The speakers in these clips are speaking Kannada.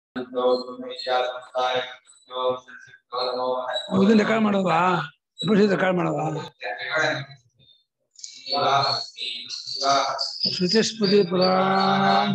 ಇದನ್ನ ರೆಕಾರ್ಡ್ ಮಾಡೋದಾ ಉಪನಿಷತ್ ರೆಕಾರ್ಡ್ ಮಾಡೋದಾ ಶ್ರುತಿಸ್ಪತಿ ಪುರಾಣ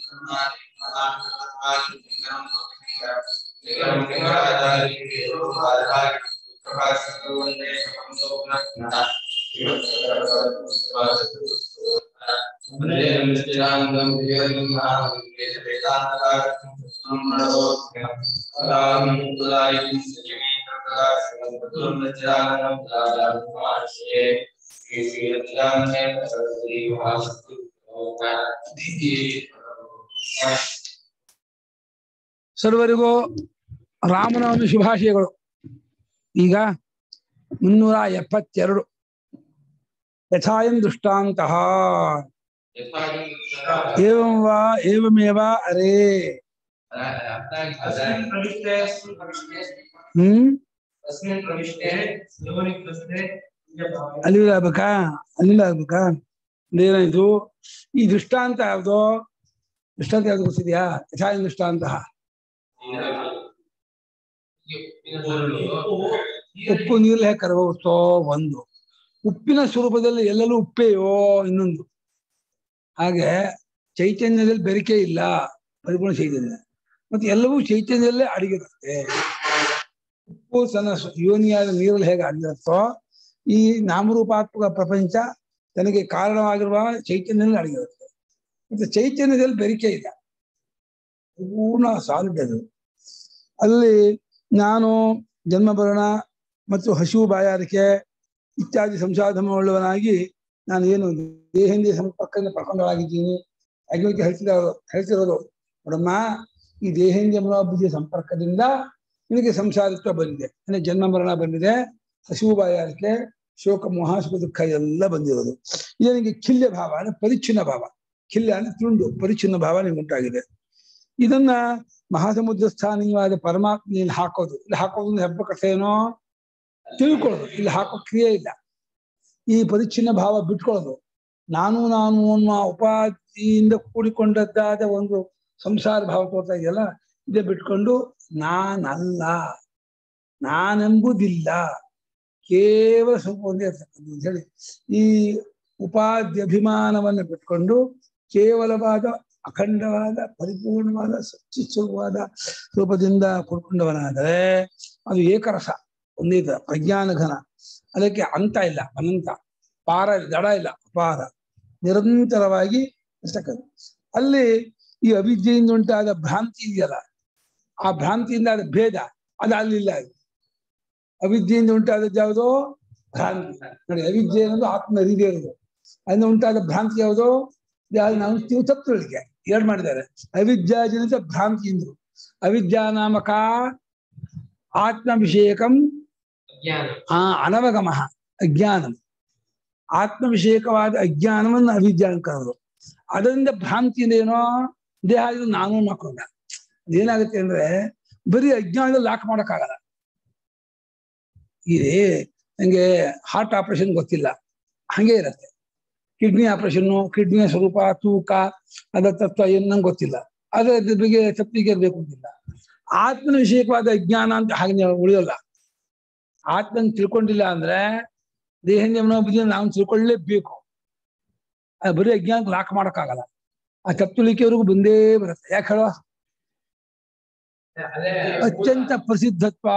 ಸರ್ವರಿಗೂ ರಾಮನವಮಿ ಶುಭಾಶಯಗಳು ಈಗ ಮುನ್ನೂರ ಎಪ್ಪತ್ತೆರಡು ಯಥಾಯಂ ದೃಷ್ಟಾಂತಹ ಏವಂ ವಾ ಏವಮೇವ ಅರೇ ಹ್ಮ್ ಅಲ್ಲಿ ಆಗ್ಬೇಕಾ ಅಲ್ಲಿಂದ ಆಗ್ಬೇಕಾ ಏನಾಯ್ತು ಈ ದೃಷ್ಟಾಂತ ಯಾವ್ದು ದೃಷ್ಟಾಂತ ಯಾವ್ದು ಗೊತ್ತಿದ್ಯಾ ಯಥಾಯಂ ದೃಷ್ಟಾಂತಹ ಉಪ್ಪು ನೀರು ಹೇಗೆ ಕರಗುತ್ತೋ ಒಂದು ಉಪ್ಪಿನ ಸ್ವರೂಪದಲ್ಲಿ ಎಲ್ಲೆಲ್ಲೂ ಉಪ್ಪೆಯೋ ಇನ್ನೊಂದು ಹಾಗೆ ಚೈತನ್ಯದಲ್ಲಿ ಬೆರಿಕೆ ಇಲ್ಲ ಪರಿಪೂರ್ಣ ಚೈತನ್ಯ ಮತ್ತೆ ಎಲ್ಲವೂ ಚೈತನ್ಯದಲ್ಲೇ ಅಡಗಿರುತ್ತೆ ಉಪ್ಪು ತನ್ನ ಸ್ವ- ಯೋನಿಯಾದ ನೀರಲ್ಲಿ ಹೇಗೆ ಅಡಗಿರುತ್ತೋ ಈ ನಾಮರೂಪಾತ್ಮಕ ಪ್ರಪಂಚ ತನಗೆ ಕಾರಣವಾಗಿರುವ ಚೈತನ್ಯದಲ್ಲಿ ಅಡಗಿರುತ್ತೆ ಮತ್ತೆ ಚೈತನ್ಯದಲ್ಲಿ ಬೆರಿಕೆ ಇಲ್ಲ ಪೂರ್ಣ ಸಾಲಿಡ್ ಅದು ಅಲ್ಲಿ ನಾನು ಜನ್ಮ ಬರಣ ಮತ್ತು ಹಸಿವು ಬಾಯಾರಿಕೆ ಇತ್ಯಾದಿ ಸಂಸಾಧನವುಳ್ಳವನಾಗಿ ನಾನು ಏನು ದೇಹಿಂದಿ ಸಂಪರ್ಕದಿಂದ ಪಡ್ಕೊಂಡಾಗಿದ್ದೀನಿ ಅಗ್ನಿಗೆ ಹೇಳ್ತಿದ ಹೇಳ್ತಿರೋದು ನೋಡಮ್ಮ ಈ ದೇಹಿಂದಿ ಮನೋಬುದ್ಧಿಯ ಸಂಪರ್ಕದಿಂದ ನಿನಗೆ ಸಂಸಾರಿತ್ವ ಬಂದಿದೆ ಅಂದ್ರೆ ಜನ್ಮ ಮರಣ ಬಂದಿದೆ ಹಸಿವು ಬಾಯಾರಿಕೆ ಶೋಕ ಮೋಹ ಸುಖ ದುಃಖ ಎಲ್ಲ ಬಂದಿರೋದು ಇದು ನಿನಗೆ ಕಿಲ್ಯ ಭಾವ ಅಂದ್ರೆ ಪರಿಚ್ಛಿನ್ನ ಭಾವ ಕಿಲ್ಯ ಅಂದ್ರೆ ತುಂಡು ಪರಿಚ್ಛಿನ್ನ ಭಾವ ನಿಮ್ಗೆ ಉಂಟಾಗಿದೆ ಇದನ್ನ ಮಹಾಸಮುದ್ರ ಸ್ಥಾನೀಯವಾದ ಪರಮಾತ್ಮ ಇಲ್ಲಿ ಹಾಕೋದು ಇಲ್ಲಿ ಹಾಕೋದು ಅಂದ್ರೆ ಹಬ್ಬ ಕಥೆ ಏನೋ ತಿಳ್ಕೊಳ್ಳೋದು ಇಲ್ಲಿ ಹಾಕೋ ಕ್ರಿಯೆ ಇಲ್ಲ ಈ ಪರಿಚ್ಛಿನ್ನ ಭಾವ ಬಿಟ್ಕೊಳ್ಳೋದು ನಾನು ನಾನು ಅನ್ನುವ ಉಪಾಧಿಯಿಂದ ಕೂಡಿಕೊಂಡದ್ದಾದ ಒಂದು ಸಂಸಾರ ಭಾವ ತೋರ್ತಾ ಇದೆಯಲ್ಲ ಇದೇ ಬಿಟ್ಕೊಂಡು ನಾನಲ್ಲ ನಾನೆಂಬುದಿಲ್ಲ ಕೇವಲ ಸ್ವಲ್ಪ ಒಂದೇ ಇರ್ತಕ್ಕಂಥದ್ದು ಅಂತ ಹೇಳಿ ಈ ಉಪಾಧಿ ಅಭಿಮಾನವನ್ನು ಬಿಟ್ಕೊಂಡು ಕೇವಲವಾದ ಅಖಂಡವಾದ ಪರಿಪೂರ್ಣವಾದ ಸಚ್ಚಿಸ್ವರೂಪವಾದ ರೂಪದಿಂದ ಕೂಡ್ಕೊಂಡವನಾದರೆ ಅದು ಏಕರಸ ಒಂದೇ ತರ ಪ್ರಜ್ಞಾನ ಘನ ಅದಕ್ಕೆ ಅಂತ ಇಲ್ಲ ಅನಂತ ಪಾರ ಇಲ್ಲ, ದಡ ಇಲ್ಲ ಅಪಾರ ನಿರಂತರವಾಗಿ ಇರ್ತಕ್ಕಂಥ ಅಲ್ಲಿ ಈ ಅವಿದ್ಯೆಯಿಂದ ಉಂಟಾದ ಭ್ರಾಂತಿ ಇದೆಯಲ್ಲ ಆ ಭ್ರಾಂತಿಯಿಂದ ಆದ ಭೇದ ಅದು ಅಲ್ಲಿಲ್ಲ ಅವಿದ್ಯೆಯಿಂದ ಉಂಟಾದದ್ದು ಯಾವುದೋ ಭ್ರಾಂತಿ ನೋಡಿ ಅವಿದ್ಯೆ ಅನ್ನೋದು ಆತ್ಮ ಅರಿದೇ ಇರೋದು ಅದರಿಂದ ಉಂಟಾದ ಭ್ರಾಂತಿ ಯಾವುದೋ ಯಾವ್ದು ನಾವು ನೀವು ತಪ್ಪು ತಿಳ್ಕೆ ಎರಡು ಮಾಡಿದ್ದಾರೆ ಅವಿದ್ಯಾಜನಿತ ಭ್ರಾಂತಿ ಎಂದ್ರು ಅವಿದ್ಯಾ ನಾಮಕ ಆತ್ಮ ವಿಷಯಕಂ ಆ ಅನವಗಮ ಅಜ್ಞಾನಂ ಆತ್ಮ ವಿಷಯಕವಾದ ಅಜ್ಞಾನವನ್ನು ಅವಿದ್ಯಾ ಅಂತ ಕರೆದ್ರು ಅದರಿಂದ ಭ್ರಾಂತಿಯಿಂದ ಏನೋ ದೇಹ ಇದು ನಾನು ಮಾಡ್ಕೊಂಡ ಅದೇನಾಗುತ್ತೆ ಅಂದ್ರೆ ಬರೀ ಅಜ್ಞಾನದಲ್ಲಿ ಲಾಕ್ ಮಾಡಕ್ಕಾಗಲ್ಲ ಇದೆ ನಂಗೆ ಹಾರ್ಟ್ ಆಪರೇಷನ್ ಗೊತ್ತಿಲ್ಲ ಹಂಗೆ ಇರತ್ತೆ ಕಿಡ್ನಿ ಆಪರೇಷನ್ನು ಕಿಡ್ನಿಯ ಸ್ವರೂಪ ತೂಕ ಅದರ ತತ್ವ ಏನು ನಂಗೆ ಗೊತ್ತಿಲ್ಲ ಅದ್ರ ಇದ್ರ ಬಗ್ಗೆ ತಪ್ಪಿಗೆ ಇರ್ಬೇಕು ಅಂತಿಲ್ಲ ಆತ್ಮನ ವಿಷಯಕವಾದ ಅಜ್ಞಾನ ಅಂತ ಹಾಗೆ ಉಳಿಯೋಲ್ಲ ಆತ್ಮನ್ ತಿಳ್ಕೊಂಡಿಲ್ಲ ಅಂದ್ರೆ ದೇಹದ ಮನೋಬುದ್ಧಿ ನಾವು ತಿಳ್ಕೊಳ್ಳೇಬೇಕು ಅದು ಬರೀ ಅಜ್ಞಾನಕ್ಕೆ ಲಾಕ್ ಮಾಡಕ್ಕಾಗಲ್ಲ ಆ ತಪ್ಪುಳಿಕೆವರೆಗೂ ಬಂದೇ ಬರುತ್ತೆ ಯಾಕೆ ಹೇಳೋ ಅತ್ಯಂತ ಪ್ರಸಿದ್ಧತ್ವ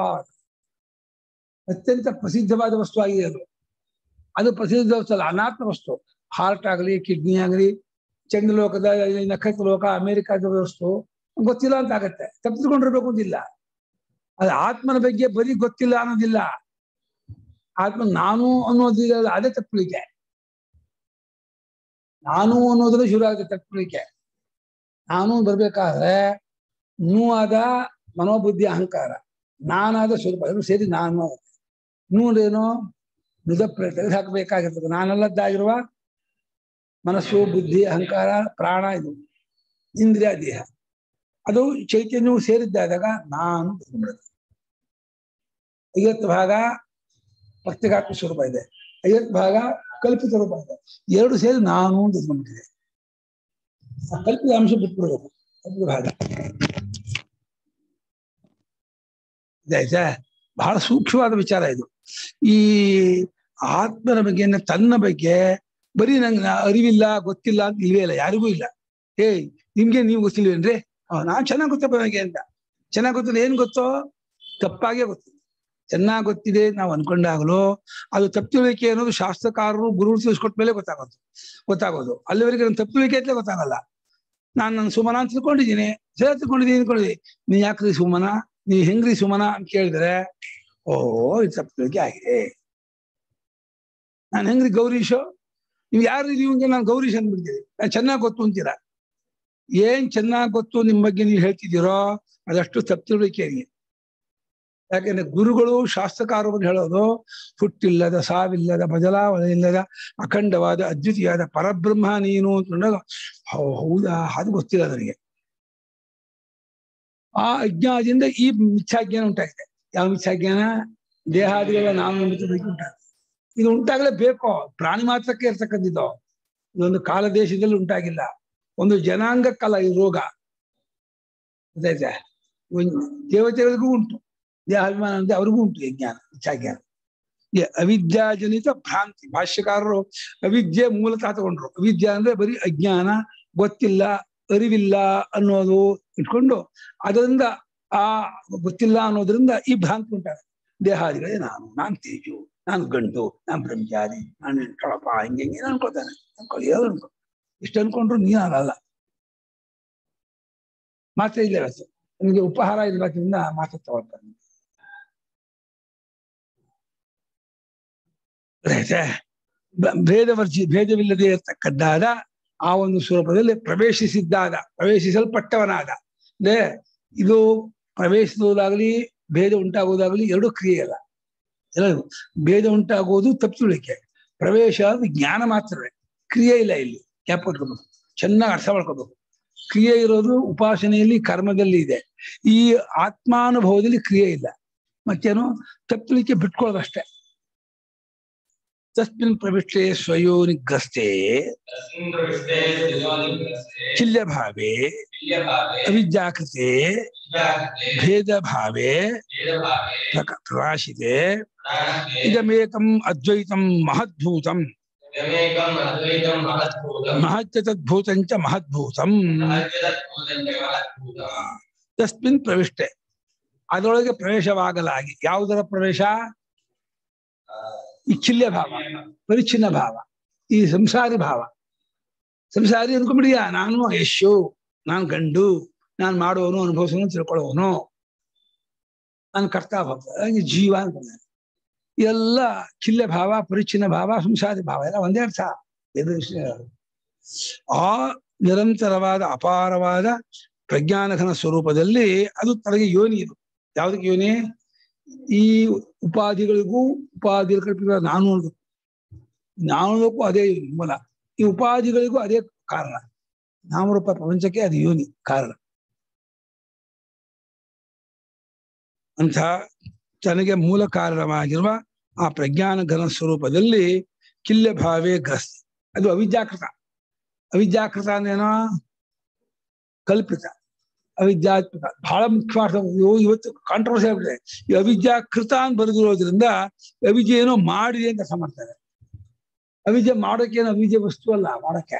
ಅತ್ಯಂತ ಪ್ರಸಿದ್ಧವಾದ ವಸ್ತು ಆಗಿದೆ ಅದು ಅದು ಪ್ರಸಿದ್ಧ ವಸ್ತು ಅಲ್ಲ ಅನಾತ್ಮ ವಸ್ತು ಹಾರ್ಟ್ ಆಗಲಿ ಕಿಡ್ನಿ ಆಗಲಿ ಚಂದ್ರಲೋಕದ ಈ ನಕ್ಷತ್ರ ಲೋಕ ಅಮೆರಿಕಾದ ವಸ್ತು ಗೊತ್ತಿಲ್ಲ ಅಂತ ಆಗತ್ತೆ ತಪ್ಪಿಸ್ಕೊಂಡಿರ್ಬೇಕು ಅಂತಿಲ್ಲ ಅದು ಆತ್ಮನ ಬಗ್ಗೆ ಬರೀ ಗೊತ್ತಿಲ್ಲ ಅನ್ನೋದಿಲ್ಲ ಆತ್ಮ ನಾನು ಅನ್ನೋದಿಲ್ಲ ಅದೇ ತಪ್ಪಲಿಕೆ ನಾನು ಅನ್ನೋದ್ರ ಶುರು ಆಗುತ್ತೆ ತಪ್ಪಲಿಕೆ ನಾನು ಬರ್ಬೇಕಾದ್ರೆ ನೂ ಆದ ಮನೋಬುದ್ಧಿ ಅಹಂಕಾರ ನಾನಾದ ಸ್ವರೂಪ ಎರಡು ಸೇರಿ ನಾನು ನೂರೇನು ಮೃದ ತೆಗೆದು ಹಾಕಬೇಕಾಗಿರ್ತದೆ ನಾನಲ್ಲದ್ದಾಗಿರುವ ಮನಸ್ಸು ಬುದ್ಧಿ ಅಹಂಕಾರ ಪ್ರಾಣ ಇದು ಇಂದ್ರಿಯ ದೇಹ ಅದು ಚೈತನ್ಯವು ಸೇರಿದ್ದಾದಾಗ ನಾನು ಬಂದ್ಬಿಡುತ್ತೆ ಐವತ್ತು ಭಾಗ ಪ್ರತ್ಯೇಕಾತ್ಮ ಸ್ವರೂಪ ಇದೆ ಐವತ್ತು ಭಾಗ ಕಲ್ಪಿತ ರೂಪ ಇದೆ ಎರಡು ಸೇರಿ ನಾನು ಅಂತ ಬಂದ್ಬಿಟ್ಟಿದೆ ಆ ಕಲ್ಪಿತ ಅಂಶ ಬಿಟ್ಬಿಡ್ಬೇಕು ಕಲ್ಪಿತ ಭಾಗ ಆಯ್ತಾ ಬಹಳ ಸೂಕ್ಷ್ಮವಾದ ವಿಚಾರ ಇದು ಈ ಆತ್ಮನ ಬಗ್ಗೆ ತನ್ನ ಬಗ್ಗೆ ಬರೀ ನಂಗೆ ಅರಿವಿಲ್ಲ ಗೊತ್ತಿಲ್ಲ ಅಂತ ಇಲ್ವೇ ಇಲ್ಲ ಯಾರಿಗೂ ಇಲ್ಲ ಏಯ್ ನಿಮ್ಗೆ ನೀವು ಗೊತ್ತಿಲ್ವೇನ್ರಿ ನಾನ್ ಚೆನ್ನಾಗ್ ಗೊತ್ತಪ್ಪ ನನಗೆ ಅಂತ ಚೆನ್ನಾಗ್ ಗೊತ್ತಿಲ್ಲ ಏನ್ ಗೊತ್ತೋ ತಪ್ಪಾಗೆ ಗೊತ್ತಿಲ್ಲ ಚೆನ್ನಾಗ್ ಗೊತ್ತಿದೆ ನಾವು ಅನ್ಕೊಂಡಾಗಲೂ ಅದು ತಪ್ಪಿಳಿಕೆ ಅನ್ನೋದು ಶಾಸ್ತ್ರಕಾರರು ಗುರುಗಳು ತಿಳಿಸ್ಕೊಟ್ಟ ಮೇಲೆ ಗೊತ್ತಾಗೋದು ಗೊತ್ತಾಗೋದು ಅಲ್ಲಿವರೆಗೆ ನನ್ನ ತಪ್ಪಿಳಿಕೆ ಅಂತಲೇ ಗೊತ್ತಾಗಲ್ಲ ನಾನು ನನ್ನ ಸುಮನ ಅಂತ ತಿಳ್ಕೊಂಡಿದ್ದೀನಿ ಸರಿ ತಿಳ್ಕೊಂಡಿದ್ದೀನಿ ತಿಳ್ಕೊಂಡಿದ್ದೀನಿ ನೀ ಯಾಕ್ರಿ ಸುಮನ ನೀ ಹೆಂಗ್ರಿ ಸುಮನ ಅಂತ ಕೇಳಿದ್ರೆ ಓಹೋ ಇದು ತಪ್ಪಿಳಿಕೆ ಆಗಿದೆ ನಾನು ಹೆಂಗ್ರಿ ಗೌರೀಶು ನೀವು ಯಾರು ನೀವು ನಾನು ಗೌರೀಶ್ ಅಂದ್ಬಿಡ್ತೀರಿ ನಾನು ಚೆನ್ನಾಗಿ ಗೊತ್ತು ಅಂತೀರಾ ಏನ್ ಚೆನ್ನಾಗಿ ಗೊತ್ತು ನಿಮ್ ಬಗ್ಗೆ ನೀವು ಹೇಳ್ತಿದ್ದೀರೋ ಅದಷ್ಟು ತಪ್ಪಿಳಿಕೆಗೆ ಯಾಕೆಂದ್ರೆ ಗುರುಗಳು ಶಾಸ್ತ್ರಕಾರರು ಹೇಳೋದು ಹುಟ್ಟಿಲ್ಲದ ಸಾವಿಲ್ಲದ ಬದಲಾವಣೆ ಇಲ್ಲದ ಅಖಂಡವಾದ ಅದ್ವಿತೀಯವಾದ ಪರಬ್ರಹ್ಮ ನೀನು ಅಂತಂದಾಗ ಹೌದಾ ಅದು ಗೊತ್ತಿಲ್ಲ ನನಗೆ ಆ ಅಜ್ಞಾನದಿಂದ ಈ ಮಿಥ್ಯಾಜ್ಞಾನ ಉಂಟಾಗಿದೆ ಯಾವ ಮಿಥ್ಯಾಜ್ಞಾನ ದೇಹಾದಿಗಳ ನಾನು ನಂಬಿಕೆ ಉಂಟಾಗಿದೆ ಇದು ಉಂಟಾಗಲೇಬೇಕು ಪ್ರಾಣಿ ಮಾತ್ರಕ್ಕೆ ಇರ್ತಕ್ಕಂಥದ್ದು ಇದೊಂದು ಕಾಲ ದೇಶದಲ್ಲಿ ಉಂಟಾಗಿಲ್ಲ ಒಂದು ಜನಾಂಗಕ್ಕಲ್ಲ ಈ ರೋಗ ಗೊತ್ತಾಯ್ತಾ ದೇವತೆಗಳಿಗೂ ಉಂಟು ದೇಹಾಭಿಮಾನ ಅಂದ್ರೆ ಅವ್ರಿಗೂ ಉಂಟು ಈ ಜ್ಞಾನ ಇಚ್ಛಾಜ್ಞಾನ ಈ ಅವಿದ್ಯಾಜನಿತ ಭ್ರಾಂತಿ ಭಾಷ್ಯಕಾರರು ಅವಿದ್ಯೆ ಮೂಲತಃ ತಗೊಂಡ್ರು ಅವಿದ್ಯಾ ಅಂದ್ರೆ ಬರೀ ಅಜ್ಞಾನ ಗೊತ್ತಿಲ್ಲ ಅರಿವಿಲ್ಲ ಅನ್ನೋದು ಇಟ್ಕೊಂಡು ಅದರಿಂದ ಆ ಗೊತ್ತಿಲ್ಲ ಅನ್ನೋದ್ರಿಂದ ಈ ಭ್ರಾಂತಿ ಉಂಟಾಗುತ್ತೆ ದೇಹಾದಿಗಳೇ ನಾನು ನಾನ್ ತೇಜು ನಾನು ಗಂಡು ನಾನು ಬ್ರಹ್ಮಚಾರಿ ನಾನು ಕಳಪ ಹಿಂಗೆ ಹಿಂಗೆ ಅನ್ಕೊಳ್ತಾನೆ ಅನ್ಕೊಳ್ಳಿ ಯಾವ್ದು ಅನ್ಕೊ ಇಷ್ಟು ಅನ್ಕೊಂಡ್ರು ನೀನ್ ಆಗಲ್ಲ ಮಾತ್ರ ಇಲ್ಲ ಇವತ್ತು ನಿಮಗೆ ಉಪಹಾರ ಇರೋದ್ರಿಂದ ಮಾತ್ರ ತಗೊಳ್ತಾರೆ ಭೇದವರ್ಜಿ ಭೇದವಿಲ್ಲದೆ ಇರತಕ್ಕದ್ದಾದ ಆ ಒಂದು ಸ್ವರೂಪದಲ್ಲಿ ಪ್ರವೇಶಿಸಿದ್ದಾದ ಪ್ರವೇಶಿಸಲ್ಪಟ್ಟವನಾದ ಅಂದ್ರೆ ಇದು ಪ್ರವೇಶಿಸುವುದಾಗಲಿ ಭೇದ ಉಂಟಾಗುವುದಾಗಲಿ ಎರಡು ಕ್ರಿಯೆ ಅಲ್ಲ ಎಲ್ಲ ಭೇದ ಉಂಟಾಗುವುದು ತಪ್ಪಿಳಿಕೆ ಪ್ರವೇಶ ಅದು ಜ್ಞಾನ ಮಾತ್ರವೇ ಕ್ರಿಯೆ ಇಲ್ಲ ಇಲ್ಲಿ ಕ್ಯಾಪ್ ಕೊಟ್ಕೋಬೇಕು ಚೆನ್ನಾಗಿ ಅರ್ಥ ಮಾಡ್ಕೋಬೇಕು ಕ್ರಿಯೆ ಇರೋದು ಉಪಾಸನೆಯಲ್ಲಿ ಕರ್ಮದಲ್ಲಿ ಇದೆ ಈ ಆತ್ಮಾನುಭವದಲ್ಲಿ ಕ್ರಿಯೆ ಇಲ್ಲ ಮತ್ತೇನು ತಪ್ಪಿಳಿಕೆ ಬಿಟ್ಕೊಳ್ಳೋದಷ್ಟೇ ತಸ್ಮಿನ್ ಪ್ರವಿಷ್ಟೆ ಸ್ವಯೋನಿಗ್ರಸ್ತೆ ಚಿಲ್ಯ ಭಾವೆ ಅವಿದ್ಯಾಕೃತೆ ಭೇದ ಭಾವೆ ಪ್ರಕಾಶಿತೆ ಇದಮೇಕಂ ಅದ್ವೈತಂ ಮಹದ್ಭೂತಂ ಮಹತ್ಯ ತದ್ಭೂತಂಚ ಮಹದ್ಭೂತಂ ತಸ್ಮಿನ್ ಪ್ರವಿಷ್ಟೆ ಅದರೊಳಗೆ ಪ್ರವೇಶವಾಗಲಾಗಿ ಯಾವುದರ ಪ್ರವೇಶ ಈ ಚಿಲ್ಯ ಭಾವ ಪರಿಚ್ಛಿನ್ನ ಭಾವ ಈ ಸಂಸಾರಿ ಭಾವ ಸಂಸಾರಿ ಅಂದ್ಕೊಂಡ್ಬಿಡಿಯ ನಾನು ಯಶು ನಾನು ಗಂಡು ನಾನು ಮಾಡುವವನು ಅನುಭವಿಸೋನು ತಿಳ್ಕೊಳ್ಳೋನು ನಾನು ಕರ್ತಾಭ ಜೀವ ಅಂತ ಎಲ್ಲ ಚಿಲ್ಯ ಭಾವ ಪರಿಚ್ಛಿನ್ನ ಭಾವ ಸಂಸಾರಿ ಭಾವ ಎಲ್ಲ ಒಂದೇ ಅರ್ಥ ಆ ನಿರಂತರವಾದ ಅಪಾರವಾದ ಪ್ರಜ್ಞಾನಘನ ಸ್ವರೂಪದಲ್ಲಿ ಅದು ತನಗೆ ಯೋನಿ ಇದು ಯಾವ್ದಕ್ಕೆ ಯೋನಿ ಈ ಉಪಾಧಿಗಳಿಗೂ ಉಪಾಧಿ ಕಲ್ಪಿತ ನಾನು ಅನ್ನೋದಕ್ಕೂ ನಾನೋದಕ್ಕೂ ಅದೇ ಮೂಲ ಈ ಉಪಾಧಿಗಳಿಗೂ ಅದೇ ಕಾರಣ ನಾಮರೂಪ ಪ್ರಪಂಚಕ್ಕೆ ಅದು ಯೋನಿ ಕಾರಣ ಅಂತ ತನಗೆ ಮೂಲ ಕಾರಣವಾಗಿರುವ ಆ ಪ್ರಜ್ಞಾನ ಘನ ಸ್ವರೂಪದಲ್ಲಿ ಕಿಲ್ಯ ಭಾವೇ ಗ್ರಸ್ತಿ ಅದು ಅವಿದ್ಯಾಕೃತ ಅವಿದ್ಯಾಕೃತ ಅಂದೇನೋ ಕಲ್ಪಿತ ಅವಿದ್ಯಾತ್ಮಕ ಬಹಳ ಮುಖ್ಯವಾದ ಇವತ್ತು ಕಾಂಟ್ರವರ್ಸಿ ಆಗ್ಬಿಟ್ಟಿದೆ ಈ ಅವಿದ್ಯಾಕೃತ ಅಂತ ಬರೆದಿರೋದ್ರಿಂದ ಅವಿದ್ಯೆ ಏನೋ ಮಾಡಿದೆ ಅಂತ ಅರ್ಥ ಮಾಡ್ತಾರೆ ಅವಿದ್ಯೆ ಮಾಡೋಕೆ ಏನು ಅವಿದ್ಯೆ ವಸ್ತು ಅಲ್ಲ ಮಾಡಕ್ಕೆ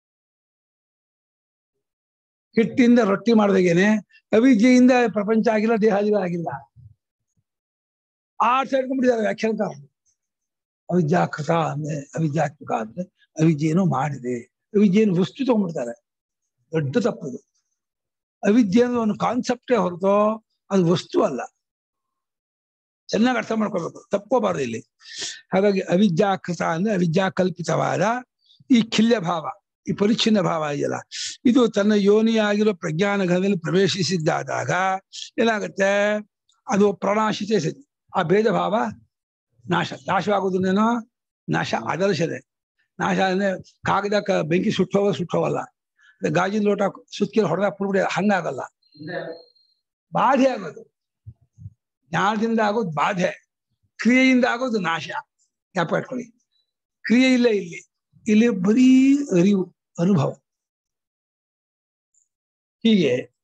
ಹಿಟ್ಟಿಂದ ರೊಟ್ಟಿ ಮಾಡಿದಾಗೇನೆ ಅವಿದ್ಯೆಯಿಂದ ಪ್ರಪಂಚ ಆಗಿಲ್ಲ ದೇಹಾದಿಗಳು ಆಗಿಲ್ಲ ಆರ್ಟ್ಸ್ ಹೇಳ್ಕೊಂಡ್ಬಿಟ್ಟಿದ್ದಾರೆ ವ್ಯಾಖ್ಯಾನಕಾರರು ಅವಿದ್ಯಾಕೃತ ಅಂದ್ರೆ ಅವಿದ್ಯಾತ್ಮಕ ಅಂದ್ರೆ ಅವಿದ್ಯೆಯನ್ನು ಮಾಡಿದೆ ಅವಿದ್ಯೆಯನ್ನು ವಸ್ತು ತಗೊಂಡ್ಬಿಡ್ತಾರೆ ದೊಡ್ಡ ತಪ್ಪದು ಅವಿದ್ಯೆ ಅನ್ನೋ ಒಂದು ಕಾನ್ಸೆಪ್ಟೇ ಹೊರತು ಅದು ವಸ್ತು ಅಲ್ಲ ಚೆನ್ನಾಗಿ ಅರ್ಥ ಮಾಡ್ಕೋಬೇಕು ತಪ್ಕೋಬಾರ್ದು ಇಲ್ಲಿ ಹಾಗಾಗಿ ಅವಿದ್ಯಾಕೃತ ಅಂದ್ರೆ ಅವಿದ್ಯಾಕಲ್ಪಿತವಾದ ಈ ಕಿಲ್ಯ ಭಾವ ಈ ಪರಿಚ್ಛಿನ್ನ ಭಾವ ಇದೆಯಲ್ಲ ಇದು ತನ್ನ ಯೋನಿಯಾಗಿರೋ ಪ್ರಜ್ಞಾನ ಘನದಲ್ಲಿ ಪ್ರವೇಶಿಸಿದ್ದಾದಾಗ ಏನಾಗುತ್ತೆ ಅದು ಪ್ರಣಾಶಿತೆ ಸತಿ ಆ ಭೇದ ಭಾವ ನಾಶ ನಾಶವಾಗುವುದನ್ನೇನೋ ನಾಶ ಆದರ್ಶದೆ ನಾಶ ಅಂದ್ರೆ ಕಾಗದ ಕ ಬೆಂಕಿ ಸುಟ್ಟೋಗ ಸುಟ್ಟೋಗಲ್ಲ ಗಾಜಿನ ಲೋಟ ಸುತ್ತಿಗೆ ಹೊಡೆದ ಪುಡ್ಬಿಡಿ ಹಂಗಾಗಲ್ಲ ಬಾಧೆ ಆಗೋದು ಜ್ಞಾನದಿಂದ ಆಗೋದು ಬಾಧೆ ಕ್ರಿಯೆಯಿಂದ ಆಗೋದು ನಾಶ ಜ್ಞಾಪ ಇಟ್ಕೊಳ್ಳಿ ಕ್ರಿಯೆ ಇಲ್ಲ ಇಲ್ಲಿ ಇಲ್ಲಿ ಬರೀ ಅರಿವು ಅನುಭವ ಹೀಗೆ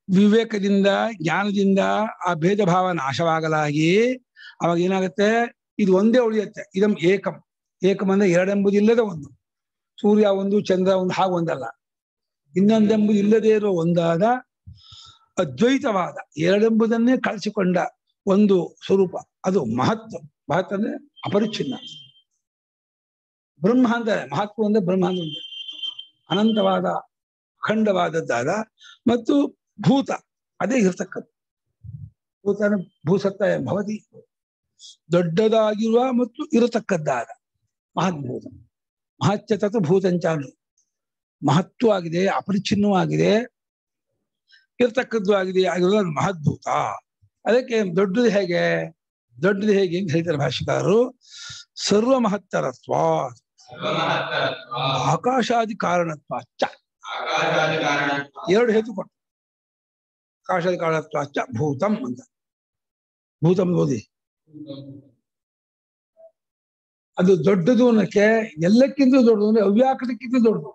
ವಿವೇಕದಿಂದ ಜ್ಞಾನದಿಂದ ಆ ಭೇದ ಭಾವ ನಾಶವಾಗಲಾಗಿ ಅವಾಗ ಏನಾಗುತ್ತೆ ಇದು ಒಂದೇ ಉಳಿಯುತ್ತೆ ಇದಂ ಏಕಂ ಏಕಂ ಅಂದ್ರೆ ಎರಡೆಂಬುದಿಲ್ಲದ ಒಂದು ಸೂರ್ಯ ಒಂದು ಚಂದ್ರ ಒಂದು ಹಾಗೆ ಒಂದಲ್ಲ ಇನ್ನೊಂದೆಂಬುದು ಇಲ್ಲದೆ ಇರುವ ಒಂದಾದ ಅದ್ವೈತವಾದ ಎರಡೆಂಬುದನ್ನೇ ಕಳಿಸಿಕೊಂಡ ಒಂದು ಸ್ವರೂಪ ಅದು ಮಹತ್ವ ಮಹತ್ವ ಅಂದ್ರೆ ಅಪರಿಚ್ಛಿನ್ನ ಬ್ರಹ್ಮ ಅಂತಾರೆ ಮಹತ್ವ ಅಂದ್ರೆ ಬ್ರಹ್ಮ ಅಂದ್ರೆ ಅನಂತವಾದ ಅಖಂಡವಾದದ್ದಾದ ಮತ್ತು ಭೂತ ಅದೇ ಇರ್ತಕ್ಕದ್ದು ಭೂತನ ಭೂಸತ್ತ ಭವತಿ ದೊಡ್ಡದಾಗಿರುವ ಮತ್ತು ಇರತಕ್ಕದ್ದಾದ ಮಹದ್ಭೂತ ಮಹತ್ಯ ತತ್ ಭೂತಂಚಾನು ಮಹತ್ವ ಆಗಿದೆ ಅಪರಿಚ್ಛಿನ್ನವಾಗಿದೆ ಇರ್ತಕ್ಕದ್ದು ಆಗಿದೆ ಆಗಿರೋದು ಅದು ಮಹದ್ಭೂತ ಅದಕ್ಕೆ ದೊಡ್ಡದು ಹೇಗೆ ದೊಡ್ಡದು ಹೇಗೆ ಅಂತ ಹೇಳ್ತಾರೆ ಭಾಷಿಕಾರರು ಸರ್ವ ಮಹತ್ತರತ್ವ ಸರ್ವಮಹತ್ತರತ್ವ ಆಕಾಶಾದಿ ಕಾರಣತ್ವ ಚ ಆಕಾಶಾದಿ ಕಾರಣತ್ವ ಎರಡು ಹೇತು ಕೊಟ್ಟು ಆಕಾಶಾದಿ ಕಾರಣತ್ವ ಚ ಭೂತಂ ಅಂತ ಭೂತಂ ಓದಿ ಅದು ದೊಡ್ಡದು ಅನ್ನಕ್ಕೆ ಎಲ್ಲಕ್ಕಿಂತ ದೊಡ್ಡದು ಅಂದ್ರೆ ಅವ್ಯಾಕೃತಕ್ಕಿಂತ ದೊಡ್ಡದು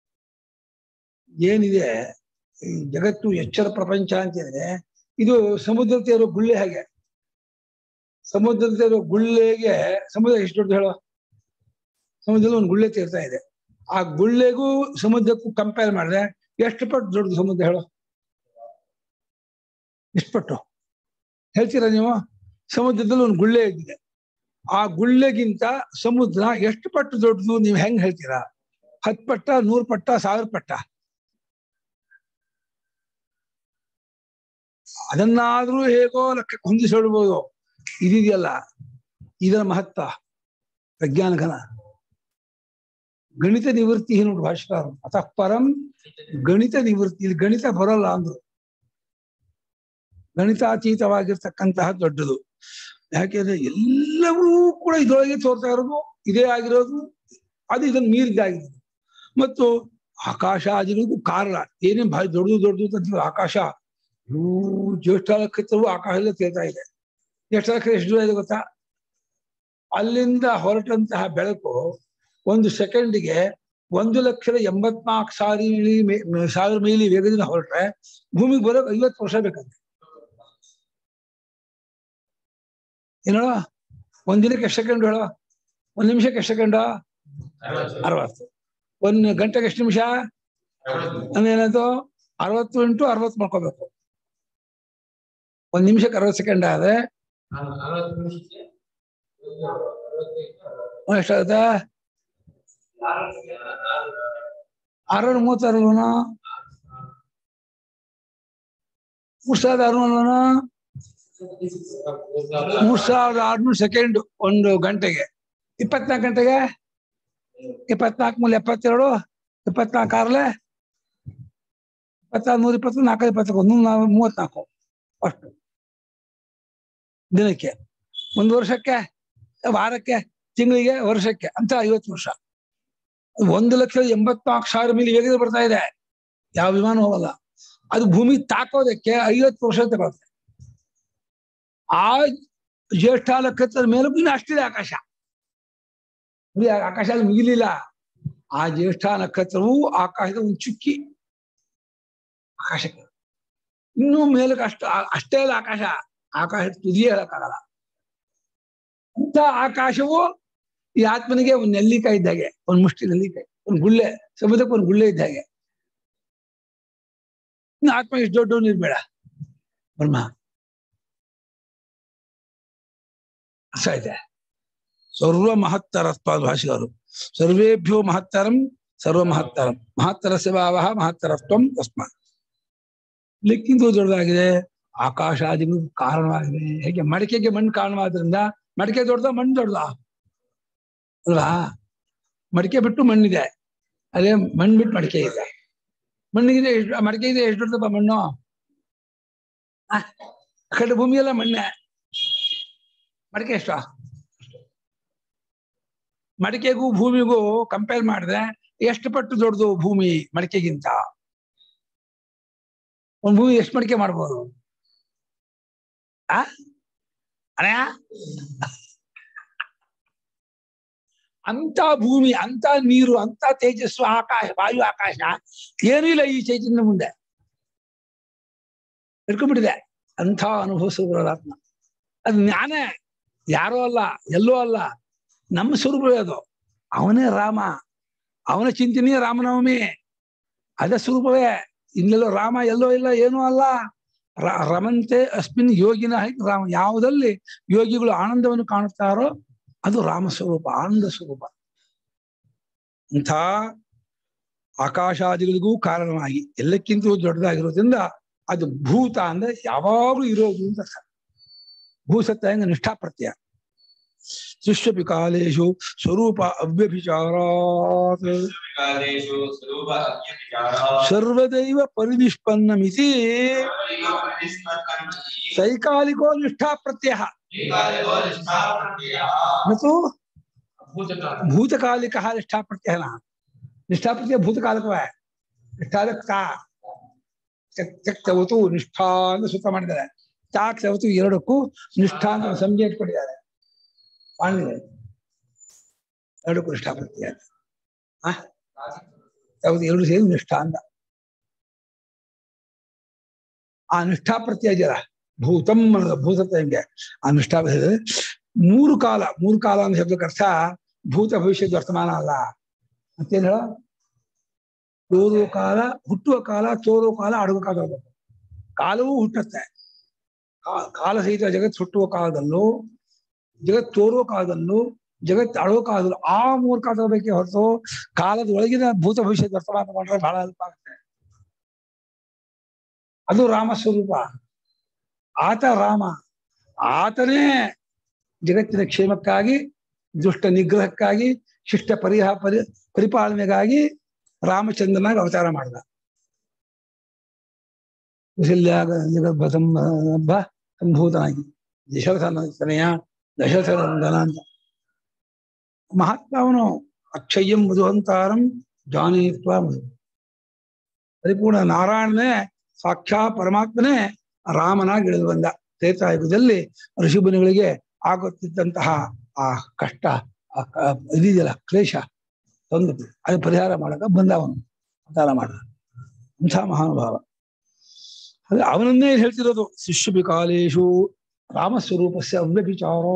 ಏನಿದೆ ಈ ಜಗತ್ತು ಎಚ್ಚರ ಪ್ರಪಂಚ ಅಂತಿದೆ ಇದು ಸಮುದ್ರದ ಇರೋ ಗುಳ್ಳೆ ಹಾಗೆ ಸಮುದ್ರದ ಇರೋ ಗುಳ್ಳೆಗೆ ಸಮುದ್ರ ಎಷ್ಟು ದೊಡ್ಡದು ಹೇಳೋ ಸಮುದ್ರದಲ್ಲಿ ಒಂದು ಗುಳ್ಳೆ ತೀರ್ತಾ ಇದೆ ಆ ಗುಳ್ಳೆಗೂ ಸಮುದ್ರಕ್ಕೂ ಕಂಪೇರ್ ಮಾಡಿದ್ರೆ ಎಷ್ಟು ಪಟ್ಟು ದೊಡ್ಡದು ಸಮುದ್ರ ಹೇಳೋ ಎಷ್ಟು ಪಟ್ಟು ಹೇಳ್ತೀರಾ ನೀವು ಸಮುದ್ರದಲ್ಲಿ ಒಂದು ಗುಳ್ಳೆ ಇದ್ದಿದೆ ಆ ಗುಳ್ಳೆಗಿಂತ ಸಮುದ್ರ ಎಷ್ಟು ಪಟ್ಟು ದೊಡ್ಡದು ನೀವು ಹೆಂಗ್ ಹೇಳ್ತೀರಾ ಹತ್ ಪಟ್ಟ ನೂರ್ ಪಟ್ಟ ಸಾವಿರ ಪಟ್ಟ ಅದನ್ನಾದ್ರೂ ಹೇಗೋ ಲೆಕ್ಕ ಹೊಂದಿಸಿಡ್ಬೋದು ಇದಿದೆಯಲ್ಲ ಇದರ ಮಹತ್ವ ಪ್ರಜ್ಞಾನ ಘನ ಗಣಿತ ನಿವೃತ್ತಿ ನೋಡಿ ಭಾಷಾಕಾರ ಅತಃ ಪರಂ ಗಣಿತ ನಿವೃತ್ತಿ ಇಲ್ಲಿ ಗಣಿತ ಬರಲ್ಲ ಅಂದ್ರು ಗಣಿತಾತೀತವಾಗಿರ್ತಕ್ಕಂತಹ ದೊಡ್ಡದು ಯಾಕೆಂದ್ರೆ ಎಲ್ಲವೂ ಕೂಡ ಇದರೊಳಗೆ ತೋರ್ತಾ ಇರೋದು ಇದೇ ಆಗಿರೋದು ಅದು ಇದನ್ನು ಮೀರಿದ್ದಾಗಿರೋದು ಮತ್ತು ಆಕಾಶ ಆಗಿರೋದು ಕಾರಣ ಏನೇ ಭಾರಿ ದೊಡ್ಡದು ದೊಡ್ಡದು ಅಂತ ಆಕಾಶ ಇವು ಜ್ಯೇಷ್ಠ ನಕ್ಷತ್ರವು ಆಕಾಶದಲ್ಲಿ ತೇರ್ತಾ ಇದೆ ಜ್ಯೇಷ್ಠ ನಕ್ಷತ್ರ ಎಷ್ಟು ದೂರ ಇದೆ ಗೊತ್ತಾ ಅಲ್ಲಿಂದ ಹೊರಟಂತಹ ಬೆಳಕು ಒಂದು ಸೆಕೆಂಡ್ಗೆ ಒಂದು ಲಕ್ಷದ ಎಂಬತ್ನಾಲ್ಕು ಸಾವಿರ ಮೈಲಿ ಮೇ- ಸಾವಿರ ಮೈಲಿ ವೇಗದಿಂದ ಹೊರಟ್ರೆ ಭೂಮಿಗೆ ಬರೋಕೆ ಐವತ್ತು ವರ್ಷ ಬೇಕಂತೆ ಏನೋ ಒಂದ್ ದಿನಕ್ಕೆ ಎಷ್ಟು ಸೆಕೆಂಡ್ ಹೇಳೋ ಒಂದ್ ನಿಮಿಷಕ್ಕೆ ಎಷ್ಟು ಸೆಕೆಂಡ್ ಅರವತ್ತು ಒಂದ್ ಗಂಟೆಗೆ ಎಷ್ಟು ನಿಮಿಷ ಅಂದ್ರೆ ಏನಾಯ್ತು ಅರವತ್ತು ಇಂಟು ಅರವತ್ತು ಮಾಡ್ಕೋಬೇಕು ಒಂದ್ ನಿಮಿಷಕ್ಕೆ ಅರವತ್ತು ಸೆಕೆಂಡ್ ಆದ್ರೆ ಒಂದ್ ಎಷ್ಟಾಗುತ್ತೆ ಆರುನೂರ ಮೂವತ್ತಾರಲ್ವನ ಮೂರ್ ಸಾವಿರದ ಆರುನೂರನ ಮೂರ್ ಸಾವಿರದ ಆರ್ನೂರು ಸೆಕೆಂಡ್ ಒಂದು ಗಂಟೆಗೆ ಇಪ್ಪತ್ನಾಲ್ಕು ಗಂಟೆಗೆ ಇಪ್ಪತ್ನಾಲ್ಕು ಮೂಲ ಎಪ್ಪತ್ತೆರಡು ಇಪ್ಪತ್ನಾಲ್ಕು ಆರ್ಲೆ ಇಪ್ಪತ್ತಾರು ನೂರ ಇಪ್ಪತ್ತು ನಾಲ್ಕು ಇಪ್ಪತ್ತೊಂದು ನೂರ ಮೂವತ್ನಾಲ್ಕು ಅಷ್ಟು ದಿನಕ್ಕೆ ಒಂದು ವರ್ಷಕ್ಕೆ ವಾರಕ್ಕೆ ತಿಂಗಳಿಗೆ ವರ್ಷಕ್ಕೆ ಅಂತ ಐವತ್ತು ವರ್ಷ ಒಂದು ಲಕ್ಷದ ಎಂಬತ್ನಾಲ್ಕು ಸಾವಿರ ಮೀಲಿ ವೇಗದಲ್ಲಿ ಬರ್ತಾ ಇದೆ ಯಾವ ವಿಮಾನ ಹೋಗಲ್ಲ ಅದು ಭೂಮಿ ತಾಕೋದಕ್ಕೆ ಐವತ್ತು ವರ್ಷ ತಗೊಳುತ್ತೆ ಆ ಜ್ಯೇಷ್ಠ ನಕ್ಷತ್ರದ ಮೇಲೂ ಇನ್ನು ಅಷ್ಟಿದೆ ಆಕಾಶ ನೋಡಿ, ಆ ಆಕಾಶ ಅಲ್ಲಿ ಮುಗಿಲಿಲ್ಲ ಆ ಜ್ಯೇಷ್ಠ ನಕ್ಷತ್ರವು ಆಕಾಶದ ಒಂದು ಚುಕ್ಕಿ ಆಕಾಶಕ್ಕೆ ಇನ್ನೂ ಮೇಲಕ್ಕೆ ಅಷ್ಟು ಆ- ಅಷ್ಟೇ ಅಲ್ಲ ಆಕಾಶ ಆಕಾಶ ತುದಿಯೇ ಹೇಳಕ್ಕಾಗಲ್ಲ ಅಂತ ಆಕಾಶವು ಈ ಆತ್ಮನಿಗೆ ಒಂದು ನೆಲ್ಲಿಕಾಯಿ ಇದ್ದಾಗೆ ಒಂದು ಮುಷ್ಟಿ ನೆಲ್ಲಿಕಾಯಿ ಒಂದು ಗುಳ್ಳೆ ಸಮುದ್ರಕ್ಕೆ ಒಂದು ಗುಳ್ಳೆ ಇದ್ದಾಗೆ ಇನ್ನು ಆತ್ಮ ಇಷ್ಟು ದೊಡ್ಡ ನಿರ್ಬೇಡ ಬ್ರಹ್ಮ ಅರ್ಥ ಆಯ್ತೆ ಸರ್ವ ಮಹತ್ತರತ್ವ ಭಾಷಿಕರು ಸರ್ವೇಭ್ಯೋ ಮಹತ್ತರಂ ಸರ್ವ ಮಹತ್ತರಂ ಮಹತ್ತರಸ್ಯ ಭಾವ ಮಹತ್ತರತ್ವಂ ತಸ್ಮಾತ್ ಲೆಕ್ಕಿಂತ ದೊಡ್ಡದಾಗಿದೆ ಆಕಾಶಾದಿಗಳು ಕಾರಣವಾಗಿದೆ ಹೇಗೆ ಮಡಿಕೆಗೆ ಮಣ್ಣು ಕಾರಣವಾದ್ರಿಂದ ಮಡಿಕೆ ದೊಡ್ಡದ ಮಣ್ಣು ದೊಡ್ಡದ ಅಲ್ವಾ ಮಡಿಕೆ ಬಿಟ್ಟು ಮಣ್ಣಿದೆ ಅದೇ ಮಣ್ಣು ಬಿಟ್ಟು ಮಡಿಕೆ ಇದೆ ಮಣ್ಣಿಗಿದೆ ಎಷ್ಟು ಮಡಿಕೆ ಇದೆ ಎಷ್ಟು ದೊಡ್ಡದಪ್ಪ ಮಣ್ಣು ಆ, ಆ ಕಡೆ ಭೂಮಿ ಎಲ್ಲ ಮಣ್ಣೆ ಮಡಿಕೆ ಎಷ್ಟು ಮಡಿಕೆಗೂ ಭೂಮಿಗೂ ಕಂಪೇರ್ ಮಾಡಿದ್ರೆ ಎಷ್ಟು ಪಟ್ಟು ದೊಡ್ಡದು ಭೂಮಿ ಮಡಿಕೆಗಿಂತ ಒಂದ್ ಭೂಮಿ ಎಷ್ಟು ಮಡಿಕೆ ಮಾಡ್ಬೋದು ಆ ಅನಯ ಅಂತ ಭೂಮಿ ಅಂತ ನೀರು ಅಂತ ತೇಜಸ್ಸು ಆಕಾಶ ವಾಯು ಆಕಾಶ ಏನೂ ಇಲ್ಲ ಈ ಚೈತನ್ಯ ಮುಂದೆ ಹಿಡ್ಕೊಂಡ್ಬಿಟ್ಟಿದೆ ಅಂಥ ಅನುಭವ ಸ್ವರೂಪರಾತ್ಮ ಅದು ಜ್ಞಾನ ಯಾರೋ ಅಲ್ಲ ಎಲ್ಲೋ ಅಲ್ಲ ನಮ್ಮ ಸ್ವರೂಪವೇ ಅದು ಅವನೇ ರಾಮ ಅವನ ಚಿಂತನೆಯೇ ರಾಮನವಮಿ ಅದೇ ಸ್ವರೂಪವೇ ಇನ್ನೆಲ್ಲೋ ರಾಮ ಎಲ್ಲೋ ಇಲ್ಲ ಏನೂ ಅಲ್ಲ ರ- ರಮಂತೆ ಅಸ್ಮಿನ್ ಯೋಗಿನ ಹೈತ್ ರಾಮ ಯಾವುದಲ್ಲಿ ಯೋಗಿಗಳು ಆನಂದವನ್ನು ಕಾಣುತ್ತಾರೋ ಅದು ರಾಮ ಸ್ವರೂಪ ಆನಂದ ಸ್ವರೂಪ ಇಂಥ ಆಕಾಶಾದಿಗಳಿಗೂ ಕಾರಣವಾಗಿ ಎಲ್ಲಕ್ಕಿಂತ ದೊಡ್ಡದಾಗಿರೋದ್ರಿಂದ ಅದು ಭೂತ ಅಂದ್ರೆ ಯಾವಾಗಲೂ ಇರೋದು ಅಂತ ಅರ್ಥ ಭೂಸತ್ತ ಅಂದ್ರೆ ನಿಷ್ಠಾ ಪ್ರತ್ಯಯ ಸೃಷ್ಟ್ಯಪಿ ಕಾಲೇಶು ಸ್ವರೂಪ ಅವ್ಯಭಿಚಾರಾತ್ ಕಾಲೇಶು ಸ್ವರೂಪ ಅಜ್ಞವಿಚಾರ ಸರ್ವದೈವ ಪರಿನಿಷ್ಪನ್ನಮಿತಿ ಸೈಕಾಲಿಕೋ ನಿಷ್ಠಾ ಪ್ರತ್ಯಯ ಏಕಾದೇವ ನಿಷ್ಠಾ ಪ್ರತ್ಯಯ ಮತ್ತು ಭೂತಕಾಲ ಭೂತಕಾಲಿಕ ನಿಷ್ಠಾ ಪ್ರತ್ಯಯನ ನಿಷ್ಠಾ ಪ್ರತ್ಯಯ ಭೂತಕಾಲಿಕವೇ ನಿಷ್ಠಾದ ತಾ ಚಕ್ತವತು ನಿಷ್ಠಾ ಅಂತ ಸೂತ್ರ ಮಾಡಿದ್ದಾರೆ ಚಾಕ್ತವತು ಎರಡಕ್ಕೂ ನಿಷ್ಠಾ ಅಂತ ಸಂಜೆ ಇಟ್ಕೊಂಡಿದ್ದಾರೆ ಪಾಂಡಿಗಳು ಎರಡಕ್ಕೂ ನಿಷ್ಠಾ ಪ್ರತ್ಯಯ ಆ ಯಾವುದು ಎರಡು ಸೇರಿ ನಿಷ್ಠಾ ಅಂತ ಆ ನಿಷ್ಠಾ ಪ್ರತ್ಯಯ ಇದೆಯಲ್ಲ ಭೂತಂ ಅನ್ನೋದು ಭೂತತ್ವ ಹೆಂಗೆ ಆ ನಿಷ್ಠಾ ಪ್ರತ್ಯಯ ಮೂರು ಕಾಲ ಮೂರು ಕಾಲ ಅಂತ ಶಬ್ದಕ್ಕೆ ಅರ್ಥ ಭೂತ ಭವಿಷ್ಯದ ವರ್ತಮಾನ ಅಲ್ಲ ಮತ್ತೇನ್ ಹೇಳ ತೋರುವ ಕಾಲ ಹುಟ್ಟುವ ಕಾಲ ತೋರುವ ಕಾಲ ಅಡುವ ಕಾಲ ಅದು. ಕಾಲವೂ ಹುಟ್ಟುತ್ತೆ ಕಾ- ಕಾಲ ಸಹಿತ ಜಗತ್ ಹುಟ್ಟುವ ಕಾಲದಲ್ಲೂ ಜಗತ್ ತೋರುವ ಕಾಲದಲ್ಲೂ ಜಗತ್ ಅಳುವ ಕಾಲದಲ್ಲೂ ಆ ಮೂರು ಕಾಲ ತಗೋಬೇಕೆ ಹೊರತು ಕಾಲದ ಒಳಗಿನ ಭೂತ ಭವಿಷ್ಯದ ವರ್ತಮಾನ ತಗೊಂಡ್ರೆ ಬಹಳ ಅಲ್ಪ ಆಗುತ್ತೆ ಅದು ರಾಮ ಸ್ವರೂಪ ಆತ ರಾಮ ಆತನೇ ಜಗತ್ತಿನ ಕ್ಷೇಮಕ್ಕಾಗಿ ದುಷ್ಟ ನಿಗ್ರಹಕ್ಕಾಗಿ ಶಿಷ್ಟ ಪರಿಹ ಪರಿ ಪರಿಪಾಲನೆಗಾಗಿ ರಾಮಚಂದ್ರನಾಗಿ ಅವತಾರ ಮಾಡಿದ ಕೌಸಲ್ಯಾಗ ಜಗದ್ಭತಂ ಹಬ್ಬ ಸಂಭೂತನಾಗಿ ದಶರಥನ ತನೆಯ ದಶರಥನಂದನ ಅಂತ ಮಹಾತ್ಮ ಅವನು ಅಕ್ಷಯ್ಯಂ ಮಧುವಂತಾರಂ ಜಾನಯಿತ್ವ ಮಧು ಪರಿಪೂರ್ಣ ನಾರಾಯಣನೇ ಸಾಕ್ಷಾ ಪರಮಾತ್ಮನೇ ರಾಮನಾಗಿ ಇಳಿದು ಬಂದ ತ್ರೇತಾಯುಗದಲ್ಲಿ ಋಷಿಮುನಿಗಳಿಗೆ ಆಗುತ್ತಿದ್ದಂತಹ ಆ ಕಷ್ಟ ಆ ಕ- ಇದಿದೆಯಲ್ಲ ಕ್ಲೇಶ ತೊಂದರೆ ಅದು ಪರಿಹಾರ ಮಾಡಕ ಬಂದ ಅವನು ಅವತಾರ ಮಾಡ ಅಂಥ ಮಹಾನುಭಾವ ಅದೇ ಅವನನ್ನೇ ಹೇಳ್ತಿರೋದು ಶಿಷ್ಯ ಕಾಲೇಶು ರಾಮಸ್ವರೂಪಸ್ಯ ಅವ್ಯಭಿಚಾರೋ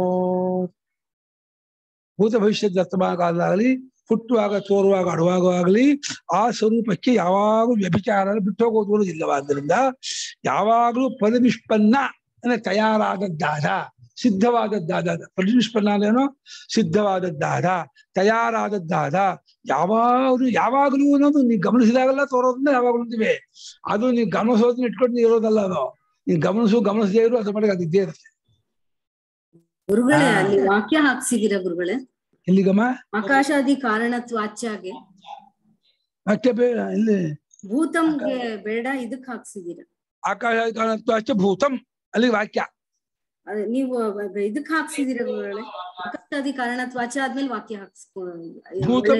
ಭೂತ ಭವಿಷ್ಯದ ವರ್ತಮಾನ ಕಾಲದಾಗಲಿ ಹುಟ್ಟುವಾಗ ತೋರುವಾಗ ಅಡುವಾಗಲಿ ಆ ಸ್ವರೂಪಕ್ಕೆ ಯಾವಾಗಲೂ ವ್ಯಭಿಚಾರ ಬಿಟ್ಟು ಹೋಗೋದು ಇಲ್ಲವಾದ್ದರಿಂದ ಯಾವಾಗಲೂ ಪದನಿಷ್ಪನ್ನ ಅಂದ್ರೆ ತಯಾರಾದದ್ದಾದ ಸಿದ್ಧವಾದದ್ದಾದ ಪದನಿಷ್ಪನ್ನ ಅಂದ್ರೇನು ಸಿದ್ಧವಾದದ್ದಾದ ತಯಾರಾದದ್ದಾದ ಯಾವಾಗಲೂ ಯಾವಾಗಲೂ ಅನ್ನೋದು ನೀವು ಗಮನಿಸಿದಾಗೆಲ್ಲ ತೋರೋದನ್ನ ಯಾವಾಗಲೂ ಅಂತೀವಿ ಅದು ನೀವು ಗಮನಿಸೋದನ್ನ ಇಟ್ಕೊಂಡು ನೀವು ಇರೋದಲ್ಲ ಅದು ನೀವು ಗಮನಿಸು ಗಮನಿಸದೇ ಇರು ಅದ್ರ ಮಟ್ಟಿಗೆ ಅದು ಇದ್ದೇ ಇರುತ್ತೆ ಗುರುಗಳೇ ಹಾ. ಅಲ್ಲಿ ವಾಕ್ಯ ಹಾಕ್ಸಿದಿರ ಗುರುಗಳೇ ಎಲ್ಲಿಗಮ್ಮ ಆಕಾಶಾದಿ ಕಾರಣತ್ವಾಚ್ಯಾಗೆ ಮತ್ತೆ ಬೇ ಇಲ್ಲಿ ಭೂತಂಗೆ ಬೇಡ ಇದಕ್ ಹಾಕ್ಸಿದಿರ ಆಕಾಶ ಕಾರಣತ್ವಾಚ ಭೂತಂ ಅಲ್ಲಿ ವಾಕ್ಯ ಅದ್ ನೀವು ಇದಕ್ ಹಾಕ್ಸಿದಿರ ಗುರುಗಳೇ ಆಕಾಶಾದಿ ಕಾರಣತ್ವಾಚ ಆದ್ಮೇಲೆ ವಾಕ್ಯ ಹಾಕ್ಸ್ಕೊ ಭೂತಂ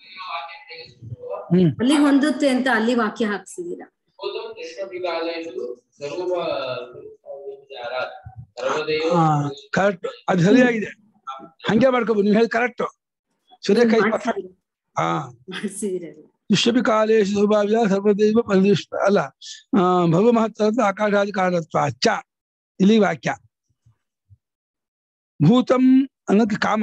ಹ್ಮ್ ಅಲ್ಲಿಗೆ ಹೊಂದುತ್ತೆ ಅಂತ ಅಲ್ಲಿ ವಾಕ್ಯ ಹಾಕ್ಸಿದಿರ ಭೂತಂ ನಿಷ್ಠವಿಕಾಲೇಶು ಸ್ವರೂಪ ವಿಚಾರ ಸರ್ವದೇವ ಹಾ ಕರೆಕ್ಟ್ ಅದು ಸರಿಯಾಗಿದೆ ಹಂಗೆ ಮಾಡ್ಕೋಬೋದು ನೀವು ಹೇಳಿ ಕರೆಕ್ಟ್ ಸುರೇಖ ಹಾ ಮಾಡ್ಸಿದಿರ ದುಷ್ಯಪಿ ಕಾಲೇಶು ಸೌಭಾವ್ಯ ಸರ್ವದೈವ ಪರಿನಿಷ್ಠ ಅಲ್ಲ ಆ ಭವ ಮಹತ್ವ ಆಕಾಶಾದಿ ಕಾರಣತ್ವ ಅಚ್ಚ ಇಲ್ಲಿ ವಾಕ್ಯ ಭೂತಂ ಅನ್ನೋಕ್ಕೆ ಕಾಮ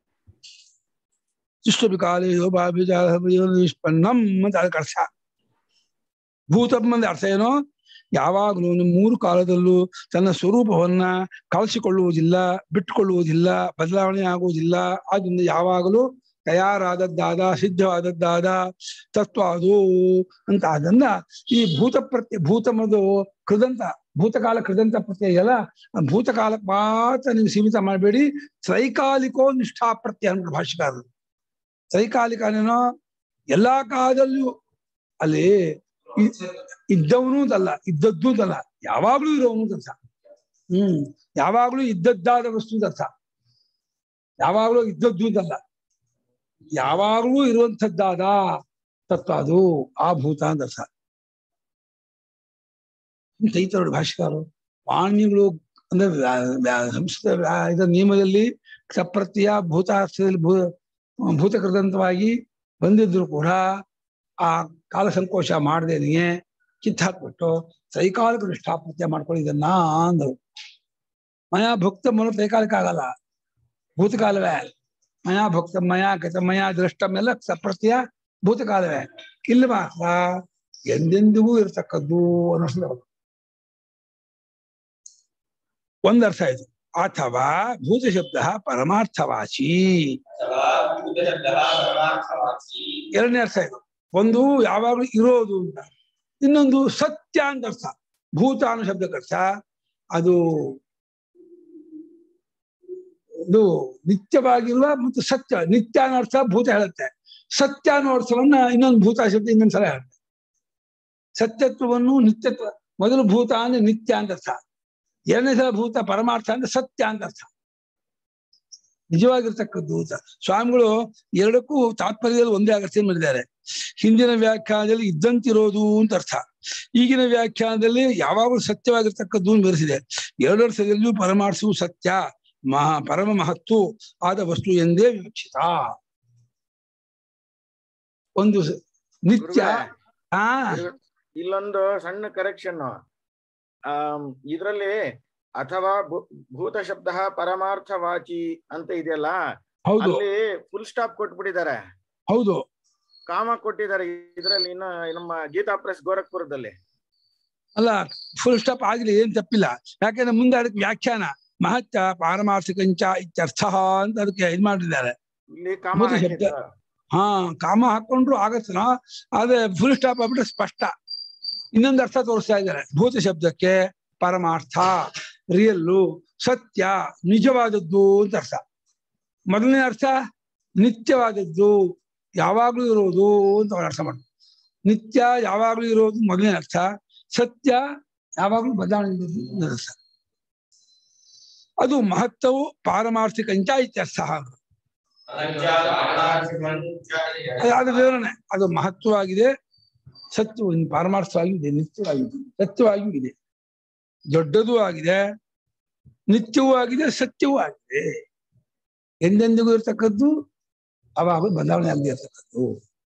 ದುಷ್ಯಪಿ ಕಾಲೇಶು ಸೌಭಾವ್ಯ ನಿಷ್ಪನ್ನಂ ಅಂತ ಅದಕ್ಕೆ ಅರ್ಥ ಭೂತಂ ಅಂದ್ರೆ ಅರ್ಥ ಏನೋ ಯಾವಾಗಲೂ ಮೂರು ಕಾಲದಲ್ಲೂ ತನ್ನ ಸ್ವರೂಪವನ್ನ ಕಳಿಸಿಕೊಳ್ಳುವುದಿಲ್ಲ ಬಿಟ್ಟುಕೊಳ್ಳುವುದಿಲ್ಲ ಬದಲಾವಣೆ ಆಗುವುದಿಲ್ಲ ಆದ್ದರಿಂದ ಯಾವಾಗಲೂ ತಯಾರಾದದ್ದಾದ ಸಿದ್ಧವಾದದ್ದಾದ ತತ್ವ ಅದು ಅಂತ ಅದನ್ನ ಈ ಭೂತ ಪ್ರತ್ಯಯ ಭೂತಮದು ಕೃದಂತ ಭೂತಕಾಲ ಕೃದಂತ ಪ್ರತ್ಯಯ ಅಲ್ಲ ಆ ಭೂತಕಾಲಕ್ಕೆ ಮಾತ್ರ ನೀವು ಸೀಮಿತ ಮಾಡಬೇಡಿ ತ್ರೈಕಾಲಿಕೋ ನಿಷ್ಠಾ ಪ್ರತ್ಯಯ ಅಂತ ಭಾಷೆಕಾರರು ತ್ರೈಕಾಲಿಕ ಅನ್ನೋ ಎಲ್ಲಾ ಕಾಲದಲ್ಲೂ ಅಲ್ಲಿ ಇ- ಇದ್ದವನು ಅಂತಲ್ಲ ಇದ್ದದ್ದು ಅಂತಲ್ಲ ಯಾವಾಗ್ಲೂ ಇರೋವನು ಅಂತ ಅರ್ಥ ಹ್ಮ್ ಯಾವಾಗ್ಲೂ ಇದ್ದದ್ದಾದ ವಸ್ತು ಅಂತ ಅರ್ಥ ಯಾವಾಗ್ಲೂ ಇದ್ದದ್ದು ಅಂತಲ್ಲ ಯಾವಾಗ್ಲೂ ಇರುವಂತದ್ದಾದ ತತ್ವ ಅದು ಆ ಭೂತ ಅಂತ ಅರ್ಥ ತೈತರು ಭಾಷೆಕಾರರು ವಾಣಿಗಳು ಅಂದ್ರೆ ವ್ಯಾ- ವ್ಯಾ- ಸಂಸ್ಕೃತ ವ್ಯಾ- ಇದರ ನಿಯಮದಲ್ಲಿ ಸಪ್ರತ್ಯಯ ಭೂತಾರ್ಥದಲ್ಲಿ ಭೂ ಭೂತಕೃತಂತವಾಗಿ ಬಂದಿದ್ರು ಕೂಡ ಆ ಕಾಲ ಸಂಕೋಚ ಮಾಡದೇನೆಯೇ ಕಿತ್ತಾಕ್ಬಿಟ್ಟು ತ್ರೈಕಾಲಿಕ ನಿಷ್ಠಾಪ್ರತ್ಯ ಮಾಡ್ಕೊಳ್ಳಿ ಇದನ್ನ ಅಂದ್ರು ಮಯಾ ಭುಕ್ತ ಮೂಲ ತ್ರೈಕಾಲಿಕ ಆಗಲ್ಲ ಭೂತಕಾಲವೇ ಮಯಾ ಭುಕ್ತ ಮಯಾ ಗತ ಮಯಾ ದೃಷ್ಟಂ ಎಲ್ಲ ಪ್ರತ್ಯಯ ಭೂತಕಾಲವೇ ಇಲ್ಲಿ ಮಾತ್ರ ಎಂದೆಂದಿಗೂ ಇರತಕ್ಕದ್ದು ಅನ್ನಿಸ್ತದೆ ಒಂದರ್ಥ ಇದು ಅಥವಾ ಭೂತ ಶಬ್ದ ಪರಮಾರ್ಥವಾಚಿ ಅಥವಾ ಭೂತಶಬ್ದಃ ಪರಮಾರ್ಥವಾಚಿ ಎರಡನೇ ಅರ್ಥ ಇದು ಒಂದು ಯಾವಾಗಲೂ ಇರೋದು ಅಂತ ಇನ್ನೊಂದು ಸತ್ಯ ಅಂತ ಅರ್ಥ ಭೂತ ಅನ್ನೋ ಶಬ್ದಕ್ಕೆ ಅರ್ಥ ಅದು ಇದು ನಿತ್ಯವಾಗಿರುವ ಮತ್ತು ಸತ್ಯ ನಿತ್ಯ ಅನ್ನೋ ಅರ್ಥ ಭೂತ ಹೇಳುತ್ತೆ ಸತ್ಯ ಅನ್ನೋ ಅರ್ಥವನ್ನ ಇನ್ನೊಂದು ಭೂತ ಶಬ್ದ ಇನ್ನೊಂದು ಸಲ ಹೇಳುತ್ತೆ ಸತ್ಯತ್ವವನ್ನು ನಿತ್ಯತ್ವ ಮೊದಲು ಭೂತ ಅಂದ್ರೆ ನಿತ್ಯ ಅಂತ ಅರ್ಥ ಎರಡನೇ ಸಲ ಭೂತ ಪರಮಾರ್ಥ ಅಂದ್ರೆ ಸತ್ಯ ಅಂತ ಅರ್ಥ ನಿಜವಾಗಿರ್ತಕ್ಕದ್ದು ಅಂತ ಸ್ವಾಮಿಗಳು ಎರಡಕ್ಕೂ ತಾತ್ಪರ್ಯದಲ್ಲಿ ಒಂದೇ ಅಗತ್ಯ ಮಾಡಿದ್ದಾರೆ ಹಿಂದಿನ ವ್ಯಾಖ್ಯಾನದಲ್ಲಿ ಇದ್ದಂತಿರೋದು ಅಂತ ಅರ್ಥ ಈಗಿನ ವ್ಯಾಖ್ಯಾನದಲ್ಲಿ ಯಾವಾಗಲೂ ಸತ್ಯವಾಗಿರ್ತಕ್ಕದ್ದು ಅಂತ ಬೆರೆಸಿದೆ ಎರಡರ್ಥದಲ್ಲಿಯೂ ಪರಮಾರ್ಥವು ಸತ್ಯ ಮಹಾ ಪರಮ ಮಹತ್ತು ಆದ ವಸ್ತು ಎಂದೇ ವಿವಕ್ಷಿತ ಒಂದು ಸ- ನಿತ್ಯ ಆ ಇಲ್ಲೊಂದು ಸಣ್ಣ ಕರೆಕ್ಷನ್ ಇದ್ರಲ್ಲಿ ಅಥವಾ ಭೂ- ಭೂತ ಶಬ್ದ ಪರಮಾರ್ಥವಾಚಿ ಅಂತ ಇದೆಯಲ್ಲ ಹೌದು ಅಲ್ಲಿ ಫುಲ್ ಸ್ಟಾಪ್ ಕೊಟ್ಬಿಟ್ಟಿದ್ದಾರೆ ಹೌದು ಕಾಮ ಕೊಟ್ಟಿದ್ದಾರೆ ಇದ್ರಲ್ಲಿ ಇನ್ನು ನಮ್ಮ ಗೀತಾ ಪ್ರೆಸ್ ಗೋರಖ್ಪುರದಲ್ಲಿ ಅಲ್ಲ ಫುಲ್ ಸ್ಟಾಪ್ ಆಗ್ಲಿ ಏನ್ ತಪ್ಪಿಲ್ಲ ಯಾಕಂದ್ರೆ ಮುಂದೆ ಅದಕ್ಕೆ ವ್ಯಾಖ್ಯಾನ ಮಹತ್ಯ ಪಾರಮಾರ್ಥಿಕಂಚ ಇತ್ಯರ್ಥ ಅಂತ ಅದಕ್ಕೆ ಇದ್ ಮಾಡಿದ್ದಾರೆ ಇಲ್ಲಿ ಕಾಮ ಭೂತ ಶಬ್ದ. ಹಾಕಿದ್ರು. ಹಾ ಕಾಮ ಹಾಕೊಂಡ್ರು ಆಗತ್ತನ ಆದ್ರೆ ಫುಲ್ ಸ್ಟಾಪ್ ಆಗ್ಬಿಟ್ರೆ ಸ್ಪಷ್ಟ ಇನ್ನೊಂದು ಅರ್ಥ ತೋರಿಸ್ತಾ ಇದ್ದಾರೆ ಭೂತ ಶಬ್ದಕ್ಕೆ ಪರಮಾರ್ಥ ರಿಯಲ್ಲು ಸತ್ಯ ನಿಜವಾದದ್ದು ಅಂತ ಅರ್ಥ ಮೊದಲನೇ ಅರ್ಥ ನಿತ್ಯವಾದದ್ದು ಯಾವಾಗ್ಲೂ ಇರೋದು ಅಂತ ಅವ್ರು ಅರ್ಥ ಮಾಡಿ ನಿತ್ಯ ಯಾವಾಗ್ಲೂ ಇರೋದು ಮೊದಲನೇ ಅರ್ಥ ಸತ್ಯ ಯಾವಾಗ್ಲೂ ಬದಲಾವಣೆ ಇರೋದು ಇನ್ನೊಂದು ಅರ್ಥ ಅದು ಮಹತ್ವವು ಪಾರಮಾರ್ಥಿಕಂಚ ಇತ್ಯರ್ಥ ಅದು ಅದಾದ ವಿವರಣೆ ಅದು ಮಹತ್ವವಾಗಿದೆ ಸತ್ಯ ಪಾರಮಾರ್ಥವಾಗಿಯೂ ಇದೆ ನಿತ್ಯವಾಗಿದೆ ಸತ್ಯವಾಗಿಯೂ ಇದೆ ದೊಡ್ಡದೂ ಆಗಿದೆ ನಿತ್ಯವೂ ಆಗಿದೆ ಸತ್ಯವೂ ಆಗಿದೆ ಎಂದೆಂದಿಗೂ ಇರ್ತಕ್ಕದ್ದು ಅವಾಗ ಬದಲಾವಣೆ ಆಗದೆ ಇರ್ತಕ್ಕದ್ದು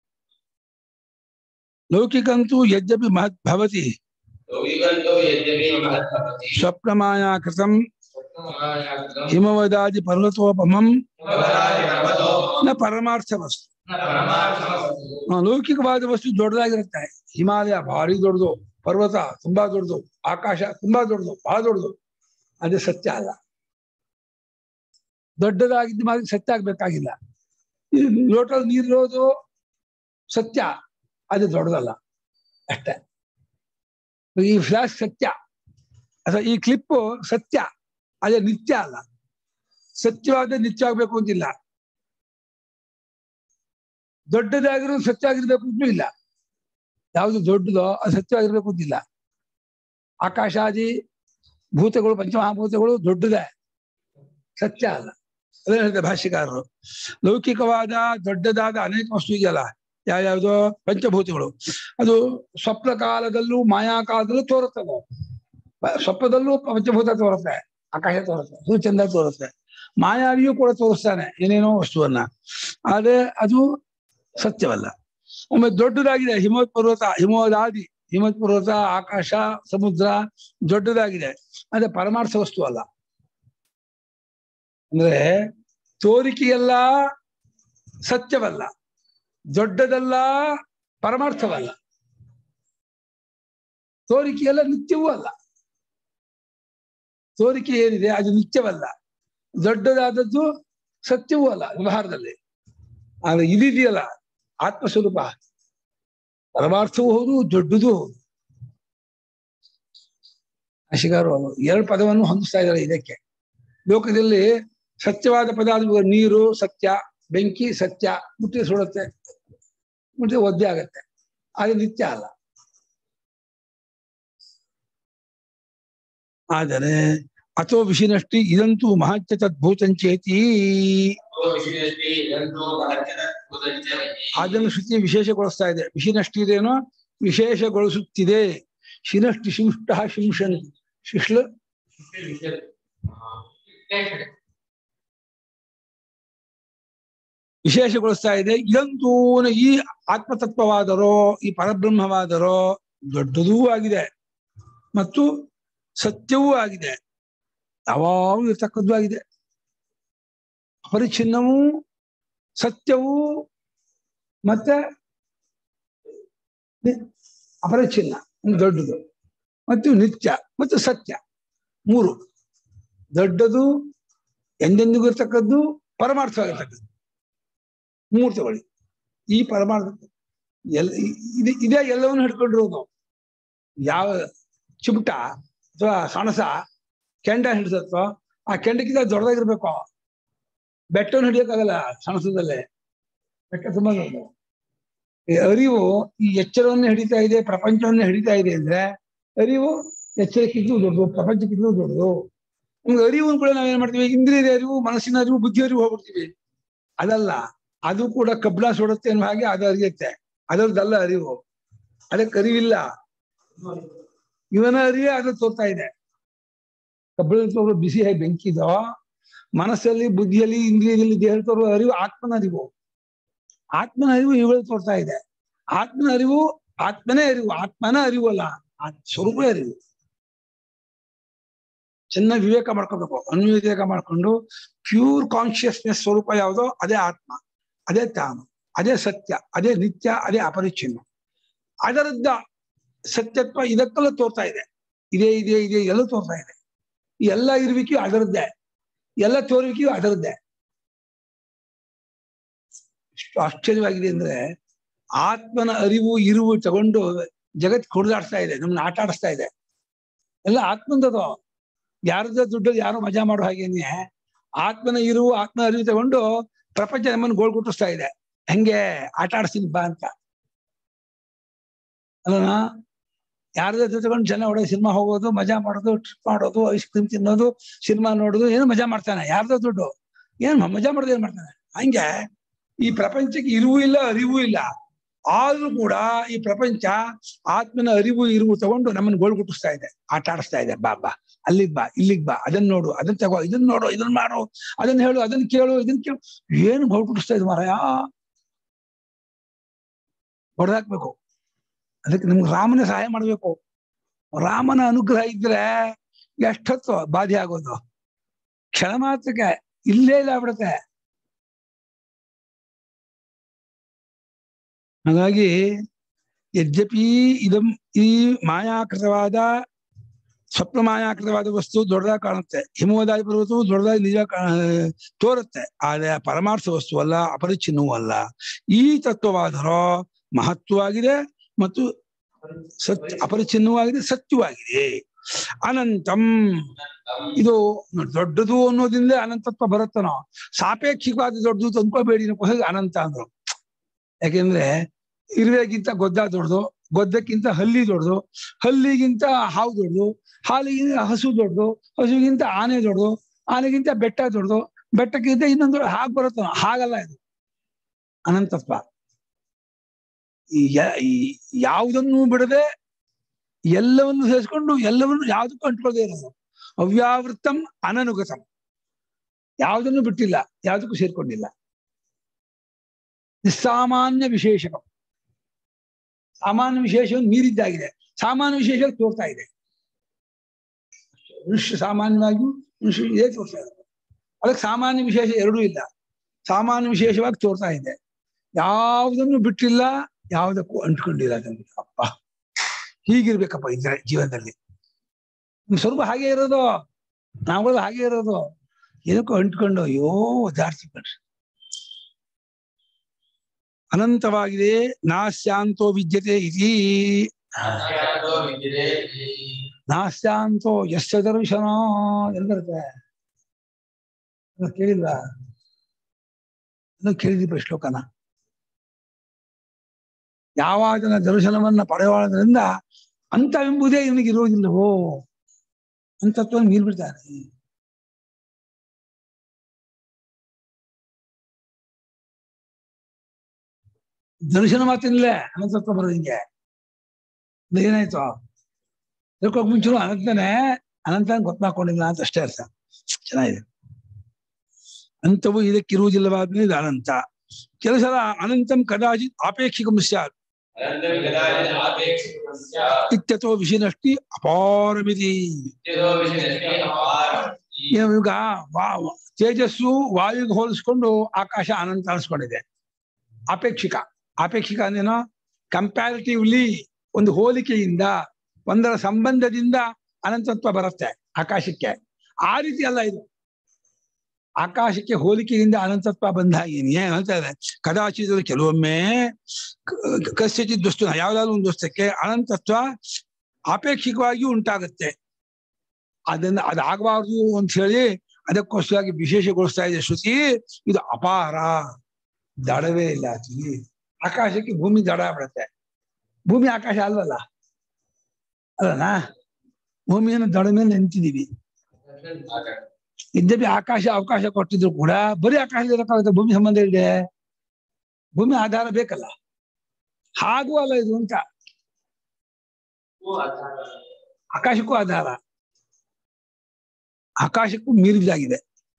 ಲೌಕಿಕಂತೂ ಯದ್ಯಪಿ ಮಹತ್ ಭವತಿ ಲೌಕಿಕಂತೋ ಯದ್ಯಪಿ ಮಹತ್ಭವತಿ ಸ್ವಪ್ನಮಾಯಾ ಕೃತಂ ಸ್ವಪ್ನಮಾಯಾಕೃತಂ ಹಿಮವದಾದಿ ಪರ್ವತೋಪಮಂ ಪರಮಾರ್ಥಿ ಪರ್ವತೋ ನ ಪರಮಾರ್ಥ ವಸ್ತು ಪರಮಾರ್ಥವಸ್ತು. ಆ, ಲೌಕಿಕವಾದ ವಸ್ತು ದೊಡ್ಡದಾಗಿರುತ್ತೆ ಹಿಮಾಲಯ ಭಾರಿ ದೊಡ್ಡದು ಪರ್ವತ ತುಂಬಾ ದೊಡ್ಡದು ಆಕಾಶ ತುಂಬಾ ದೊಡ್ಡದು ಬಹಳ ದೊಡ್ಡದು ಅದೇ ಸತ್ಯ ಅಲ್ಲ ದೊಡ್ಡದಾಗಿದ್ದು ಮಾತ್ರ ಸತ್ಯ ಆಗ್ಬೇಕಾಗಿಲ್ಲ ಈ ಲೋಟಲ್ ನೀರಿರೋದು ಸತ್ಯ ಅದು ದೊಡ್ಡದಲ್ಲ ಅಷ್ಟೇ ಈ ಫ್ಲಾಶ್ ಸತ್ಯ ಅಥವಾ ಈ ಕ್ಲಿಪ್ಪು ಸತ್ಯ ಅದೇ ನಿತ್ಯ ಅಲ್ಲ ಸತ್ಯವಾದ ನಿತ್ಯ ಆಗ್ಬೇಕು ಅಂತಿಲ್ಲ ದೊಡ್ಡದಾಗಿರೋದು ಸತ್ಯ ಆಗಿರ್ಬೇಕು ಅಂತೂ ಇಲ್ಲ ಯಾವುದು ದೊಡ್ಡದೋ ಅದು ಸತ್ಯವಾಗಿರ್ಬೇಕು ಅಂತಿಲ್ಲ ಆಕಾಶಾದಿ ಭೂತಗಳು ಪಂಚಮಹಾಭೂತಗಳು ದೊಡ್ಡದೇ ಸತ್ಯ ಅಲ್ಲ ಅದೇ ಹೇಳಿದೆ ಭಾಷ್ಯಕಾರರು ಲೌಕಿಕವಾದ ದೊಡ್ಡದಾದ ಅನೇಕ ವಸ್ತು ಇದೆಯಲ್ಲ ಯಾವ್ಯಾವುದೋ ಪಂಚಭೂತಗಳು ಅದು ಸ್ವಪ್ನ ಕಾಲದಲ್ಲೂ ಮಾಯಾ ಕಾಲದಲ್ಲೂ ತೋರುತ್ತದೆ ಪ- ಸ್ವಪ್ನದಲ್ಲೂ ಪಂಚಭೂತ ತೋರುತ್ತೆ ಆಕಾಶ ತೋರುತ್ತೆ ಸೂಚಂದ ತೋರುತ್ತೆ ಮಾಯಾವಿಯೂ ಕೂಡ ತೋರಿಸ್ತಾನೆ ಏನೇನೋ ವಸ್ತುವನ್ನ ಆದ್ರೆ ಅದು ಸತ್ಯವಲ್ಲ ಒಮ್ಮೆ ದೊಡ್ಡದಾಗಿದೆ ಹಿಮವತ್ ಪರ್ವತ ಹಿಮವದಾದಿ ಹಿಮವತ್ ಪರ್ವತ ಆಕಾಶ ಸಮುದ್ರ ದೊಡ್ಡದಾಗಿದೆ ಅದೇ ಪರಮಾರ್ಥ ವಸ್ತು ಅಲ್ಲ ಅಂದ್ರೆ ತೋರಿಕೆಯಲ್ಲ ಸತ್ಯವಲ್ಲ ದೊಡ್ಡದಲ್ಲ ಪರಮಾರ್ಥವಲ್ಲ ತೋರಿಕೆಯಲ್ಲ ನಿತ್ಯವೂ ಅಲ್ಲ ತೋರಿಕೆ ಏನಿದೆ ಅದು ನಿತ್ಯವಲ್ಲ ದೊಡ್ಡದಾದದ್ದು ಸತ್ಯವೂ ಅಲ್ಲ ವ್ಯವಹಾರದಲ್ಲಿ ಆದ್ರೆ ಇದಿದೆಯಲ್ಲ ಆತ್ಮಸ್ವರೂಪ ಪರಮಾರ್ಥವೂ ಹೌದು ದೊಡ್ಡದು ಹೌದು ಅಶಿಗಾರು ಎರಡು ಪದವನ್ನು ಹೊಂದಿಸ್ತಾ ಇದ್ದಾರೆ ಇದಕ್ಕೆ ಲೋಕದಲ್ಲಿ ಸತ್ಯವಾದ ಪದ ಅದು ನೀರು ಸತ್ಯ ಬೆಂಕಿ ಸತ್ಯ ಮುಟ್ಟಿಗೆ ಸುಡುತ್ತೆ ಮುಟ್ಟಿಗೆ ಒದ್ದೆ ಆಗತ್ತೆ ಅದು ನಿತ್ಯ ಅಲ್ಲ ಆದರೆ ಅಥೋ ವಿಷಿನಷ್ಟಿ ಇದಂತೂ ಮಹತ್ಯ ತದ್ಭೂತಂಚೇತಿ ಓ ವಿಷಯದಲ್ಲಿ ಇದಂತೋ ಮಹತ್ಯದ ಭೂತಂಚ ಅದನ್ನು ಶ್ರುತಿ ವಿಶೇಷಗೊಳಿಸ್ತಾ ಇದೆ ವಿಷಿನಷ್ಟಿ ಇದೇನೋ ವಿಶೇಷಗೊಳಿಸುತ್ತಿದೆ ಶಿನಷ್ಟಿ ಶಿಂಷ್ಟ ಶಿಂಶನ್ ಶಿಶ್ಲ ವಿಶೇಷಗೊಳಿಸ್ತಾ ಇದೆ ಇದಂತೂ ಈ ಆತ್ಮತತ್ವವಾದರೋ ಈ ಪರಬ್ರಹ್ಮವಾದರೋ ದೊಡ್ಡದೂ ಆಗಿದೆ ಮತ್ತು ಸತ್ಯವೂ ಆಗಿದೆ ಯಾವಾಗಲೂ ಇರ್ತಕ್ಕದ್ದು ಆಗಿದೆ ಅಪರಿಚ್ಛಿನ್ನವೂ ಸತ್ಯವೂ ಮತ್ತೆ ನಿ- ಅಪರಿಚ್ಛಿನ್ನ ಒಂದು ದೊಡ್ಡದು ಮತ್ತು ನಿತ್ಯ ಮತ್ತು ಸತ್ಯ ಮೂರು ದೊಡ್ಡದು ಎಂದೆಂದಿಗೂ ಇರ್ತಕ್ಕದ್ದು ಪರಮಾರ್ಥವಾಗಿರ್ತಕ್ಕದ್ದು ಮೂರು ತಗೊಳ್ಳಿ ಈ ಪರಮಾರ್ಥ ಎಲ್ ಇ- ಇದ್- ಇದೇ ಎಲ್ಲವನ್ನು ಹಿಡ್ಕೊಂಡಿರೋದು ಯಾವ ಚಿಮಟ ಅಥವಾ ಸಣಸ ಕೆಂಡ ಹಿಡಿಸತ್ತೋ ಆ ಕೆಂಡಕ್ಕಿಂತ ದೊಡ್ಡದಾಗಿರ್ಬೇಕು ಬೆಟ್ಟವನ್ನು ಹಿಡಿಯೋಕ್ಕಾಗಲ್ಲ ಸಣಸದಲ್ಲೇ ಬೆಟ್ಟ ತುಂಬಾ ದೊಡ್ಡದು ಈ ಅರಿವು ಈ ಎಚ್ಚರವನ್ನು ಹಿಡಿತಾ ಇದೆ ಪ್ರಪಂಚವನ್ನು ಹಿಡಿತಾ ಇದೆ ಅಂದ್ರೆ ಅರಿವು ಎಚ್ಚರಕ್ಕಿಂತಲೂ ದೊಡ್ಡದು ಪ್ರಪಂಚಕ್ಕಿಂತಲೂ ದೊಡ್ಡದು ನಮ್ಗೆ ಅರಿವು ಕೂಡ ನಾವೇನ್ ಮಾಡ್ತೀವಿ ಇಂದ್ರಿಯದ ಅರಿವು ಮನಸ್ಸಿನ ಅರಿವು ಬುದ್ಧಿ ಅರಿವು ಹೋಗ್ಬಿಡ್ತೀವಿ ಅದಲ್ಲ ಅದು ಕೂಡ ಕಬ್ಬಿಣ ಸುಡುತ್ತೆ ಅನ್ನೋ ಹಾಗೆ ಅದು ಅರಿಯುತ್ತೆ ಅದರದ್ದಲ್ಲ ಅರಿವು ಅದಕ್ಕೆ ಅರಿವಿಲ್ಲ ಇವನ ಅರಿವೇ ಅದು ತೋರ್ತಾ ಇದೆ ಕಬ್ಬಿಣ ತೋರೋ ಬಿಸಿ ಹೇಗೆ ಬೆಂಕಿದೋ ಮನಸ್ಸಲ್ಲಿ ಬುದ್ಧಿಯಲ್ಲಿ ಇಂದ್ರಿಯದಲ್ಲಿ ದೇಹ ತೋರುವ ಅರಿವು ಆತ್ಮನ ಅರಿವು ಆತ್ಮನ ಅರಿವು ಇವುಗಳು ತೋರ್ತಾ ಇದೆ ಆತ್ಮನ ಅರಿವು ಆತ್ಮನೇ ಅರಿವು ಆತ್ಮನ ಅರಿವು ಅಲ್ಲ ಆ ಸ್ವರೂಪವೇ ಅರಿವು ಚೆನ್ನಾಗಿ ವಿವೇಕ ಮಾಡ್ಕೋಬೇಕು ಅನ್ವಿವೇಕ ಮಾಡ್ಕೊಂಡು ಪ್ಯೂರ್ ಕಾನ್ಶಿಯಸ್ನೆಸ್ ಸ್ವರೂಪ ಯಾವುದೋ ಅದೇ ಆತ್ಮ ಅದೇ ತಾನು ಅದೇ ಸತ್ಯ ಅದೇ ನಿತ್ಯ ಅದೇ ಅಪರಿಚ್ಛಿನ್ನ ಅದರದ್ದ ಸತ್ಯತ್ವ ಇದಕ್ಕೆಲ್ಲ ತೋರ್ತಾ ಇದೆ ಇದೇ ಇದೆ ಇದೆ ಎಲ್ಲ ತೋರ್ತಾ ಇದೆ ಈ ಎಲ್ಲ ಇರುವಿಕೆಯು ಅದರದ್ದೇ ಎಲ್ಲ ತೋರುವಿಕೆಯು ಅದರದ್ದೇ ಎಷ್ಟು ಆಶ್ಚರ್ಯವಾಗಿದೆ ಅಂದ್ರೆ ಆತ್ಮನ ಅರಿವು ಇರುವು ತಗೊಂಡು ಜಗತ್ ಹೊಡೆದಾಡ್ಸ್ತಾ ಇದೆ ನಮ್ಮನ್ನ ಆಟ ಆಡಿಸ್ತಾ ಇದೆ ಎಲ್ಲ ಆತ್ಮಂದದು ಯಾರದ ದುಡ್ಡಲ್ಲಿ ಯಾರು ಮಜಾ ಮಾಡೋ ಹಾಗೇನೆ ಆತ್ಮನ ಇರುವು ಆತ್ಮ ಅರಿವು ತಗೊಂಡು ಪ್ರಪಂಚ ನಮ್ಮನ್ನು ಗೋಳ್ ಗುಟ್ಟಿಸ್ತಾ ಇದೆ ಹೆಂಗೆ ಆಟ ಆಡಿಸ್ತೀನಿ ಬಾ ಅಂತ ಅಲ್ಲನ ಯಾರದ ತಗೊಂಡು ಜನ ಹೊಡೆ ಸಿನಿಮಾ ಹೋಗೋದು ಮಜಾ ಮಾಡೋದು ಟ್ರಿಪ್ ಮಾಡೋದು ಐಸ್ ಕ್ರೀಮ್ ತಿನ್ನೋದು ಸಿನಿಮಾ ನೋಡೋದು ಏನೋ ಮಜಾ ಮಾಡ್ತಾನೆ ಯಾರ್ದೋ ದುಡ್ಡು ಏನ್ ಮಜಾ ಮಾಡೋದು ಏನ್ ಮಾಡ್ತಾನೆ ಹಂಗೆ ಈ ಪ್ರಪಂಚಕ್ಕೆ ಇರುವು ಇಲ್ಲ ಅರಿವು ಇಲ್ಲ ಆದ್ರೂ ಕೂಡ ಈ ಪ್ರಪಂಚ ಆತ್ಮನ ಅರಿವು ಇರುವು ತಗೊಂಡು ನಮ್ಮನ್ನು ಗೋಳ್ಗುಟ್ಟಿಸ್ತಾ ಇದೆ ಆಟ ಆಡಿಸ್ತಾ ಇದೆ ಬಾ ಬಾ ಅಲ್ಲಿಗ್ ಬಾ ಇಲ್ಲಿಗ್ ಬಾ ಅದನ್ನ ನೋಡು ಅದನ್ನ ತಗೋ ಇದನ್ನ ನೋಡು ಇದನ್ನ ಮಾಡು ಅದನ್ನ ಹೇಳು ಅದನ್ನ ಕೇಳು ಇದನ್ನ ಕೇಳು ಏನು ಗೋಳ್ಗುಟ್ಟಿಸ್ತಾ ಇದೆ ಮಾರಾಯ ಹೊಡೆದಾಕ್ಬೇಕು ಅದಕ್ಕೆ ನಮ್ಗೆ ರಾಮನ ಸಹಾಯ ಮಾಡ್ಬೇಕು ರಾಮನ ಅನುಗ್ರಹ ಇದ್ರೆ ಎಷ್ಟೊತ್ತು ಬಾಧೆ ಆಗೋದು ಕ್ಷಣ ಮಾತ್ರಕ್ಕೆ ಇಲ್ಲೇ ಇಲ್ಲ ಆಗ್ಬಿಡುತ್ತೆ ಹಾಗಾಗಿ ಯದ್ಯಪಿ ಇದಂ ಈ ಮಾಯಾಕೃತವಾದ ಸ್ವಪ್ನ ಮಾಯಾಕೃತವಾದ ವಸ್ತು ದೊಡ್ಡದಾಗಿ ಕಾಣುತ್ತೆ ಹಿಮವದಾಯಿ ಪರ್ವತವು ದೊಡ್ಡದಾಗಿ ನಿಜ ಕಾ- ತೋರುತ್ತೆ ಆದ್ರೆ ಪರಮಾರ್ಥ ವಸ್ತು ಅಲ್ಲ ಅಪರಿಚ್ಛಿನ್ನವೂ ಅಲ್ಲ ಈ ತತ್ವವಾದರೋ ಮಹತ್ವವಾಗಿದೆ ಮತ್ತು ಸತ್ಯ ಅಪರಿಚ್ಛಿನ್ನವೂ ಆಗಿದೆ ಸತ್ಯವಾಗಿದೆ ಅನಂತಂ ಇದು ದೊಡ್ಡದು ಅನ್ನೋದ್ರಿಂದ ಅನಂತತ್ವ ಬರುತ್ತನೋ ಸಾಪೇಕ್ಷಿಕವಾದ ದೊಡ್ಡದು ತಂದ್ಕೋಬೇಡಿ ಅನ್ನೋಕ್ಕೋಸ್ಕರ ಅನಂತ ಅಂದ್ರು ಯಾಕೆಂದ್ರೆ ಇರುವೆಗಿಂತ ಗೊದ್ದ ದೊಡ್ಡದು ಗೊದ್ದಕ್ಕಿಂತ ಹಲ್ಲಿ ದೊಡ್ಡದು ಹಲ್ಲಿಗಿಂತ ಹಾವು ದೊಡ್ಡದು ಹಾಲಿಗಿಂತ ಹಸು ದೊಡ್ಡದು ಹಸುಗಿಂತ ಆನೆ ದೊಡ್ಡದು ಆನೆಗಿಂತ ಬೆಟ್ಟ ದೊಡ್ಡದು ಬೆಟ್ಟಕ್ಕಿಂತ ಇನ್ನೊಂದು ಹಾಗೆ ಬರುತ್ತ ಹಾಗಲ್ಲ ಇದು ಅನಂತತ್ವ ಈ ಯ- ಈ ಯಾವುದನ್ನು ಬಿಡದೆ ಎಲ್ಲವನ್ನು ಸೇರಿಸ್ಕೊಂಡು ಎಲ್ಲವನ್ನು ಯಾವುದಕ್ಕೂ ಅಂಟ್ಕೊಳ್ಳದೆ ಇರೋದು ಅವ್ಯಾವೃತ್ತಂ ಅನನುಗತಂ ಯಾವುದನ್ನು ಬಿಟ್ಟಿಲ್ಲ ಯಾವುದಕ್ಕೂ ಸೇರ್ಕೊಂಡಿಲ್ಲ ನಿಸ್ಸಾಮಾನ್ಯ ವಿಶೇಷಕ ಸಾಮಾನ್ಯ ವಿಶೇಷವನ್ನು ಮೀರಿದ್ದಾಗಿದೆ ಸಾಮಾನ್ಯ ವಿಶೇಷ ತೋರ್ತಾ ಇದೆ ಮನುಷ್ಯ ಸಾಮಾನ್ಯವಾಗಿ ಮನುಷ್ಯ ಇದೇ ತೋರ್ತಾ ಇದೆ ಅದಕ್ಕೆ ಸಾಮಾನ್ಯ ವಿಶೇಷ ಎರಡೂ ಇಲ್ಲ ಸಾಮಾನ್ಯ ವಿಶೇಷವಾಗಿ ತೋರ್ತಾ ಇದೆ ಯಾವುದನ್ನು ಬಿಟ್ಟಿಲ್ಲ ಯಾವುದಕ್ಕೂ ಅಂಟ್ಕೊಂಡಿಲ್ಲ ಅದನ್ನು ಅಪ್ಪ ಹೀಗಿರ್ಬೇಕಪ್ಪ ಇದ್ರೆ ಜೀವನದಲ್ಲಿ ನಿಮ್ ಸ್ವರೂಪ ಹಾಗೆ ಇರೋದು ನಾವುಗಳು ಹಾಗೆ ಇರೋದು ಏನಕ್ಕೂ ಅಂಟ್ಕೊಂಡು ಅಯ್ಯೋ ಜಾಸ್ತಿ ಕಣ್ರಿ ಅನಂತವಾಗಿದೆ ನಾಸ್ಯಾಂತೋ ವಿದ್ಯತೆ ಇತಿ ನಾಸ್ಯಾದೋ ವಿದ್ಯತೆ ಇತಿ. ನಾಸ್ಯಾಂತೋ ಯಸ್ಯ ದರ್ಶನ ಎಂದಿರುತ್ತೆ ಕೇಳಿಲ್ಲ ಕೇಳಿದ್ವಿ ಶ್ಲೋಕನ ಯಾವಾಗನ ದರ್ಶನವನ್ನ ಪಡೆಯುವುದರಿಂದ ಅಂತವೆಂಬುದೇ ಇವನಿಗೆ ಇರುವುದಿಲ್ಲವೋ ಅಂತತ್ವ ಮೀರ್ಬಿಡ್ತಾನೆ ದರ್ಶನ ಮಾತಿನಲ್ಲೇ ಅನಂತತ್ವ ಬರೋದಿಂಗೆ ಏನಾಯ್ತು ತಿಳ್ಕೊಕ್ ಮುಂಚೆ ಅನಂತನೇ ಅನಂತ ಗೊತ್ತು ಮಾಡ್ಕೊಂಡಿಲ್ಲ ಅಂತ ಅಷ್ಟೇ ಅರ್ಥ ಚೆನ್ನಾಗಿದೆ ಅಂತವು ಇದಕ್ಕಿರುವುದಿಲ್ಲವಾದ್ಮೇಲೆ ಇದು ಅನಂತ ಕೆಲವು ಸಲ ಅನಂತಂ ಕದಾಚಿತ್ ಆಪೇಕ್ಷಿಕಂ ಸ್ಯಾತ್ अनन्तविगताय आपेक्षितस्य ಇತ್ಯಥೋ ವಿಷಯನಷ್ಟಿ ಅಪಾರಮಿತಿ यतो विषयस्य अपारम् ಈಗ ವಾ- ತೇಜಸ್ಸು ವಾಯುಗೆ ಹೋಲಿಸ್ಕೊಂಡು ಆಕಾಶ ಅನಂತ ಅನಿಸ್ಕೊಂಡಿದೆ ಅಪೇಕ್ಷಿಕ ಅಪೇಕ್ಷಿಕ ಅಂದ್ರೇನು ಕಂಪ್ಯಾರಿಟಿವ್ಲಿ ಒಂದು ಹೋಲಿಕೆಯಿಂದ ಒಂದರ ಸಂಬಂಧದಿಂದ ಅನಂತತ್ವ ಬರುತ್ತೆ ಆಕಾಶಕ್ಕೆ ಆ ರೀತಿ ಅಲ್ಲ ಇದು ಆಕಾಶಕ್ಕೆ ಹೋಲಿಕೆಯಿಂದ ಅನಂತತ್ವ ಬಂದ ಹಾಗೇನೆ ಏನ್ ಹೇಳ್ತಾರೆ ಕದಾಚಿತ ಕೆಲವೊಮ್ಮೆ ಕ- ಕಸ್ಯಚಿತ್ ವಸ್ತು ಯಾವ್ದಾದ್ರು ಒಂದು ವಸ್ತುಕ್ಕೆ ಅನಂತತ್ವ ಆಪೇಕ್ಷಿಕವಾಗಿ ಉಂಟಾಗುತ್ತೆ ಅದನ್ನ ಅದಾಗಬಾರ್ದು ಅಂತ ಹೇಳಿ ಅದಕ್ಕೋಸ್ಕರವಾಗಿ ವಿಶೇಷಗೊಳಿಸ್ತಾ ಇದೆ ಶ್ರುತಿ ಇದು ಅಪಾರ ದಡವೇ ಇಲ್ಲ ಆಕ್ಚುಲಿ ಆಕಾಶಕ್ಕೆ ಭೂಮಿ ದಡ ಬಿಡುತ್ತೆ ಭೂಮಿ ಆಕಾಶ ಅಲ್ವಲ್ಲ ಅಲ್ಲನಾ ಭೂಮಿಯನ್ನು ದಡ ಮೇಲೆ ನಿಂತಿದೀವಿ ಇದ್ದಬಿ ಆಕಾಶ ಅವಕಾಶ ಕೊಟ್ಟಿದ್ರು ಕೂಡ ಬರೀ ಆಕಾಶ ಇರಕ್ಕಾಗುತ್ತೆ ಭೂಮಿ ಸಂಬಂಧ ಇದೆ ಭೂಮಿ ಆಧಾರ ಬೇಕಲ್ಲ ಹಾಗೂ ಅಲ್ಲ ಇದು ಅಂತ ಆಕಾಶಕ್ಕೂ ಆಧಾರ ಆಕಾಶಕ್ಕೂ ಮೀರಿದಾಗಿದೆ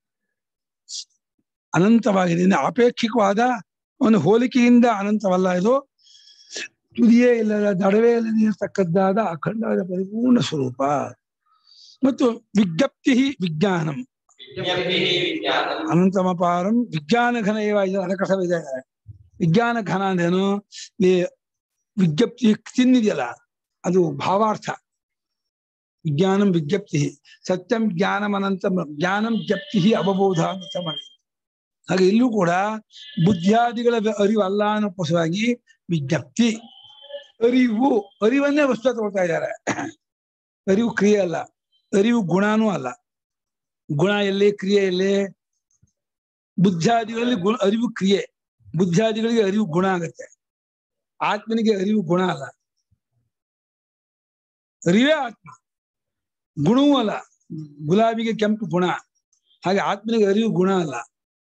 ಅನಂತವಾಗಿದೆ ಇನ್ನು ಅಪೇಕ್ಷಿಕವಾದ ಒಂದು ಹೋಲಿಕೆಯಿಂದ ಅನಂತವಲ್ಲ ಇದು ತುದಿಯೇ ಇಲ್ಲದ ದಡವೇ ಇಲ್ಲದೆ ಇರತಕ್ಕದ್ದಾದ ಅಖಂಡವಾದ ಪರಿಪೂರ್ಣ ಸ್ವರೂಪ ಮತ್ತು ವಿಜ್ಞಪ್ತಿ ವಿಜ್ಞಾನಂ विज्ञप्तिः विज्ञानम् ಅನಂತಮಪಾರಂ ವಿಜ್ಞಾನ ಘನ ಏವ ಇದು ಅನಕಸವಿದೆ ವಿಜ್ಞಾನ ಘನ ಅಂದ್ರೇನು ಈ ವಿಜ್ಞಪ್ತಿ ತಿನ್ನಿದೆಯಲ್ಲ ಅದು ಭಾವಾರ್ಥ ವಿಜ್ಞಾನಂ ವಿಜ್ಞಪ್ತಿ ಸತ್ಯಂ ಜ್ಞಾನಂ ಅನಂತ ಜ್ಞಾನಂ ಜ್ಞಪ್ತಿ ಅವಬೋಧ ಅಂತ ಮಾಡಿ ಹಾಗೆ ಇಲ್ಲೂ ಕೂಡ ಬುದ್ಧಿಯಾದಿಗಳ ವ- ಅರಿವು ಅಲ್ಲ ಅನ್ನೋಕ್ಕೋಸ್ಕರವಾಗಿ ವಿಜ್ಞಪ್ತಿ ಅರಿವು ಅರಿವನ್ನೇ ವಸ್ತು ತಗೊಳ್ತಾ ಇದ್ದಾರೆ ಅರಿವು ಕ್ರಿಯೆ ಅಲ್ಲ ಅರಿವು ಗುಣನೂ ಅಲ್ಲ ಗುಣ ಎಲ್ಲಿ ಕ್ರಿಯೆ ಎಲ್ಲಿ ಬುದ್ಧಾದಿಗಳಲ್ಲಿ ಗುಣ ಅರಿವು ಕ್ರಿಯೆ ಬುದ್ಧಾದಿಗಳಿಗೆ ಅರಿವು ಗುಣ ಆಗತ್ತೆ ಆತ್ಮನಿಗೆ ಅರಿವು ಗುಣ ಅಲ್ಲ ಅರಿವೇ ಆತ್ಮ ಗುಣವೂ ಅಲ್ಲ ಗುಲಾಬಿಗೆ ಕೆಂಪು ಗುಣ ಹಾಗೆ ಆತ್ಮನಿಗೆ ಅರಿವು ಗುಣ ಅಲ್ಲ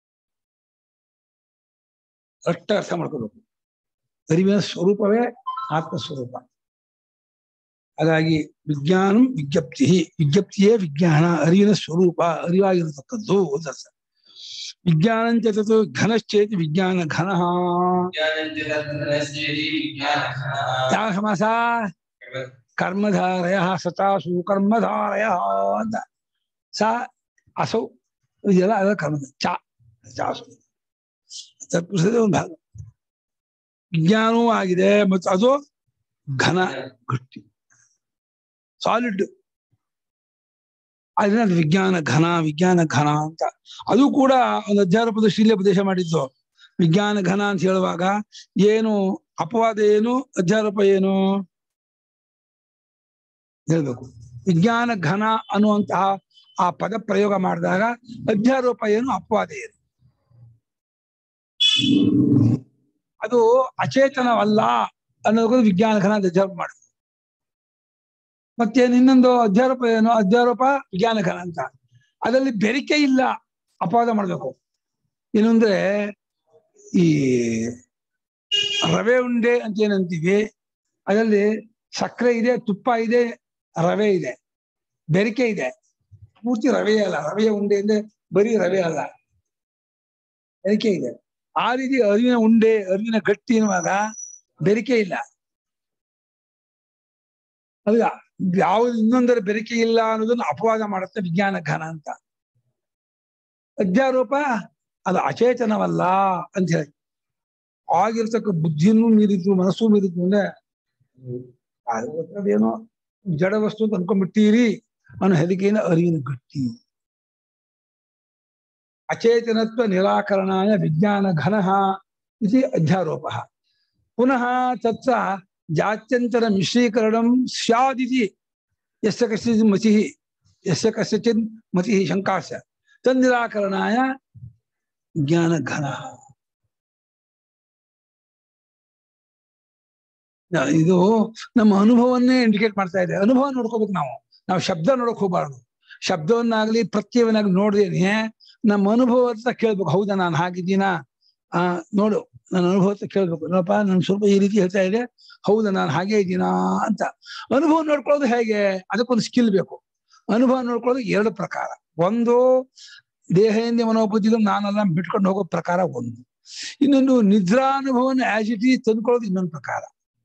ಅಷ್ಟ ಅರ್ಥ ಮಾಡ್ಕೋಬೇಕು ಅರಿವಿನ ಸ್ವರೂಪವೇ ಆತ್ಮ ಸ್ವರೂಪ ಹಾಗಾಗಿ ವಿಜ್ಞಾನಂ ವಿಜ್ಞಪ್ತಿ ವಿಜ್ಞಪ್ತಿಯೇ ವಿಜ್ಞಾನ ಅರಿವಿನ ಸ್ವರೂಪ ಅರಿವಾಗಿರತಕ್ಕದ್ದು ಅಂತ ಅರ್ಥ. ವಿಜ್ಞಾನಂಚ ತತ್ ಘನಶ್ಚೇತಿ ವಿಜ್ಞಾನ ಘನ ज्ञानञ्जनस्य विज्ञानः ಯಾವ ಸಮಾಸ ಕರ್ಮಧಾರಯ ಸತಾಸು ಕರ್ಮಧಾರಯ ಅಂತ ಸ ಅಸೌ ಇದೆಲ್ಲ ಅದ ಕರ್ಮ ಚ ಚಾಸು ತತ್ಪುರುಷದ ಒಂದು ಭಾಗ ವಿಜ್ಞಾನವೂ ಆಗಿದೆ ಮತ್ತು ಅದು ಘನ ಗಟ್ಟಿ ಸಾಲಿಡ್ ಅದನ್ನ ಅದು ವಿಜ್ಞಾನ ಘನ ವಿಜ್ಞಾನ ಘನ ಅಂತ ಅದು ಕೂಡ ಒಂದು ಅಧ್ಯಾಯ ಪ್ರದರ್ಶಿಲೇ ಉಪದೇಶ ಮಾಡಿದ್ದು ವಿಜ್ಞಾನ ಘನ ಅಂತ ಹೇಳುವಾಗ ಏನು ಅಪವಾದ ಏನು ಅಧ್ಯಾರೋಪ ಏನು ಹೇಳ್ಬೇಕು ವಿಜ್ಞಾನ ಘನ ಅನ್ನುವಂತಹ ಆ ಪದ ಪ್ರಯೋಗ ಮಾಡಿದಾಗ ಅಧ್ಯಾರೋಪ ಏನು ಅಪವಾದ ಏನು ಅದು ಅಚೇತನವಲ್ಲ ಅನ್ನೋದು ವಿಜ್ಞಾನ ಘನ ಅಂತ ಅಧ್ಯಾರೋಪ ಮಾಡಿದ್ರು ಮತ್ತೇನು ಇನ್ನೊಂದು ಅಧ್ಯಾರೋಪ ಏನು ಅಧ್ಯಾರೋಪ ವಿಜ್ಞಾನ ಘನ ಅಂತ ಅದರಲ್ಲಿ ಬೆರಿಕೆ ಇಲ್ಲ ಅಪವಾದ ಮಾಡ್ಬೇಕು ಏನು ಅಂದ್ರೆ ಈ ರವೆ ಉಂಡೆ ಅಂತ ಏನಂತೀವಿ ಅದರಲ್ಲಿ ಸಕ್ಕರೆ ಇದೆ ತುಪ್ಪ ಇದೆ ರವೆ ಇದೆ ಬೆರಿಕೆ ಇದೆ ಪೂರ್ತಿ ರವೆ ಅಲ್ಲ ರವೆಯ ಉಂಡೆ ಅಂದ್ರೆ ಬರೀ ರವೆ ಅಲ್ಲ ಬೆರಿಕೆ ಇದೆ ಆ ರೀತಿ ಅರಿವಿನ ಉಂಡೆ ಅರಿವಿನ ಗಟ್ಟಿ ಎನ್ನುವಾಗ ಬೆರಿಕೆ ಇಲ್ಲ ಅಲ್ಲ ಯಾವ್ದು ಇನ್ನೊಂದರ ಬೆರಿಕೆ ಇಲ್ಲ ಅನ್ನೋದನ್ನ ಅಪವಾದ ಮಾಡುತ್ತೆ ವಿಜ್ಞಾನ ಘನ ಅಂತ ಅಧ್ಯಾರೋಪ ಅದು ಅಚೇತನವಲ್ಲ ಅಂತ ಹೇಳಿ ಆಗಿರ್ತಕ್ಕ ಬುದ್ಧಿನೂ ಮೀರಿದ್ದು ಮನಸ್ಸು ಮೀರಿದ್ದು ಅಂದ್ರೆ ಅದು ಅದೇನೋ ಜಡ ವಸ್ತು ಅಂತ ಅನ್ಕೊಂಡ್ಬಿಟ್ಟಿರಿ ಅನ್ನೋ ಹೆದರಿಕೆಯಿಂದ ಅರಿವಿನ ಗಟ್ಟಿ ಅಚೇತನತ್ವ ನಿರಾಕರಣಾಯ ವಿಜ್ಞಾನ ಘನ ಇದು ಅಧ್ಯಾರೋಪ ಪುನಃ ತತ್ರ ಜಾತ್ಯಂತರ ಮಿಶ್ರೀಕರಣಂ ಸ್ಯಾದಿತಿ ಯಸ್ಯ ಕಶ್ಚಿತ್ ಮತಿ ಯಸ್ಯ ಕಸ್ಯಚಿತ್ ಮತಿ ಶಂಕಾಶ ತನ್ನಿರಾಕರಣಾಯ ಜ್ಞಾನ ಘನ ಇದು ನಮ್ಮ ಅನುಭವನ್ನೇ ಇಂಡಿಕೇಟ್ ಮಾಡ್ತಾ ಇದೆ ಅನುಭವ ನೋಡ್ಕೋಬೇಕು ನಾವು ನಾವು ಶಬ್ದ ನೋಡಕ್ ಹೋಗ್ಬಾರ್ದು ಶಬ್ದವನ್ನಾಗ್ಲಿ ಪ್ರತ್ಯವನ್ನಾಗ್ಲಿ ನೋಡ್ದೇನೆ ನಮ್ಮ ಅನುಭವ ಅಂತ ಕೇಳ್ಬೇಕು ಹೌದಾ ನಾನು ಹಾಗಿದ್ದೀನಾ ಆ ನೋಡು ನನ್ನ ಅನುಭವ ಅಂತ ಕೇಳ್ಬೇಕು ನೋಡಪ್ಪ ನನ್ ಸ್ವಲ್ಪ ಈ ರೀತಿ ಹೇಳ್ತಾ ಇದೆ ಹೌದಾ ನಾನು ಹಾಗೆ ಇದ್ದೀನಾ ಅಂತ ಅನುಭವ ನೋಡ್ಕೊಳ್ಳೋದು ಹೇಗೆ ಅದಕ್ಕೊಂದು ಸ್ಕಿಲ್ ಬೇಕು ಅನುಭವ ನೋಡ್ಕೊಳ್ಳೋದು ಎರಡು ಪ್ರಕಾರ ಒಂದು ದೇಹದಿಂದ ಮನೋಬುದ್ಧಿಗಳು ನಾನೆಲ್ಲ ಬಿಟ್ಕೊಂಡು ಹೋಗೋ ಪ್ರಕಾರ ಒಂದು ಇನ್ನೊಂದು ನಿದ್ರಾನುಭವನ ಆಸ್ ಇಟ್ ಈಸ್ ತಂದ್ಕೊಳ್ಳೋದು ಇನ್ನೊಂದು ಪ್ರಕಾರ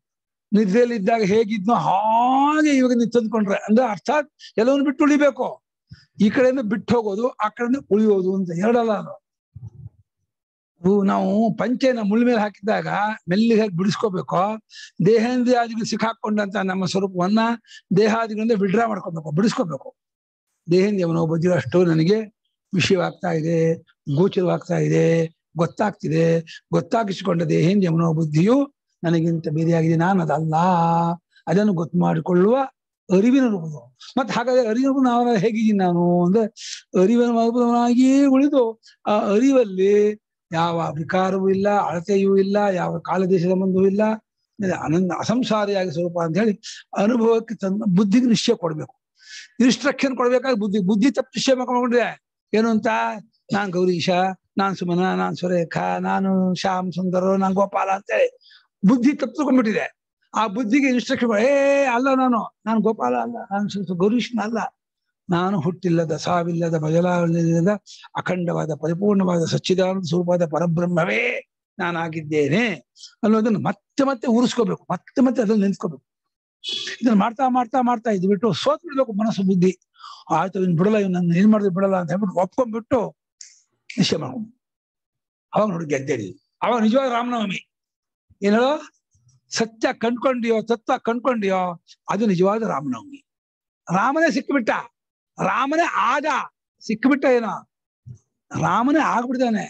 ನಿದ್ರೆಯಲ್ಲಿ ಇದ್ದಾಗ ಹೇಗಿದ್ನೋ ಹಾಗೆ ಇವಾಗ ನೀವು ತಂದ್ಕೊಂಡ್ರೆ ಅಂದ್ರೆ ಅರ್ಥಾತ್ ಎಲ್ಲವನ್ನು ಬಿಟ್ಟು ಉಳಿಬೇಕು ಈ ಕಡೆಯಿಂದ ಬಿಟ್ಟು ಹೋಗೋದು ಆ ಕಡೆಯಿಂದ ಉಳಿಯೋದು ಅಂತ ಎರಡಲ್ಲ ಅದು ಅದು ನಾವು ಪಂಚೆನ ಮುಳ್ಳ ಮೇಲೆ ಹಾಕಿದಾಗ ಮೆಲ್ಲಿಗೆ ಹಾಕಿ ಬಿಡಿಸ್ಕೋಬೇಕು ದೇಹೇಂದ್ರಿಯಾದಿಗಳು ಸಿಕ್ಕಾಕೊಂಡಂತ ನಮ್ಮ ಸ್ವರೂಪವನ್ನ ದೇಹಾದಿಗಳಿಂದ ವಿಡ್ರಾ ಮಾಡ್ಕೋಬೇಕು ಬಿಡಿಸ್ಕೋಬೇಕು ದೇಹೇಂದ್ರಿಯ ಮನೋಬುದ್ಧಿ ಅಷ್ಟು ನನಗೆ ವಿಷಯವಾಗ್ತಾ ಇದೆ ಗೋಚರವಾಗ್ತಾ ಇದೆ ಗೊತ್ತಾಗ್ತಿದೆ ಗೊತ್ತಾಗಿಸಿಕೊಂಡ ದೇಹೇಂದ್ರಿಯ ಮನೋಬುದ್ಧಿಯು ನನಗಿಂತ ಬೇರೆಯಾಗಿದೆ ನಾನು ಅದಲ್ಲ ಅದನ್ನು ಗೊತ್ತು ಮಾಡಿಕೊಳ್ಳುವ ಅರಿವಿನ ರೂಪದು ಮತ್ತೆ ಹಾಗಾದ್ರೆ ಅರಿವಿನ ರೂಪ ನಾವು ಹೇಗಿದ್ದೀನಿ ನಾನು ಅಂದ್ರೆ ಅರಿವಿನ ರೂಪದವನಾಗಿಯೇ ಉಳಿದು ಆ ಅರಿವಲ್ಲಿ ಯಾವ ವಿಕಾರವೂ ಇಲ್ಲ ಅಳತೆಯೂ ಇಲ್ಲ ಯಾವ ಕಾಲದೇಶ ಸಂಬಂಧವೂ ಇಲ್ಲ ಆಮೇಲೆ ಅನಂತ ಅಸಂಸಾರಿಯಾಗಿ ಸ್ವರೂಪ ಅಂತ ಹೇಳಿ ಅನುಭವಕ್ಕೆ ತಂದ ಬುದ್ಧಿಗೆ ನಿಶ್ಚಯ ಕೊಡ್ಬೇಕು ಇನ್ಸ್ಟ್ರಕ್ಷನ್ ಕೊಡ್ಬೇಕಾಗಿ ಬುದ್ಧಿ ಬುದ್ಧಿ ತಪ್ಪು ನಿಶ್ಚಯ ಮಾಡ್ಕೊಂಡಿದೆ ಏನು ಅಂತ ನಾನ್ ಗೌರೀಶ ನಾನ್ ಸುಮನ ನಾನ್ ಸುರೇಖ ನಾನು ಶ್ಯಾಮ್ ಸುಂದರ ನಾನ್ ಗೋಪಾಲ ಅಂತೇಳಿ ಬುದ್ಧಿ ತಪ್ಪಿಕೊಂಡ್ಬಿಟ್ಟಿದೆ ಆ ಬುದ್ಧಿಗೆ ಇನ್ಸ್ಟ್ರಕ್ಷನ್ ಏ ಅಲ್ಲ ನಾನು ನಾನು ಗೋಪಾಲ ಅಲ್ಲ ನಾನು ಸ್ವಲ್ಪ ಗೌರೀಶನ ಅಲ್ಲ ನಾನು ಹುಟ್ಟಿಲ್ಲದ ಸಾವಿಲ್ಲದ ಬದಲಾವಣೆಯಿಲ್ಲದ ಅಖಂಡವಾದ ಪರಿಪೂರ್ಣವಾದ ಸಚ್ಚಿದಾನಂದ ಸ್ವರೂಪವಾದ ಪರಬ್ರಹ್ಮವೇ ನಾನಾಗಿದ್ದೇನೆ ಅನ್ನೋದನ್ನು ಮತ್ತೆ ಮತ್ತೆ ಉರಿಸ್ಕೋಬೇಕು ಮತ್ತೆ ಮತ್ತೆ ಅದನ್ನು ನೆನ್ಸ್ಕೋಬೇಕು ಇದನ್ನ ಮಾಡ್ತಾ ಮಾಡ್ತಾ ಮಾಡ್ತಾ ಇದ್ ಬಿಟ್ಟು ಸೋತ್ ಬಿಡ್ಬೇಕು ಮನಸ್ಸು ಬುದ್ಧಿ ಆಯ್ತು ಇವ್ನು ಬಿಡಲ್ಲ ಇವ್ನು ನನ್ನ ಏನ್ ಮಾಡಿದ್ರೆ ಬಿಡಲ್ಲ ಅಂತ ಹೇಳ್ಬಿಟ್ಟು ಒಪ್ಕೊಂಡ್ಬಿಟ್ಟು ನಿಶ್ಚಯ ಮಾಡ್ಕೊಂಡು ಅವಾಗ ನೋಡಿ ಗೆದ್ದೇಳಿ ಅವಾಗ ನಿಜವಾದ ರಾಮನವಮಿ ಏನ್ ಹೇಳೋ ಸತ್ಯ ಕಂಡ್ಕೊಂಡಿಯೋ ತತ್ವ ಕಂಡ್ಕೊಂಡಿಯೋ ಅದು ನಿಜವಾದ ರಾಮನವಮಿ ರಾಮನೇ ಸಿಕ್ಕಿಬಿಟ್ಟ ರಾಮನೇ ಆದ ಸಿಕ್ಕಿಬಿಟ್ಟ ಏನೋ ರಾಮನೇ ಆಗ್ಬಿಡ್ತಾನೆ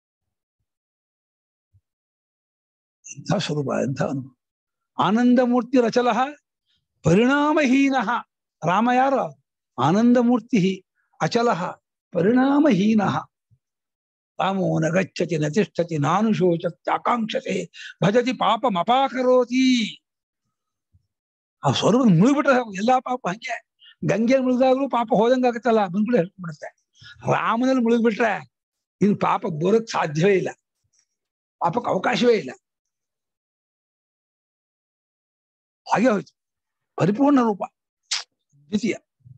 ಎಂಥ ಸ್ವರೂಪ ಎಂಥ ಅನುಭವ ಆನಂದ ಮೂರ್ತಿ ರಚಲ ಪರಿಣಾಮಹೀನ ರಾಮ ಯಾರು ಆನಂದ ಮೂರ್ತಿ ಅಚಲ ಪರಿಣಾಮಹೀನ ರಾಮೋ ನ ಗಚ್ಚತಿ ನ ತಿಷ್ಠತಿ ನಾನು ಶೋಚತಿ ಆಕಾಂಕ್ಷತೆ ಭಜತಿ ಪಾಪ ಮಪಾಕರೋತಿ ಆ ಸ್ವರೂಪ ಮುಳುಗ್ಬಿಟ್ರೆ ಸಾಕು, ಎಲ್ಲಾ ಪಾಪ ಹಂಗೆ ಗಂಗೆ ಮುಳುಗಾಗ್ಲೂ ಪಾಪ ಹೋದಂಗಾಗತ್ತಲ್ಲ ಬಂದ್ಬಿಟ್ಟು ಹೇಳ್ಬಿಡುತ್ತೆ ರಾಮನಲ್ಲಿ ಮುಳುಗ್ಬಿಟ್ರೆ ಇನ್ನು ಪಾಪ ಬರೋಕ್ ಸಾಧ್ಯವೇ ಇಲ್ಲ ಪಾಪಕ್ಕೆ ಅವಕಾಶವೇ ಇಲ್ಲ ಹಾಗೆ ಹೋಯ್ತು ಪರಿಪೂರ್ಣ ರೂಪ ದ್ವಿತೀಯ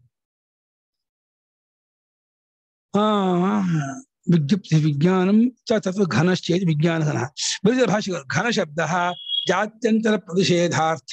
ಆ ವಿಜ್ಞಪ್ತಿ ವಿಜ್ಞಾನಂ ಚ ತತ್ವ ಘನಶ್ಚೇತ್ ವಿಜ್ಞಾನ ಘನ ಬರೀ ಭಾಷೆಗಳು ಘನ ಶಬ್ದ ಜಾತ್ಯಂತರ ಪ್ರತಿಷೇಧಾರ್ಥ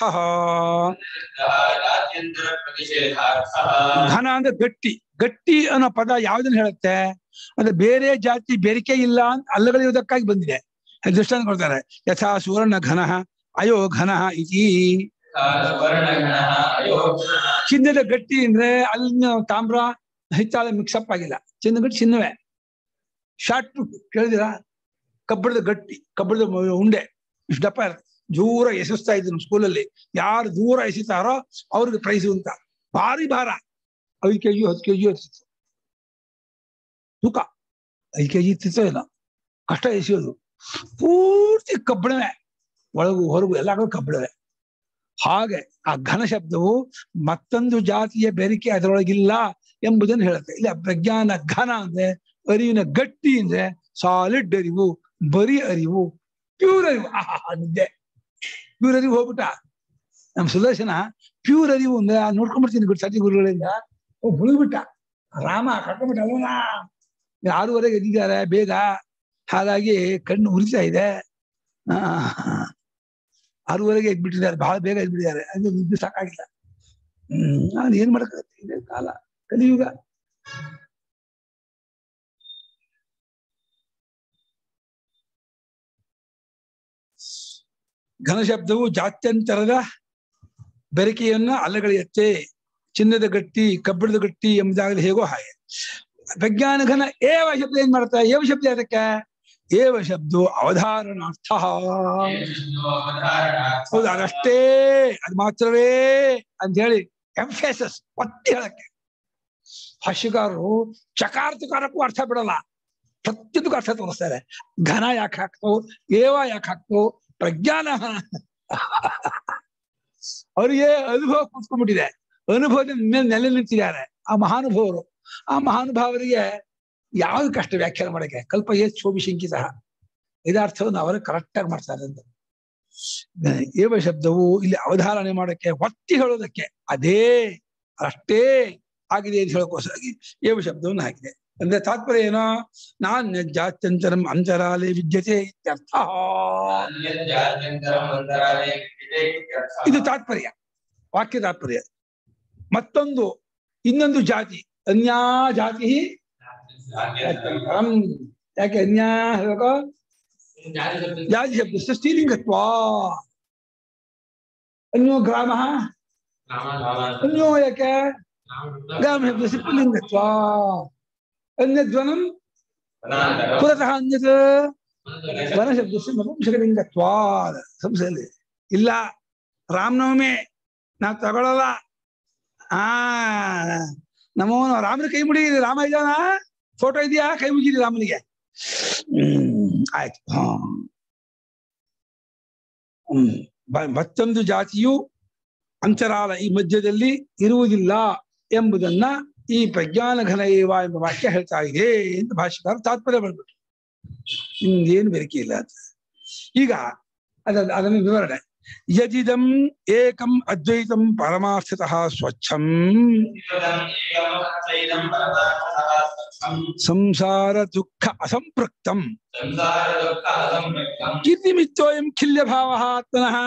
ಜಾತ್ಯಂತರ ಪ್ರತಿಷೇಧಾರ್ಥಃ ಘನ ಅಂದ್ರೆ ಗಟ್ಟಿ ಗಟ್ಟಿ ಅನ್ನೋ ಪದ ಯಾವ್ದನ್ನ ಹೇಳುತ್ತೆ ಅಂದ್ರೆ ಬೇರೆ ಜಾತಿ ಬೇರಿಕೆ ಇಲ್ಲ ಅಂತ ಅಲ್ಲಗಳಿರುವುದಕ್ಕಾಗಿ ಬಂದಿದೆ ದೃಷ್ಟಾಂತ ಕೊಡ್ತಾರೆ ಯಥಾ ಸುವರ್ಣ ಘನ ಅಯೋ ಘನ ಇತಿ ವರ್ಣಗಣಃ ಅಯೋ ಚಿನ್ನದ ಗಟ್ಟಿ ಅಂದ್ರೆ ಅಲ್ಲಿನ ತಾಮ್ರ ಹಿತ್ತಾಳೆ ಮಿಕ್ಸಪ್ ಆಗಿಲ್ಲ ಚಿನ್ನ ಗಟ್ಟಿ ಚಿನ್ನವೇ ಶಾರ್ಟ್ ಪುಟ್ ಕೇಳಿದಿರಾ ಕಬ್ಬಣದ ಗಟ್ಟಿ ಕಬ್ಬಣದ ಮ- ಉಂಡೆ ಇಷ್ಟು ದಪ್ಪ ಇರುತ್ತೆ ದೂರ ಎಸೆಸ್ತಾ ಇದ್ರು ಸ್ಕೂಲಲ್ಲಿ ಯಾರು ದೂರ ಎಸಿತಾರೋ ಅವ್ರಿಗೆ ಪ್ರೈಸ್ ಅಂತ ಭಾರಿ ಭಾರ ಐದು ಕೆಜಿ ಹತ್ತು ಕೆಜಿ ಇರ್ತಿತ್ತು ತೂಕ ಐದು ಕೆಜಿ ಇರ್ತಿತ್ತೋ ಇಲ್ಲ ಕಷ್ಟ ಎಸೆಯೋದು ಪೂರ್ತಿ ಕಬ್ಬಣವೇ ಒಳಗು ಹೊರಗು ಎಲ್ಲ ಕಡೆ ಕಬ್ಬಣವೇ ಹಾಗೆ ಆ ಘನ ಶಬ್ದವು ಮತ್ತೊಂದು ಜಾತಿಯ ಬೆರಿಕೆ ಅದರೊಳಗಿಲ್ಲ ಎಂಬುದನ್ನು ಹೇಳುತ್ತೆ ಇಲ್ಲಿ ಪ್ರಜ್ಞಾನ ಘನ ಅಂದ್ರೆ ಅರಿವಿನ ಗಟ್ಟಿ ಅಂದ್ರೆ ಸಾಲಿಡ್ ಅರಿವು ಬರೀ ಅರಿವು ಪ್ಯೂರ್ ಅರಿವು ಆಹಾ ನಿದ್ದೆ ಪ್ಯೂರ್ ಅರಿವು ಹೋಗ್ಬಿಟ್ಟ ನಮ್ ಸುದರ್ಶನ ಪ್ಯೂರ್ ಅರಿವು ಅಂದ್ರೆ ಆ ನೋಡ್ಕೊಂಡ್ಬಿಡ್ತೀನಿ ಗುರು ಸತಿ ಗುರುಗಳಿಂದ ಓ ಮುಳುಗ್ಬಿಟ್ಟ ರಾಮ ಕರ್ಕೊಂಡ್ಬಿಟ್ಟ ಅಲ್ವನ ಆರೂವರೆಗೆ ಎದ್ದಿದ್ದಾರೆ ಬೇಗ ಹಾಗಾಗಿ ಕಣ್ಣು ಉರಿತಾ ಇದೆ ಆ, ಆರೂವರೆಗೆ ಎದ್ಬಿಟ್ಟಿದ್ದಾರೆ ಬಹಳ ಬೇಗ ಎದ್ಬಿಟ್ಟಿದ್ದಾರೆ ಅದು ನಿದ್ದೆ ಸಾಕಾಗಿಲ್ಲ ಹ್ಮ್ ನಾನು ಏನ್ ಮಾಡಕ್ಕಾಗತ್ತೆ ಇದೆ ಕಾಲ ಕಲಿಯುಗ ಘನ ಶಬ್ದವು ಜಾತ್ಯಂತರದ ಬೆರಕೆಯನ್ನ ಅಲ್ಲಗಳೆಯುತ್ತೆ ಚಿನ್ನದ ಗಟ್ಟಿ ಕಬ್ಬಿಣದ ಗಟ್ಟಿ ಎಂಬುದಾಗಲಿ ಹೇಗೋ ಹಾಗೆ ವಿಜ್ಞಾನ ಘನ ಏವ ಶಬ್ದ ಏನ್ ಮಾಡ್ತಾ ಏವ ಶಬ್ದ ಅದಕ್ಕೆ ಏವ ಶಬ್ದ ಅವಧಾರಣಾರ್ಥ ಹೌದು ಅದಷ್ಟೇ ಅದು ಮಾತ್ರವೇ ಅಂತ ಹೇಳಿ ಎಂಫೆಸಸ್ ಒತ್ತಿ ಹೇಳಕ್ಕೆ ಭಾಷ್ಯಕಾರರು ಚಕಾರ್ತಕಾರಕ್ಕೂ ಅರ್ಥ ಬಿಡಲ್ಲ ಪ್ರತಿಯೊಂದಕ್ಕೂ ಅರ್ಥ ತೋರಿಸ್ತಾರೆ ಘನ ಯಾಕೆ ಹಾಕ್ತು ಏವ ಯಾಕೆ ಹಾಕ್ತು ಪ್ರಜ್ಞಾನ ಅವರಿಗೆ ಅನುಭವ ಕೂತ್ಕೊಂಡ್ಬಿಟ್ಟಿದೆ ಅನುಭವದ ಮೇಲೆ ನೆಲೆ ನಿಂತಿದ್ದಾರೆ ಆ ಮಹಾನುಭಾವರು ಆ ಮಹಾನುಭಾವರಿಗೆ ಯಾವ್ದು ಕಷ್ಟ ವ್ಯಾಖ್ಯಾನ ಮಾಡಕ್ಕೆ ಕಲ್ಪ ಏತ್ ಶೋಭಿಶಂಕಿತ ಇದಾರ್ಥವನ್ನು ಅವರು ಕರೆಕ್ಟ್ ಆಗಿ ಮಾಡ್ತಾರೆ ಅಂತ ಏವ ಶಬ್ದವು ಇಲ್ಲಿ ಅವಧಾರಣೆ ಮಾಡಕ್ಕೆ ಒತ್ತಿ ಹೇಳೋದಕ್ಕೆ ಅದೇ ಅಷ್ಟೇ ಆಗಿದೆ ಅಂತ ಹೇಳೋಕ್ಕೋಸ್ಕರ ಏವ ಶಬ್ದವನ್ನು ಹಾಕಿದೆ ಅಂದ್ರೆ ತಾತ್ಪರ್ಯ ಏನೋ ನಾನ್ಯ ಜಾತ್ಯಂತರಂ ಅಂತರಾಲೇ ವಿದ್ಯತೆ ಇತ್ಯರ್ಥ ಅನ್ಯಜಾತ್ಯಂತರಂ ಅಂತರಾಲೇ ವಿದ್ಯತೆ ಇತ್ಯರ್ಥಃ. ಇದು ತಾತ್ಪರ್ಯ ವಾಕ್ಯ ತಾತ್ಪರ್ಯ ಮತ್ತೊಂದು ಇನ್ನೊಂದು ಜಾತಿ ಅನ್ಯಾ ಜಾತಿ ಜಾತ್ಯಂತರಂ ಯಾಕೆ ಅನ್ಯಾ ಹೇಳ್ಬೇಕು ಜಾತಿ ಶಬ್ದ- ಜಾತಿ ಶಬ್ದ ಸ್ತ್ರೀಲಿಂಗತ್ವ ಅನ್ಯೋ ಗ್ರಾಮ ನಾಮ ನಾಮ ಅಂತ. ಅನ್ಯೋ ಯಾಕೆ ನಾಮ ಗ್ರಾಮ ಶಬ್ದ ಪುಲ್ಲಿಂಗತ್ವ ಅನ್ಯದ್ವನಂ ವನಾಂತರಂ. ಪುರತಃ ಅನ್ಯತ್ ವನಶಬ್ದ. ವನ ಶಬ್ದಸ್ಯ ನಪುಂಸಕಲಿಂಗತ್ವ ಸಂಶಯಲ್ಲಿ ಇಲ್ಲ ರಾಮನವಮಿ ನಾವು ತಗೊಳಲ್ಲ ಆ ನಮೋ ರಾಮನ ಕೈ ಮುಡಿಯಿರಿ ರಾಮ ಇದ್ದಾನ ಫೋಟೋ ಇದೆಯಾ ಕೈ ಮುಗಿರಿ ರಾಮನಿಗೆ ಹ್ಮ್ ಆಯ್ತು ಹಾ ಹ್ಮ್ ಬ- ಮತ್ತೊಂದು ಜಾತಿಯು ಅಂತರಾಲ ಈ ಮಧ್ಯದಲ್ಲಿ ಇರುವುದಿಲ್ಲ ಎಂಬುದನ್ನ ಈ ಪ್ರಜ್ಞಾನ ಘನ ಏವ ಎಂಬ ವಾಕ್ಯ ಹೇಳ್ತಾ ಇದೆ ಅಂತ ಭಾಷೆಕಾರ ತಾತ್ಪರ್ಯ ಬರ್ಬಿಟ್ರು ಇನ್ನೇನು ಬೆರಕೆ ಇಲ್ಲ ಅಂತ ಈಗ ಅದ ಅದನ್ನು ವಿವರಣೆ ಯದಿದಂ ಏಕಂ ಅದ್ವೈತಂ ಪರಮಾರ್ಥತಃ ಸ್ವಚ್ಛಂ ಇದಂ ಏಕಂ ಅದ್ವೈತಂ ಪರಮಾರ್ಥಃ ಸ್ವಚ್ಛಂ. ಸಂಸಾರ ದುಃಖ ಅಸಂಪೃಕ್ತಂ ಸಂಸಾರ ದುಃಖ ಅಸಂಪೃಕ್ತಂ. ಕಿರ್ನಿಮಿತ್ತೋಯಂ ಖಿಲ್ಯ ಭಾವ ಆತ್ಮನಃ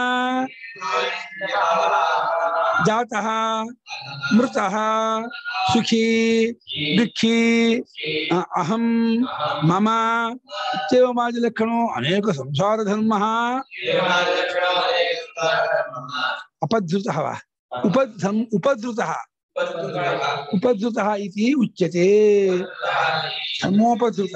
ಜಾತಃ ಮೃತಃ ಸುಖಿ ದುಃಖಿ ಅ- ಅಹಂ ಮಮ ಇತ್ಯೇವಮಾದಿ ಲಕ್ಷಣೋ ಅನೇಕ ಸಂಸಾರ ಧರ್ಮ ಅಪಧೃತಃ ವಾ ಉಪಧಂ ಉಪಧೃತಃ ಉಪಧೃತಃ ಇತಿ ಉಚ್ಯತೆ ಧರ್ಮೋಪಧೃತ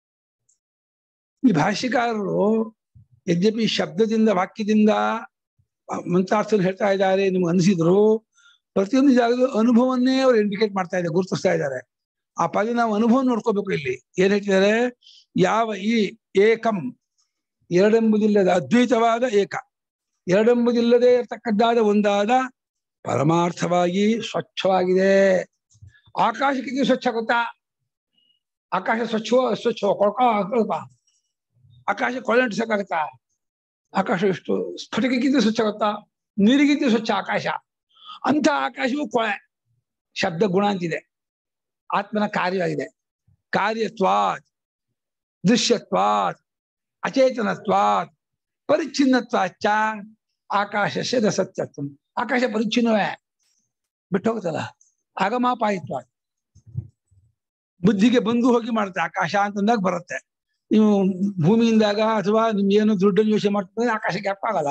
ಈ ಭಾಷ್ಯಕಾರರು ಯದ್ಯಪಿ ಶಬ್ದದಿಂದ ವಾಕ್ಯದಿಂದ ಮಂತ್ರಾರ್ಥನ ಹೇಳ್ತಾ ಇದ್ದಾರೆ ನಿಮ್ಗೆ ಅನಿಸಿದ್ರು ಪ್ರತಿಯೊಂದು ಜಾಗದ ಅನುಭವನ್ನೇ ಅವ್ರು ಇಂಡಿಕೇಟ್ ಮಾಡ್ತಾ ಇದ್ದಾರೆ ಗುರುತಿಸ್ತಾ ಇದ್ದಾರೆ ಆ ಪದ ನಾವು ಅನುಭವ ನೋಡ್ಕೋಬೇಕು ಇಲ್ಲಿ ಏನ್ ಹೇಳ್ತಿದ್ದಾರೆ ಯಾವ ಈ ಏಕಂ ಎರಡೆಂಬುದಿಲ್ಲದ ಅದ್ವೈತವಾದ ಏಕ ಎರಡೆಂಬುದಿಲ್ಲದೆ ಇರತಕ್ಕದ್ದಾದ ಒಂದಾದ ಪರಮಾರ್ಥವಾಗಿ ಸ್ವಚ್ಛವಾಗಿದೆ ಆಕಾಶಕ್ಕಿಂತ ಸ್ವಚ್ಛ ಗೊತ್ತಾ ಆಕಾಶ ಸ್ವಚ್ಛವೋ ಅಸ್ವಚ್ಛವೋ ಕೊಳ್ಕೋ ಕೊಳ್ಕ ಆಕಾಶ ಕೊಳ್ಳಂಟಿಸಕ್ಕಾಗತ್ತಾ ಆಕಾಶ ಎಷ್ಟು ಸ್ಫಟಿಕಕ್ಕಿಂತ ಸ್ವಚ್ಛ ಗೊತ್ತಾ ನೀರಿಗಿಂತ ಸ್ವಚ್ಛ ಆಕಾಶ ಅಂತ ಆಕಾಶವು ಕೊಳೆ ಶಬ್ದ ಗುಣ ಅಂತಿದೆ ಆತ್ಮನ ಕಾರ್ಯವಾಗಿದೆ ಕಾರ್ಯತ್ವಾತ್ ದೃಶ್ಯತ್ವಾತ್ ಅಚೇತನತ್ವಾತ್ ಪರಿಚ್ಛಿನ್ನತ್ವಾಚ್ಚ ಆಕಾಶಸ್ಯ ರಸತ್ಯತ್ವ ಆಕಾಶ ಪರಿಚ್ಛಿನ್ನವೇ ಬಿಟ್ಟು ಹೋಗುತ್ತಲ್ಲ ಆಗಮಾಪಾಯಿತ್ವ ಬುದ್ಧಿಗೆ ಬಂದು ಹೋಗಿ ಮಾಡುತ್ತೆ ಆಕಾಶ ಅಂತಂದಾಗ ಬರುತ್ತೆ ನೀವು ಭೂಮಿಯಿಂದಾಗ ಅಥವಾ ನಿಮ್ಗೆ ಏನು ದುಡ್ಡನ್ನು ಯೋಚನೆ ಮಾಡ್ತಾರೆ ಆಕಾಶಕ್ಕೆ ಅಪ್ಪ ಆಗಲ್ಲ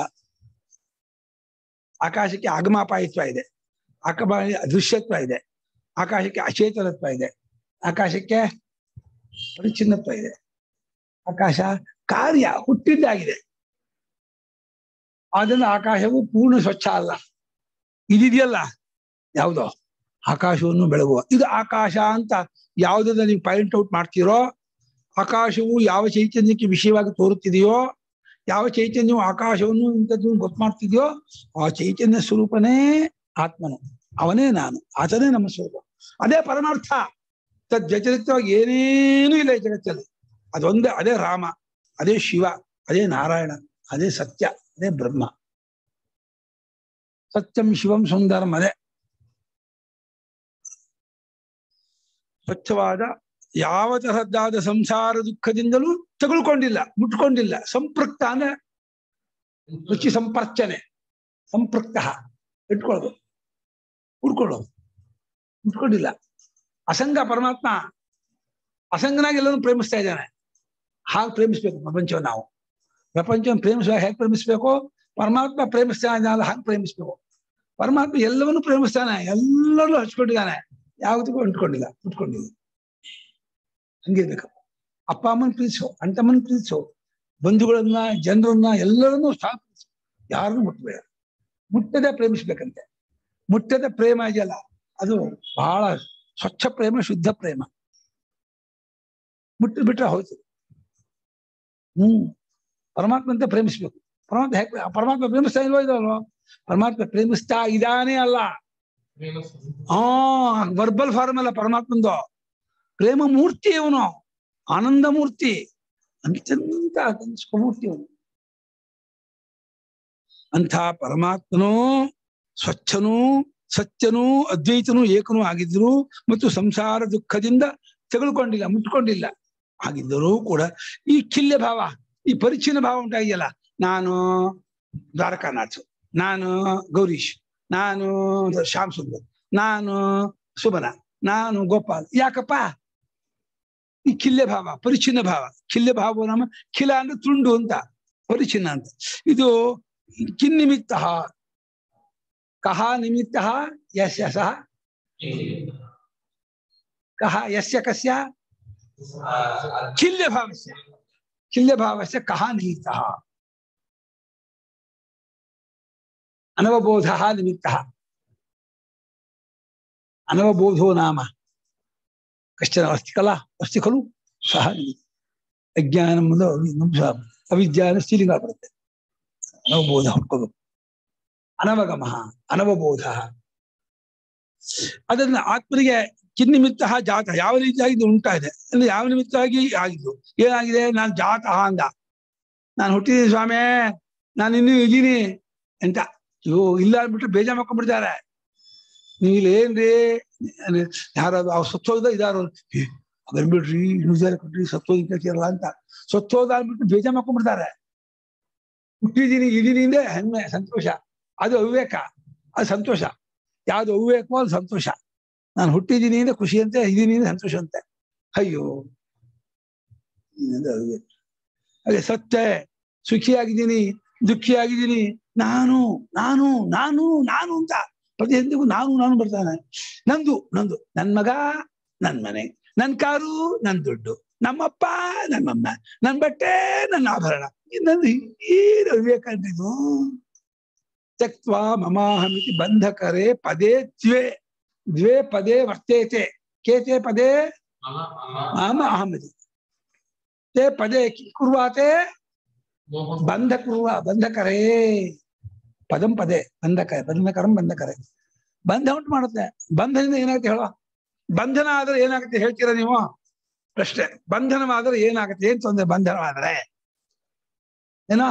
ಆಕಾಶಕ್ಕೆ ಆಗಮಾಪಾಯಿತ್ವ ಇದೆ ಆಕಮ ದೃಶ್ಯತ್ವ ಇದೆ ಆಕಾಶಕ್ಕೆ ಅಚೇತನತ್ವ ಇದೆ ಆಕಾಶಕ್ಕೆ ಪರಿಚ್ಛಿನ್ನತ್ವ ಇದೆ ಆಕಾಶ ಕಾರ್ಯ ಹುಟ್ಟಿದ್ದಾಗಿದೆ ಆದ್ರಿಂದ ಆಕಾಶವು ಪೂರ್ಣ ಸ್ವಚ್ಛ ಅಲ್ಲ ಇದಿದೆಯಲ್ಲ ಯಾವುದೋ ಆಕಾಶವನ್ನು ಬೆಳಗುವ ಇದು ಆಕಾಶ ಅಂತ ಯಾವುದನ್ನ ನೀವು ಪಾಯಿಂಟ್ ಔಟ್ ಮಾಡ್ತೀರೋ ಆಕಾಶವು ಯಾವ ಚೈತನ್ಯಕ್ಕೆ ವಿಷಯವಾಗಿ ತೋರುತ್ತಿದೆಯೋ ಯಾವ ಚೈತನ್ಯವು ಆಕಾಶವನ್ನು ಇಂಥದ್ದು ಗೊತ್ತು ಮಾಡ್ತಿದೆಯೋ ಆ ಚೈತನ್ಯ ಸ್ವರೂಪನೇ ಆತ್ಮನು ಅವನೇ ನಾನು ಆತನೇ ನಮ್ಮ ಸ್ವರೂಪ ಅದೇ ಪರಮಾರ್ಥ ತದ್ ವ್ಯತಿರಿಕ್ತವಾಗಿ ಏನೇನೂ ಇಲ್ಲ ಈ ಜಗತ್ತಲ್ಲಿ ಅದೊಂದೇ ಅದೇ ರಾಮ ಅದೇ ಶಿವ ಅದೇ ನಾರಾಯಣ ಅದೇ ಸತ್ಯ ಅದೇ ಬ್ರಹ್ಮ ಸತ್ಯಂ ಶಿವಂ ಸುಂದರಂ ಅದೇ ಸ್ವಚ್ಛವಾದ ಯಾವ ತರಹದ್ದಾದ ಸಂಸಾರ ದುಃಖದಿಂದಲೂ ತಗೊಳ್ಕೊಂಡಿಲ್ಲ ಮುಟ್ಕೊಂಡಿಲ್ಲ ಸಂಪೃಕ್ತ ಅಂದ್ರೆ ರುಚಿ ಸಂಪರ್ಚನೆ ಸಂಪೃಕ್ತ ಇಟ್ಕೊಳ್ಳೋದು ಹುಡ್ಕೊಳ್ಳೋದು ಮುಟ್ಕೊಂಡಿಲ್ಲ ಅಸಂಗ ಪರಮಾತ್ಮ ಅಸಂಗನಾಗಿ ಎಲ್ಲರೂ ಪ್ರೇಮಿಸ್ತಾ ಇದ್ದಾನೆ ಹಾಗೆ ಪ್ರೇಮಿಸ್ಬೇಕು ಪ್ರಪಂಚವನ್ನು ನಾವು ಪ್ರಪಂಚವನ್ನು ಪ್ರೇಮಿಸುವ ಹೇಗೆ ಪ್ರೇಮಿಸ್ಬೇಕು ಪರಮಾತ್ಮ ಪ್ರೇಮಿಸ್ತಾ ಇದ್ದಾನಲ್ಲ ಹಾಗೆ ಪ್ರೇಮಿಸ್ಬೇಕು ಪರಮಾತ್ಮ ಎಲ್ಲವನ್ನೂ ಪ್ರೇಮಿಸ್ತಾನೆ ಎಲ್ಲರೂ ಹಚ್ಕೊಂಡಿದ್ದಾನೆ ಯಾವುದಕ್ಕೂ ಅಂಟ್ಕೊಂಡಿಲ್ಲ ಮುಟ್ಕೊಂಡಿಲ್ಲ ಹಂಗಿರ್ಬೇಕು ಅಪ್ಪ ಅಮ್ಮನ ಪ್ರೀತಿಸು ಅಂಟಮ್ಮನ ಪ್ರೀತಿಸು ಬಂಧುಗಳನ್ನ ಜನರನ್ನ ಎಲ್ಲರನ್ನೂ ಸಹ ಪ್ರೀತಿಸು ಯಾರನ್ನು ಮುಟ್ಟಬೇಡ ಮುಟ್ಟದೆ ಪ್ರೇಮಿಸ್ಬೇಕಂತೆ ಮುಟ್ಟದ ಪ್ರೇಮ ಇದೆಯಲ್ಲ ಅದು ಬಹಳ ಸ್ವಚ್ಛ ಪ್ರೇಮ ಶುದ್ಧ ಪ್ರೇಮ ಮುಟ್ಟು ಬಿಟ್ರೆ ಹೋಯ್ತು ಹ್ಮ್ ಪರಮಾತ್ಮ ಅಂತ ಪ್ರೇಮಿಸ್ಬೇಕು ಪರಮಾತ್ಮ ಹೇಗೆ ಪರಮಾತ್ಮ ಪ್ರೇಮಿಸ್ತಾ ಇಲ್ವೋ ಇದಲ್ವೋ ಪರಮಾತ್ಮ ಪ್ರೇಮಿಸ್ತಾ ಇದ್ದಾನೆ ಅಲ್ಲ ಆ ವರ್ಬಲ್ ಫಾರ್ಮ್ ಅಲ್ಲ ಪರಮಾತ್ಮಂದು ಪ್ರೇಮ ಮೂರ್ತಿ ಅವನು ಆನಂದ ಮೂರ್ತಿ ಅತ್ಯಂತ ಸ್ವಮೂರ್ತಿ ಅವನು ಅಂಥ ಪರಮಾತ್ಮನೂ ಸ್ವಚ್ಛನೂ ಸತ್ಯನೂ ಅದ್ವೈತನೂ ಏಕನೂ ಆಗಿದ್ರು ಮತ್ತು ಸಂಸಾರ ದುಃಖದಿಂದ ತೆಗೆದುಕೊಂಡಿಲ್ಲ ಮುಟ್ಕೊಂಡಿಲ್ಲ ಹಾಗಿದ್ದರೂ ಕೂಡ ಈ ಕಿಲ್ಯ ಭಾವ ಈ ಪರಿಚ್ಛಿನ್ನ ಭಾವ ಉಂಟಾಗಿಯಲ್ಲ ನಾನು ದ್ವಾರಕಾನಾಥ್ ನಾನು ಗೌರೀಶ್ ನಾನು ಶ್ಯಾಮ್ ಸುಂದರ್ ನಾನು ಸುಮನ ನಾನು ಗೋಪಾಲ್ ಯಾಕಪ್ಪ ಈ ಕಿಲ್ಯ ಭಾವ ಪರಿಚ್ಛಿನ್ನ ಭಾವ ಕಿಲ್ಯ ಭಾವ ನಮ್ಮ ಖಿಲ ಅಂದ್ರೆ ತುಂಡು ಅಂತ ಪರಿಚ್ಛಿನ್ನ ಅಂತ ಇದು ಕಿನ್ನಿಮಿತ್ತ ಕಹ ನಿಮಿತ್ತ ಯಸ್ಯ ಸಹ ಕಹ ಯಸ್ಯ ಕಸ್ಯ ಖಿಲ್ಯ ಭಾವಸ್ಯ ಖಿಲ್ಯ ಭಾವಸ್ಯ ಕಹ ನಿಮಿತ್ತ ಅನವಬೋಧ ನಿಮಿತ್ತ ಅನವಬೋಧೋ ನಾಮ ಕಶ್ಚನ ಅಸ್ತಿ ಕಲಾ ಅಸ್ತಿ ಖಲು ಸಹ ನಿಮಿತ್ತ ಅಜ್ಞಾನ ಅವಿಜ್ಞಾನ ಸ್ತ್ರೀಲಿಂಗ ಬರುತ್ತೆ ಅನವಬೋಧ ಹುಡ್ಕೋಬೇಕು ಅನವಗಮ ಅನವಬೋಧ ಅದನ್ನ ಆತ್ಮನಿಗೆ ಕಿನ್ನಿಮಿತ್ತ ಜಾತ ಯಾವ ರೀತಿಯಾಗಿ ಇದು ಉಂಟಾಗಿದೆ ಅಂದ್ರೆ ಯಾವ ನಿಮಿತ್ತವಾಗಿ ಆಗಿದ್ದು ಏನಾಗಿದೆ ನಾನು ಜಾತಃ ಅಂದ ನಾನು ಹುಟ್ಟಿದ್ದೀನಿ ಸ್ವಾಮಿ ನಾನು ಇನ್ನೂ ಇದ್ದೀನಿ ಅಂತ ಅಯ್ಯೋ ಇಲ್ಲ ಅಂದ್ಬಿಟ್ಟು ಬೇಜಾರ್ ಮಾಡ್ಕೊಂಡ್ಬಿಡ್ತಾರೆ ನೀವು ಇಲ್ಲಿ ಏನ್ರಿ ಯಾರಾದ್ರು ಅವ್ರು ಸತ್ತೋದ ಇದಾರು ಬಿಡ್ರಿ ನ್ಯೂಸಲ್ಲಿ ಕೊಟ್ರಿ ಸತ್ತೋಗಿ ಕೇಳ್ತಿರಲ್ಲ ಅಂತ ಸತ್ತೋದ ಅಂದ್ಬಿಟ್ಟು ಬೇಜಾರ್ ಮಾಡ್ಕೊಂಡ್ಬಿಡ್ತಾರೆ ಹುಟ್ಟಿದೀನಿ ಇದೀನಿ ಅಂದ್ರೆ ಹೆಮ್ಮೆ ಸಂತೋಷ ಅದು ಅವಿವೇಕ ಅದು ಸಂತೋಷ ಯಾವ್ದು ಅವಿವೇಕವೋ ಅದು ಸಂತೋಷ ನಾನು ಹುಟ್ಟಿದೀನಿ ಅಂದ್ರೆ ಖುಷಿ ಅಂತೆ ಇದೀನಿ ಅಂದ್ರೆ ಸಂತೋಷ ಅಂತೆ ಅಯ್ಯೋ ಇನ್ನೊಂದು ಅವಿವೇಕ ಅದೇ ಸತ್ಯ ಸುಖಿಯಾಗಿದ್ದೀನಿ ದುಃಖಿಯಾಗಿದ್ದೀನಿ ನಾನು ನಾನು ನಾನು ನಾನು ಅಂತ ಪ್ರತಿಯೊಂದಿಗೂ ನಾನು ನಾನು ಬರ್ತಾನೆ ನಂದು ನಂದು ನನ್ ಮಗ ನನ್ ಮನೆ ನನ್ ಕಾರು ನನ್ ದುಡ್ಡು ನಮ್ಮಪ್ಪ ನನ್ನಮ್ಮ ನನ್ ಬಟ್ಟೆ ನನ್ನ ಆಭರಣ ನಂದು ಏನು ವಿವೇಕ ಅಂತಿದ್ದು ತ್ಯಕ್ವಾ ಮಮಾಹಮಿತಿ ಬಂಧಕರೆ ಪದೇ ದ್ವೇ ದ್ವೇ ಪದೇ ವರ್ತೇತೆ ಕೇತೆ ಪದೇ ಮಾಮ ಅಹಮಿತಿ ತೇ ಪದೇ ಕಿಂ ಕುರ್ವಾತೆ ಬಂಧ ಕುರುವ ಬಂಧಕರೇ ಪದಂ ಪದೇ ಬಂಧಕ ಬಂಧಕರಂ ಬಂಧಕರೇ ಬಂಧ ಉಂಟು ಮಾಡುತ್ತೆ ಬಂಧನದಿಂದ ಏನಾಗುತ್ತೆ ಹೇಳುವ ಬಂಧನ ಆದ್ರೆ ಏನಾಗುತ್ತೆ ಹೇಳ್ತೀರಾ ನೀವು ಪ್ರಶ್ನೆ ಬಂಧನವಾದ್ರೆ ಏನಾಗುತ್ತೆ ಏನ್ ತೊಂದ್ರೆ ಬಂಧನವಾದ್ರೆ ಏನೋ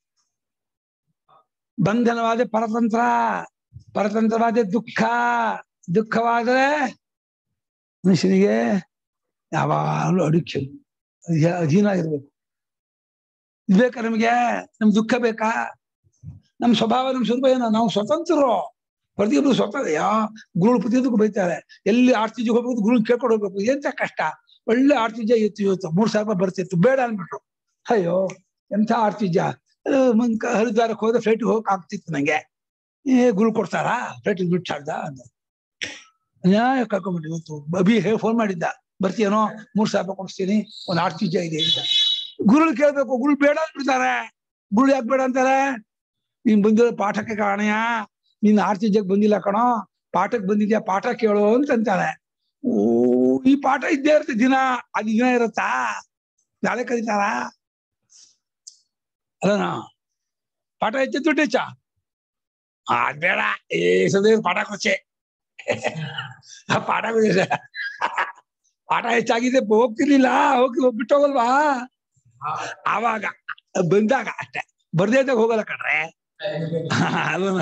ಬಂಧನವಾದ ಪರತಂತ್ರ ಪರತಂತ್ರವಾದ ದುಃಖ ದುಃಖವಾದ್ರೆ ಮನುಷ್ಯನಿಗೆ ಯಾವಾಗಲೂ ಅಡಿಕ್ಷನ್ ಅಧೀನ ಇರ್ಬೇಕು ಇದ್ ಬೇಕಾ ನಮಗೆ ನಮ್ ದುಃಖ ಬೇಕಾ ನಮ್ ಸ್ವಭಾವ ನಮ್ ಸ್ವರೂಪ ಏನೋ ನಾವು ಸ್ವತಂತ್ರರು ಪ್ರತಿಯೊಬ್ರು ಸ್ವತಂತ್ರ ಯಾ ಗುರುಳು ಪ್ರತಿಯೊಂದಕ್ಕೂ ಬೈತಾರೆ ಎಲ್ಲಿ ಆರ್ತಿಜಿ ಹೋಗ್ಬೇಕು ಗುರು ಕೇಳ್ಕೊಂಡು ಹೋಗ್ಬೇಕು ಎಂತ ಕಷ್ಟ ಒಳ್ಳೆ ಆರ್ತಿಜ ಇತ್ತು ಇವತ್ತು ಮೂರ್ ಸಾವಿರ ರೂಪಾಯಿ ಬರ್ತಿತ್ತು ಬೇಡ ಅನ್ಬಿಟ್ರು ಅಯ್ಯೋ ಎಂಥ ಆರ್ತಿಜ ಹರಿದ್ವಾರಕ್ಕೆ ಹೋದ್ರೆ ಫ್ಲೈಟ್ ಹೋಗಕ್ ಆಗ್ತಿತ್ತು ನಂಗೆ ಏ ಗುರು ಕೊಡ್ತಾರಾ ಫ್ಲೈಟ್ ಬಿಟ್ಟು ಚಾಡ್ದ ಅಂತ ನ್ಯಾಯ ಕರ್ಕೊಂಡ್ಬಿಟ್ಟು ಇವತ್ತು ಅಭಿ ಹೇಳಿ ಫೋನ್ ಮಾಡಿದ್ದ ಬರ್ತೀಯನೋ ಮೂರ್ ಸಾವಿರ ರೂಪಾಯಿ ಕೊಡಿಸ್ತೀನಿ ಒಂದ್ ಆರ್ತಿಜ ಇದೆ ಅಂತ ಗುರುಳು ಕೇಳ್ಬೇಕು ಗುರು ಬೇಡ ಅಂದ್ಬಿಡ್ತಾರೆ ಗುರು ಯಾಕೆ ಬೇಡ ಅಂತಾರೆ ನೀನ್ ಬಂದಿರೋ ಪಾಠಕ್ಕೆ ಕಾರಣಯ ನೀನ್ ಆರ್ತಿಜಕ್ಕೆ ಬಂದಿಲ್ಲ ಕಣೋ ಪಾಠಕ್ಕೆ ಬಂದಿದ್ಯಾ ಪಾಠ ಕೇಳು ಅಂತ ಅಂತಾನೆ ಓ ಈ ಪಾಠ ಇದ್ದೇ ಇರುತ್ತೆ ದಿನ ಅದು ದಿನ ಇರುತ್ತಾ ನಾಳೆ ಕರೀತಾರ ಅಲ್ಲನ ಪಾಠ ಹೆಚ್ಚು ದುಡ್ಡು ಹೆಚ್ಚ ಅದ್ ಬೇಡ ಏ ಸದೇ ಪಾಠ ಕೊಚ್ಚೆ ಪಾಠ ಕೊಚ್ಚೆ ಪಾಠ ಹೆಚ್ಚಾಗಿದೆ ಹೋಗ್ತಿರ್ಲಿಲ್ಲ ಹೋಗಿ ಬಿಟ್ಟು ಹೋಗಲ್ವಾ ಆವಾಗ ಬಂದಾಗ ಅಷ್ಟೇ ಬರ್ದೇ ಇದ್ದಾಗ ಹೋಗಲ್ಲ ಕಣ್ರೆ ಅದನ್ನ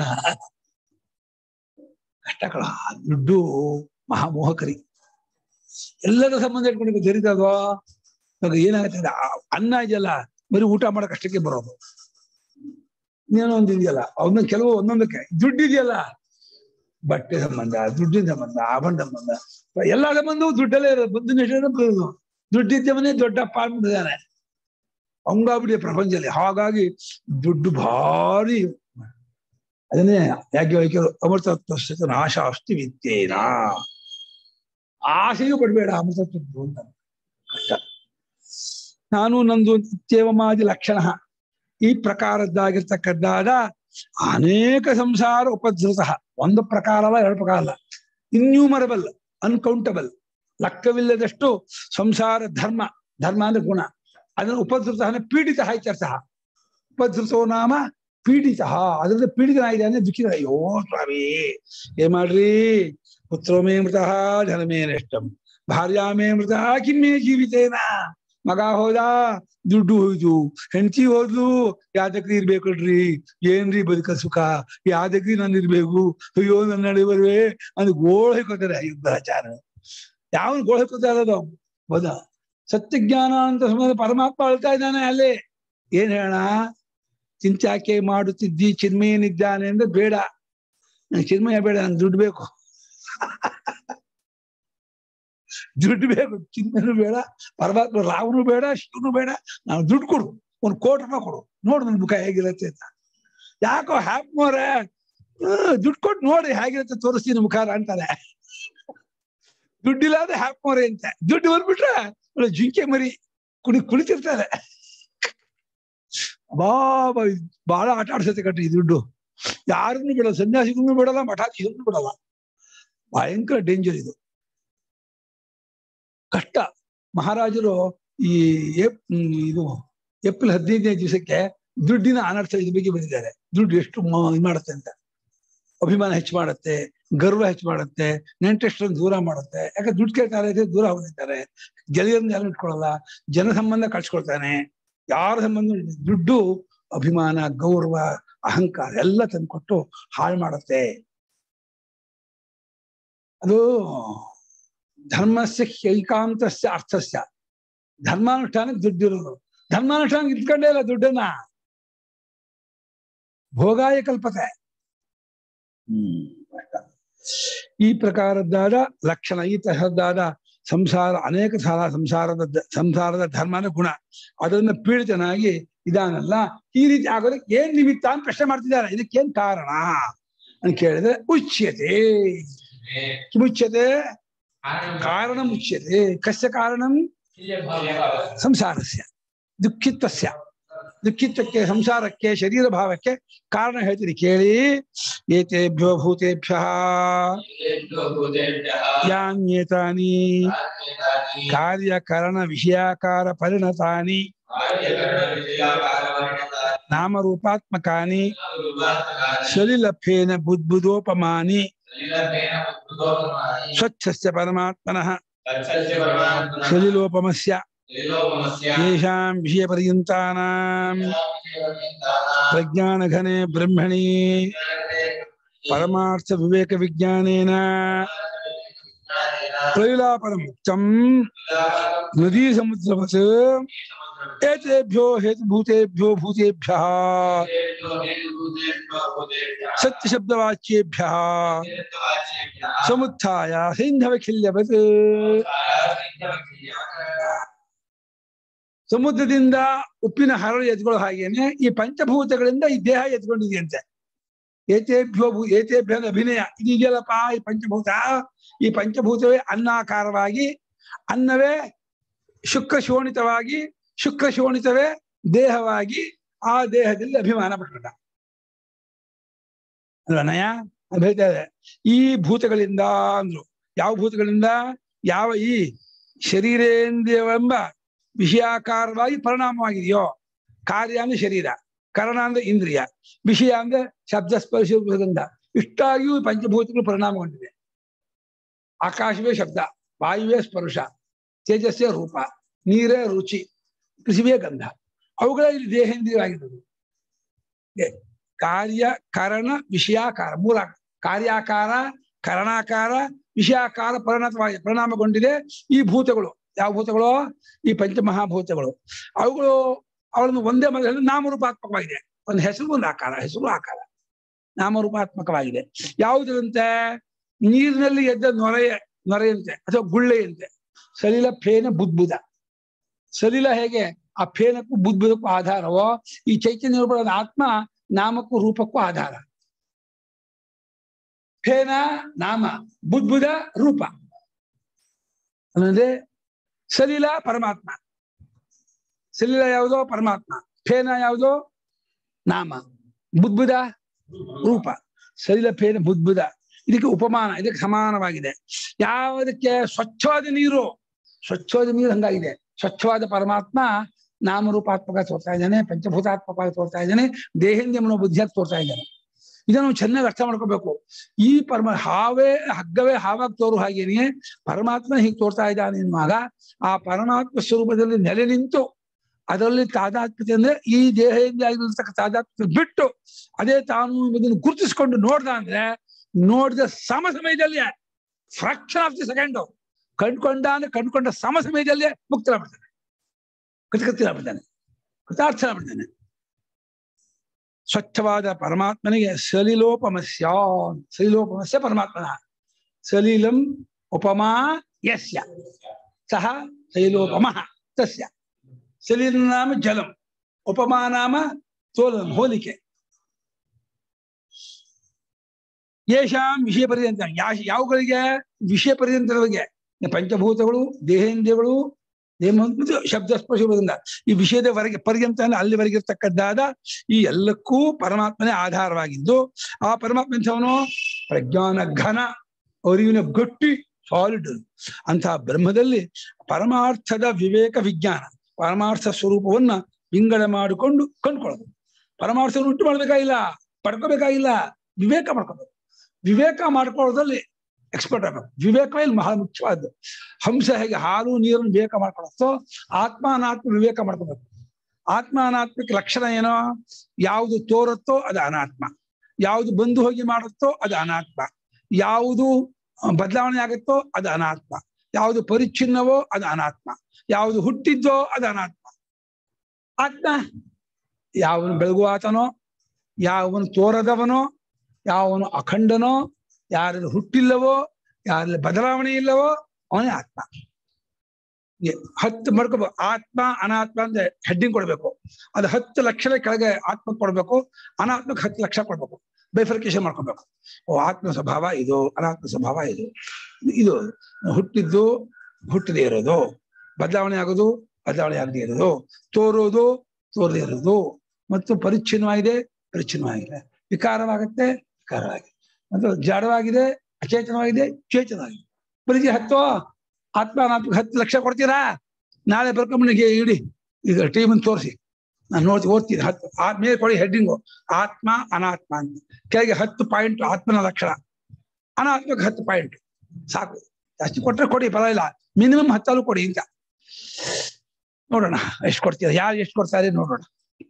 ಕಷ್ಟ ಕಳ ದುಡ್ಡು ಮಹಾಮೋಹಕರಿ ಎಲ್ಲರ ಸಂಬಂಧ ಇಟ್ಕೊಂಡು ಜರಿದದು ಇವಾಗ ಏನಾಗುತ್ತೆ ಅಂದ್ರೆ ಆ ಅನ್ನ ಇದೆಯಲ್ಲ ಬರೀ ಊಟ ಮಾಡಕ್ ಅಷ್ಟಕ್ಕೆ ಬರೋದು ಇನ್ನೇನೋ ಒಂದು ಇದೆಯಲ್ಲ ಅವನ್ನ ಕೆಲವು ಒಂದೊಂದಕ್ಕೆ ದುಡ್ಡು ಇದೆಯಲ್ಲ ಬಟ್ಟೆ ಸಂಬಂಧ ದುಡ್ಡಿನ ಸಂಬಂಧ ಆಭರಣ ಸಂಬಂಧ ಎಲ್ಲ ಸಂಬಂಧವು ದುಡ್ಡಲ್ಲೇ ಇರೋದು ಬುದ್ಧಿನ ಬರೋದು ದುಡ್ಡಿದ್ದವನೇ ದೊಡ್ಡಪ್ಪ ಅಂದ್ಬಿಟ್ಟಿದ್ದಾನೆ ಹಂಗಾಗ್ಬಿಟ್ಟಿದೆ ಪ್ರಪಂಚದಲ್ಲಿ ಹಾಗಾಗಿ ದುಡ್ಡು ಭಾರಿ ಅದನ್ನೇ ಯಾಕೆ ವೈದ್ಯರು ಅಮೃತತ್ವ ನಾಶ ಅಸ್ತಿ ವಿದ್ಯೇನ ಆಸೆಯೂ ಪಡ್ಬೇಡ ಅಮೃತತ್ವದ್ದು ಅಂತ ಕಷ್ಟ ನಾನು ನಂದು ನಿತ್ಯೇವಮಾದಿ ಲಕ್ಷಣ ಈ ಪ್ರಕಾರದ್ದಾಗಿರ್ತಕ್ಕದ್ದಾದ ಅನೇಕ ಸಂಸಾರ ಉಪಧೃತ ಒಂದು ಪ್ರಕಾರ ಅಲ್ಲ ಎರಡು ಪ್ರಕಾರ ಅಲ್ಲ ಇನ್ಯೂಮರಬಲ್ ಅನ್ಕೌಂಟಬಲ್ ಲೆಕ್ಕವಿಲ್ಲದಷ್ಟು ಸಂಸಾರ ಧರ್ಮ ಧರ್ಮ ಅಂದ್ರೆ ಗುಣ ಅದನ್ನು ಉಪಧೃತ ಅಂದ್ರೆ ಪೀಡಿತ ಇತ್ಯರ್ಥ ಉಪಧೃತೋ ನಾಮ ಪೀಡಿತ ಅದರಿಂದ ಪೀಡಿತನಾಗಿದೆ ಅಂದ್ರೆ ದುಃಖಿತ ಅಯ್ಯೋ ಸ್ವಾಮಿ ಏನ್ ಮಾಡ್ರಿ ಪುತ್ರೋ ಮೇ ಮೃತ ಧನಮೇ ನಷ್ಟಂ ಭಾರ್ಯಾ ಮೇ ಮೃತ ಕಿಮ್ಮೇ ಜೀವಿತೇನ ಮಗ ಹೋದ ದುಡ್ಡು ಹೋಯ್ತು ಹೆಂಡತಿ ಹೋದ್ಲು ಯಾದಕ್ರಿ ಇರ್ಬೇಕಲ್ರಿ ಏನ್ರಿ ಬದುಕ ಸುಖ ಯಾದಕ್ರಿ ನಾನು ಇರ್ಬೇಕು ಅಯ್ಯೋ ನನ್ನ ನಡೆ ಬರುವೆ ಅಂದ್ ಗೋಳ್ ಹೊಯ್ಕೋತಾರೆ ಯುದ್ಧಾಚಾರ ಯಾವನು ಗೋಳಕೊತಾ ಇರೋದು ಬದ ಸತ್ಯಜ್ಞಾನ ಅಂತ ಸಮಯ ಪರಮಾತ್ಮ ಅಳ್ತಾ ಇದ್ದಾನೆ ಅಲ್ಲಿ ಏನ್ ಹೇಳೋಣ ಚಿಂಚಾಕೆ ಮಾಡುತ್ತಿದ್ದಿ ಚಿನ್ಮಯನಿದ್ದಾನೆ ಅಂದ್ರೆ ಬೇಡ ನಂಗೆ ಚಿನ್ಮಯ ಬೇಡ ನಂಗೆ ದುಡ್ಡು ಬೇಕು ದುಡ್ಡು ಬೇಕು ಚಿನ್ಮಯನು ಬೇಡ ಪರಮಾತ್ಮ ರಾವನು ಬೇಡ ಶಿವನು ಬೇಡ ನಾವು ದುಡ್ಡು ಕೊಡು ಒಂದು ಕೋಟಿ ರೂಪಾಯಿ ಕೊಡು ನೋಡು ನನ್ನ ಮುಖ ಹೇಗಿರುತ್ತೆ ಅಂತ ಯಾಕೋ ಹ್ಯಾಪ್ ಮೋರೆ ದುಡ್ಡು ಕೊಟ್ಟು ನೋಡಿ ಹೇಗಿರುತ್ತೆ ತೋರಿಸ್ತೀನಿ ಮುಖ ಅಂತಾನೆ ದುಡ್ಡಿಲ್ಲ ಅಂದ್ರೆ ಹ್ಯಾಪ್ ಮೋರೆ ಅಂತ ದುಡ್ಡು ಬಂದ್ಬಿಟ್ರೆ ಒಳ್ಳೆ ಜಿಂಕೆ ಮರಿ ಕುಡಿ ಕುಳಿತಿರ್ತಾರೆ ಬಾಬಾ ಬಹಳ ಆಟ ಆಡ್ಸತ್ತೆ ಕಟ್ರಿ ಈ ದುಡ್ಡು ಯಾರನ್ನು ಬಿಡಲ್ಲ ಸನ್ಯಾಸಿಗೂ ಬಿಡಲ್ಲ ಮಠಾಧೀಶರನ್ನು ಬಿಡಲ್ಲ ಭಯಂಕರ ಡೇಂಜರ್ ಇದು ಕಷ್ಟ ಮಹಾರಾಜರು ಈ ಏಪ್ ಹ್ಮ್, ಇದು ಏಪ್ರಿಲ್ ಹದಿನೈದನೇ ದಿವಸಕ್ಕೆ ದುಡ್ಡಿನ ಅನರ್ಥ ಇದ್ರ ಬಗ್ಗೆ ಬಂದಿದ್ದಾರೆ ದುಡ್ಡು ಎಷ್ಟು ಮ- ಇದ್ ಮಾಡುತ್ತೆ ಅಂತ ಅಭಿಮಾನ ಹೆಚ್ಚು ಮಾಡುತ್ತೆ ಗರ್ವ ಹೆಚ್ಚು ಮಾಡುತ್ತೆ ನೆಂಟೆಷ್ಟನ್ನು ದೂರ ಮಾಡುತ್ತೆ ಯಾಕೆ ದುಡ್ಡು ಕೇಳ್ತಾರೆ ಅಂತ ದೂರ ಹೋಗಿದ್ದಾರೆ ಗೆಳೆಯರನ್ನ ಯಾರು ಇಟ್ಕೊಳ್ಳಲ್ಲ ಜನ ಸಂಬಂಧ ಕಳ್ಸ್ಕೊಳ್ತಾನೆ ಯಾರ ಸಂಬಂಧ ಇಲ್ಲ. ದುಡ್ಡು ಅಭಿಮಾನ ಗೌರವ ಅಹಂಕಾರ ಎಲ್ಲ ತಂದ್ಕೊಟ್ಟು ಹಾಳು ಮಾಡುತ್ತೆ ಅದು ಧರ್ಮಸ್ಯ ಏಕಾಂತಸ್ಯ ಅರ್ಥಸ್ಯ ಧರ್ಮಾನುಷ್ಠಾನಕ್ಕೆ ದುಡ್ಡಿರೋದು ಧರ್ಮಾನುಷ್ಠಾನಕ್ಕೆ ಇಟ್ಕೊಂಡೇ ಇಲ್ಲ ದುಡ್ಡನ್ನ ಭೋಗಾಯ ಕಲ್ಪತೆ ಹ್ಮ್ ಕಷ್ಟ. ಈ ಪ್ರಕಾರದ್ದಾದ ಲಕ್ಷಣ ಈ ತರಹದ್ದಾದ ಸಂಸಾರ ಅನೇಕ ಸಾಲ ಸಂಸಾರದ ದ- ಸಂಸಾರದ ಧರ್ಮನ ಗುಣ ಅದನ್ನ ಪೀಡಿತನಾಗಿ ಇದಾನಲ್ಲ ಈ ರೀತಿ ಆಗೋದಕ್ಕೆ ಏನ್ ನಿಮಿತ್ತ ಅಂತ ಪ್ರಶ್ನೆ ಮಾಡ್ತಿದ್ದಾರೆ ಇದಕ್ಕೇನ್ ಕಾರಣ ಅಂತ ಕೇಳಿದ್ರೆ ಉಚ್ಯತೆ ಕಿಮುಚ್ಯತೆ ಕಾರಣ ಮುಚ್ಯತೆ ಕಸ್ಯ ಕಾರಣಂ ಸಂಸಾರಸ್ಯ ದುಃಖಿತಸ್ಯ ದುಃಖಿತಕ್ಕೆ ಸಂಸಾರಕ್ಕೆ ಶರೀರ ಭಾವಕ್ಕೆ ಕಾರಣ ಹೇಳ್ತೀನಿ ಕೇಳಿ ಏತೇಭ್ಯೋ ಭೂತೇಭ್ಯ ಯಾನ್ಯೇತಾನಿ ಕಾರ್ಯಕರಣ ವಿಷಯಾಕಾರ ಪರಿಣತಾನಿ ನಾಮರೂಪಾತ್ಮಕಾನಿ ಸಲಿಲಭ್ಯೇನ ಬುದ್ಬುದೋಪಮಾನಿ ಸ್ವಚ್ಛಸ್ಯ ಪರಮಾತ್ಮನಃ ಸಲಿಲೋಪಮಸ್ಯ ಯೇಷಾಂ ವಿಷಯಪರ್ಯಂತಾನಾಂ ಪ್ರಜ್ಞಾನಘನೆ ಬ್ರಹ್ಮಣಿ ಪರಮಾರ್ಥ ವಿವೇಕ ವಿಜ್ಞಾನೇನ ಪ್ರೈಲಾಪನ ಮುಕ್ತಂ ನದೀ ಸಮುದ್ರವತ್ ಏತೇಭ್ಯೋ ಹೇತುಭೂತೇಭ್ಯೋ ಭೂತೇಭ್ಯ ಸತ್ಯಶಬ್ದವಾಚ್ಯೇಭ್ಯ ಸಮುತ್ಥಾಯ ಸೈಂಧವಖಿಲ್ಯವತ್ ಸಮುದ್ರದಿಂದ ಉಪ್ಪಿನ ಹರಳು ಎತ್ಕೊಳ್ಳೋ ಹಾಗೇನೆ ಈ ಪಂಚಭೂತಗಳಿಂದ ಈ ದೇಹ ಎತ್ಕೊಂಡಿದೆಯಂತೆ ಏತೇಭ್ಯೋ ಭೂ ಏತೇಭ್ಯ ಅಂದ್ರೆ ಅಭಿನಯ ಇದೀಗಲ್ಲಪ್ಪ ಈ ಪಂಚಭೂತ ಈ ಪಂಚಭೂತವೇ ಅನ್ನಾಕಾರವಾಗಿ ಅನ್ನವೇ ಶುಕ್ರ ಶೋಣಿತವಾಗಿ ಶುಕ್ರ ಶೋಣಿತವೇ ದೇಹವಾಗಿ ಆ ದೇಹದಲ್ಲಿ ಅಭಿಮಾನ ಪಟ್ಕೊಂಡ ಅಲ್ವಾ ನಯ ಅದು ಹೇಳ್ತಾ ಇದೆ ಈ ಭೂತಗಳಿಂದ ಅಂದ್ರು ಯಾವ ಭೂತಗಳಿಂದ ಯಾವ ಈ ಶರೀರೇಂದ್ರಿಯವೆಂಬ ವಿಷಯಾಕಾರವಾಗಿ ಪರಿಣಾಮವಾಗಿದೆಯೋ ಕಾರ್ಯ ಅಂದ್ರೆ ಶರೀರ ಕರಣ ಅಂದ್ರೆ ಇಂದ್ರಿಯ ವಿಷಯ ಅಂದ್ರೆ ಶಬ್ದ ಸ್ಪರ್ಶ ಗಂಧ ಇಷ್ಟಾಗಿಯೂ ಈ ಪಂಚಭೂತಗಳು ಪರಿಣಾಮಗೊಂಡಿದೆ ಆಕಾಶವೇ ಶಬ್ದ ವಾಯುವೇ ಸ್ಪರ್ಶ ತೇಜಸ್ಸೇ ರೂಪ ನೀರೇ ರುಚಿ ಪೃಥ್ವಿಯೇ ಗಂಧ ಅವುಗಳ ಇಲ್ಲಿ ದೇಹೇಂದ್ರಿಯವಾಗಿರುವುದು ಏ, ಕಾರ್ಯ ಕರಣ ವಿಷಯಾಕಾರ ಮೂಲ ಕಾರ್ಯಾಕಾರ ಕರಣಾಕಾರ ವಿಷಯಾಕಾರ ಪರಿಣತವಾಗಿ ಪರಿಣಾಮಗೊಂಡಿದೆ ಈ ಭೂತಗಳು ಯಾವ ಭೂತಗಳು ಈ ಪಂಚಮಹಾಭೂತಗಳು ಅವುಗಳು ಅವಳನ್ನು ಒಂದೇ ಮನೆಯಲ್ಲಿ ನಾಮರೂಪಾತ್ಮಕವಾಗಿದೆ ಒಂದು ಹೆಸರು ಒಂದು ಆಕಾರ ಹೆಸರು ಆಕಾರ ನಾಮರೂಪಾತ್ಮಕವಾಗಿದೆ ಯಾವುದರಂತೆ ನೀರಿನಲ್ಲಿ ಎದ್ದ ನೊರೆಯ ನೊರೆಯಂತೆ ಅಥವಾ ಗುಳ್ಳೆಯಂತೆ ಸಲಿಲ ಫೇನ ಬುದ್ಬುದ ಸಲಿಲ ಹೇಗೆ ಆ ಫೇನಕ್ಕೂ ಬುದ್ಬುದಕ್ಕೂ ಆಧಾರವೋ ಈ ಚೈತನ್ಯ ರೂಪದ ಆತ್ಮ ನಾಮಕ್ಕೂ ರೂಪಕ್ಕೂ ಆಧಾರ ಫೇನ ನಾಮ ಬುದ್ಬುದ ರೂಪ ಅಂದ್ರೆ ಸಲಿಲ ಪರಮಾತ್ಮ ಸಲಿಲ ಯಾವುದೋ ಪರಮಾತ್ಮ ಫೇನ ಯಾವುದೋ ನಾಮ ಬುದ್ಬುದ ರೂಪ ಸಲಿಲ ಫೇನ ಬುದ್ಬುದ ಇದಕ್ಕೆ ಉಪಮಾನ ಇದಕ್ಕೆ ಸಮಾನವಾಗಿದೆ ಯಾವುದಕ್ಕೆ ಸ್ವಚ್ಛವಾದ ನೀರು ಸ್ವಚ್ಛವಾದ ನೀರು ಹಂಗಾಗಿದೆ ಸ್ವಚ್ಛವಾದ ಪರಮಾತ್ಮ ನಾಮರೂಪಾತ್ಮಕ ತೋರ್ತಾ ಇದ್ದಾನೆ ಪಂಚಭೂತಾತ್ಮಕವಾಗಿ ತೋರ್ತಾ ಇದ್ದಾನೆ ದೇಹೇಂದ್ರಿಯ ಮನೋಬುದ್ಧಿಯಾಗಿ ತೋರ್ತಾ ಇದ್ದಾನೆ ಇದನ್ನು ಚೆನ್ನಾಗಿ ಅರ್ಥ ಮಾಡ್ಕೋಬೇಕು ಈ ಪರಮ ಹಾವೇ ಹಗ್ಗವೇ ಹಾವಾಗಿ ತೋರು ಹಾಗೇನೆ ಪರಮಾತ್ಮ ಹೀಗೆ ತೋರ್ತಾ ಇದ್ದಾನೆ ಎನ್ನುವಾಗ ಆ ಪರಮಾತ್ಮ ಸ್ವರೂಪದಲ್ಲಿ ನೆಲೆ ನಿಂತು ಅದರಲ್ಲಿ ತಾದಾತ್ಮ್ಯತೆ ಅಂದ್ರೆ ಈ ದೇಹದಿಂದ ಆಗಿರ್ತಕ್ಕ ತಾದಾತ್ಮ್ಯತೆ ಬಿಟ್ಟು ಅದೇ ತಾನು ಎಂಬುದನ್ನು ಗುರುತಿಸ್ಕೊಂಡು ನೋಡ್ದ ಅಂದ್ರೆ ನೋಡಿದ ಸಮ ಸಮಯದಲ್ಲಿ ಫ್ರಾಕ್ಷನ್ ಆಫ್ ದಿ ಸೆಕೆಂಡ್ ಕಂಡ್ಕೊಂಡ ಅಂದ್ರೆ ಕಂಡ್ಕೊಂಡ ಸಮ ಸಮಯದಲ್ಲೇ ಮುಕ್ತನಾಗ್ಬಿಡ್ತಾನೆ ಕೃತಕೃತ್ಯನಾಗ್ಬಿಡ್ತಾನೆ ಕೃತಾರ್ಥನಾಗ್ಬಿಡ್ತಾನೆ ಸ್ವಚ್ಛವಾದ ಪರಮಾತ್ಮನಿಗೆ ಸಲಿಲೋಪಮಸ್ಯ ಸಲಿಲೋಪಮಸ್ಯ ಪರಮಾತ್ಮನ ಸಲೀಲಂ ಉಪಮಾ ಯಸ್ಯ ಸಹ ಸಲಿಲೋಪಮಃ ತಸ್ಯ ಸಲೀಲ ನಾಮ ಜಲಂ ಉಪಮಾ ನಾಮ ತೋಲಂ ಹೋಲಿಕೆ ಯೇಷಾಂ ವಿಷಯ ಪರ್ಯಂತ ಯಾ ಯಾವುಗಳಿಗೆ ವಿಷಯ ಪರ್ಯಂತರವರೆಗೆ ಪಂಚಭೂತಗಳು ದೇಹೇಂದ್ರಿಯಗಳು ದೇಹ ಮತ್ತು ಶಬ್ದ ಸ್ಪರ್ಶದಿಂದ ಈ ವಿಷಯದವರೆಗೆ ಪರ್ಯಂತ ಅಂದ್ರೆ ಅಲ್ಲಿವರೆಗೆ ಇರ್ತಕ್ಕದ್ದಾದ ಈ ಎಲ್ಲಕ್ಕೂ ಪರಮಾತ್ಮನೇ ಆಧಾರವಾಗಿದ್ದು ಆ ಪರಮಾತ್ಮ ಎಂಥವನು ಪ್ರಜ್ಞಾನ ಘನ ಅರಿವಿನ ಗಟ್ಟಿ ಸಾಲಿಡ್ ಅಂತಹ ಬ್ರಹ್ಮದಲ್ಲಿ ಪರಮಾರ್ಥದ ವಿವೇಕ ವಿಜ್ಞಾನ ಪರಮಾರ್ಥ ಸ್ವರೂಪವನ್ನ ವಿಂಗಡ ಮಾಡಿಕೊಂಡು ಕಂಡುಕೊಳ್ಳೋದು ಪರಮಾರ್ಥವನ್ನು ಉಂಟು ಮಾಡ್ಬೇಕಾಗಿಲ್ಲ ಪಡ್ಕೋಬೇಕಾಗಿಲ್ಲ ವಿವೇಕ ಮಾಡ್ಕೋಬೇಕು ವಿವೇಕ ಮಾಡ್ಕೊಳ್ಳೋದ್ರಲ್ಲಿ ಎಕ್ಸ್ಪರ್ಟ್ ಆಗಬೇಕು ವಿವೇಕವೇ ಇಲ್ಲಿ ಬಹಳ ಮುಖ್ಯವಾದ್ದು ಹಂಸ ಹೇಗೆ ಹಾಲು ನೀರನ್ನು ವಿವೇಕ ಮಾಡ್ಕೊಳ್ಳುತ್ತೋ ಆತ್ಮ ಅನಾತ್ಮ ವಿವೇಕ ಮಾಡ್ಕೋಬೇಕು ಆತ್ಮ ಅನಾತ್ಮಕ್ಕೆ ಲಕ್ಷಣ ಏನೋ ಯಾವುದು ತೋರುತ್ತೋ ಅದು ಅನಾತ್ಮ ಯಾವುದು ಬಂದು ಹೋಗಿ ಮಾಡುತ್ತೋ ಅದು ಅನಾತ್ಮ ಯಾವುದು ಆ, ಬದಲಾವಣೆ ಆಗುತ್ತೋ ಅದು ಅನಾತ್ಮ ಯಾವುದು ಪರಿಚ್ಛಿನ್ನವೋ ಅದು ಅನಾತ್ಮ ಯಾವುದು ಹುಟ್ಟಿದ್ದೋ ಅದು ಅನಾತ್ಮ ಆತ್ಮ ಯಾವನು ಬೆಳಗುವಾತನೋ ಯಾವನು ತೋರದವನೋ ಯಾವನು ಅಖಂಡನೋ ಯಾರಲ್ಲಿ ಹುಟ್ಟಿಲ್ಲವೋ ಯಾರಲ್ಲಿ ಬದಲಾವಣೆ ಇಲ್ಲವೋ ಅವನೇ ಆತ್ಮ ಎ- ಹತ್ತು ಮಾಡ್ಕೋಬೇಕು ಆತ್ಮ ಅನಾತ್ಮ ಅಂತ ಹೆಡ್ಡಿಂಗ್ ಕೊಡ್ಬೇಕು ಅದು ಹತ್ತು ಲಕ್ಷದ ಕೆಳಗೆ ಆತ್ಮ ಕೊಡ್ಬೇಕು ಅನಾತ್ಮಕ್ಕೆ ಹತ್ತು ಲಕ್ಷ ಕೊಡ್ಬೇಕು ಬೈಫರ್ಕೇಶನ್ ಮಾಡ್ಕೊಬೇಕು ಓ ಆತ್ಮ ಸ್ವಭಾವ ಇದು ಅನಾತ್ಮ ಸ್ವಭಾವ ಇದು ಇದು ಹುಟ್ಟಿದ್ದು ಹುಟ್ಟದೇ ಇರೋದು ಬದಲಾವಣೆ ಆಗೋದು ಬದಲಾವಣೆ ಆಗದೆ ಇರೋದು ತೋರೋದು ತೋರದೇ ಇರೋದು ಮತ್ತು ಪರಿಚ್ಛಿನ್ನವಾಗಿದೆ ಪರಿಚ್ಛಿನ್ನವಾಗಿದೆ ವಿಕಾರವಾಗುತ್ತೆ ವಿಕಾರವಾಗಿದೆ ಮತ್ತು ಜಡವಾಗಿದೆ ಅಚೇತನವಾಗಿದೆ ಚೇತನವಾಗಿದೆ ಬರೀ ಹತ್ತು ಆತ್ಮ ಅನಾತ್ಮ ಹತ್ತು ಲಕ್ಷ ಕೊಡ್ತೀರಾ ನಾಳೆ ಬರ್ಕೊಂಬನಿಗೆ ಇಡಿ ಈಗ ಟೀಮನ್ನು ತೋರಿಸಿ ನಾನು ನೋಡಿ ಓದ್ತೀನಿ ಹತ್ತು ಆ ಮೇಲೆ ಕೊಡಿ ಹೆಡ್ಡಿಂಗು ಆತ್ಮ ಅನಾತ್ಮ ಅಂತ ಕೆಳಗೆ ಹತ್ತು ಪಾಯಿಂಟ್ ಆತ್ಮನ ಲಕ್ಷಣ ಅನಾತ್ಮಕ್ಕೆ ಹತ್ತು ಪಾಯಿಂಟ್ ಸಾಕು ಜಾಸ್ತಿ ಕೊಟ್ರೆ ಕೊಡಿ ಪರವಾಗಿಲ್ಲ ಮಿನಿಮಮ್ ಹತ್ತಲು ಕೊಡಿ ಅಂತ ನೋಡೋಣ ಎಷ್ಟು ಕೊಡ್ತೀರಾ ಯಾರು ಎಷ್ಟು ಕೊಡ್ತಾರೆ ನೋಡೋಣ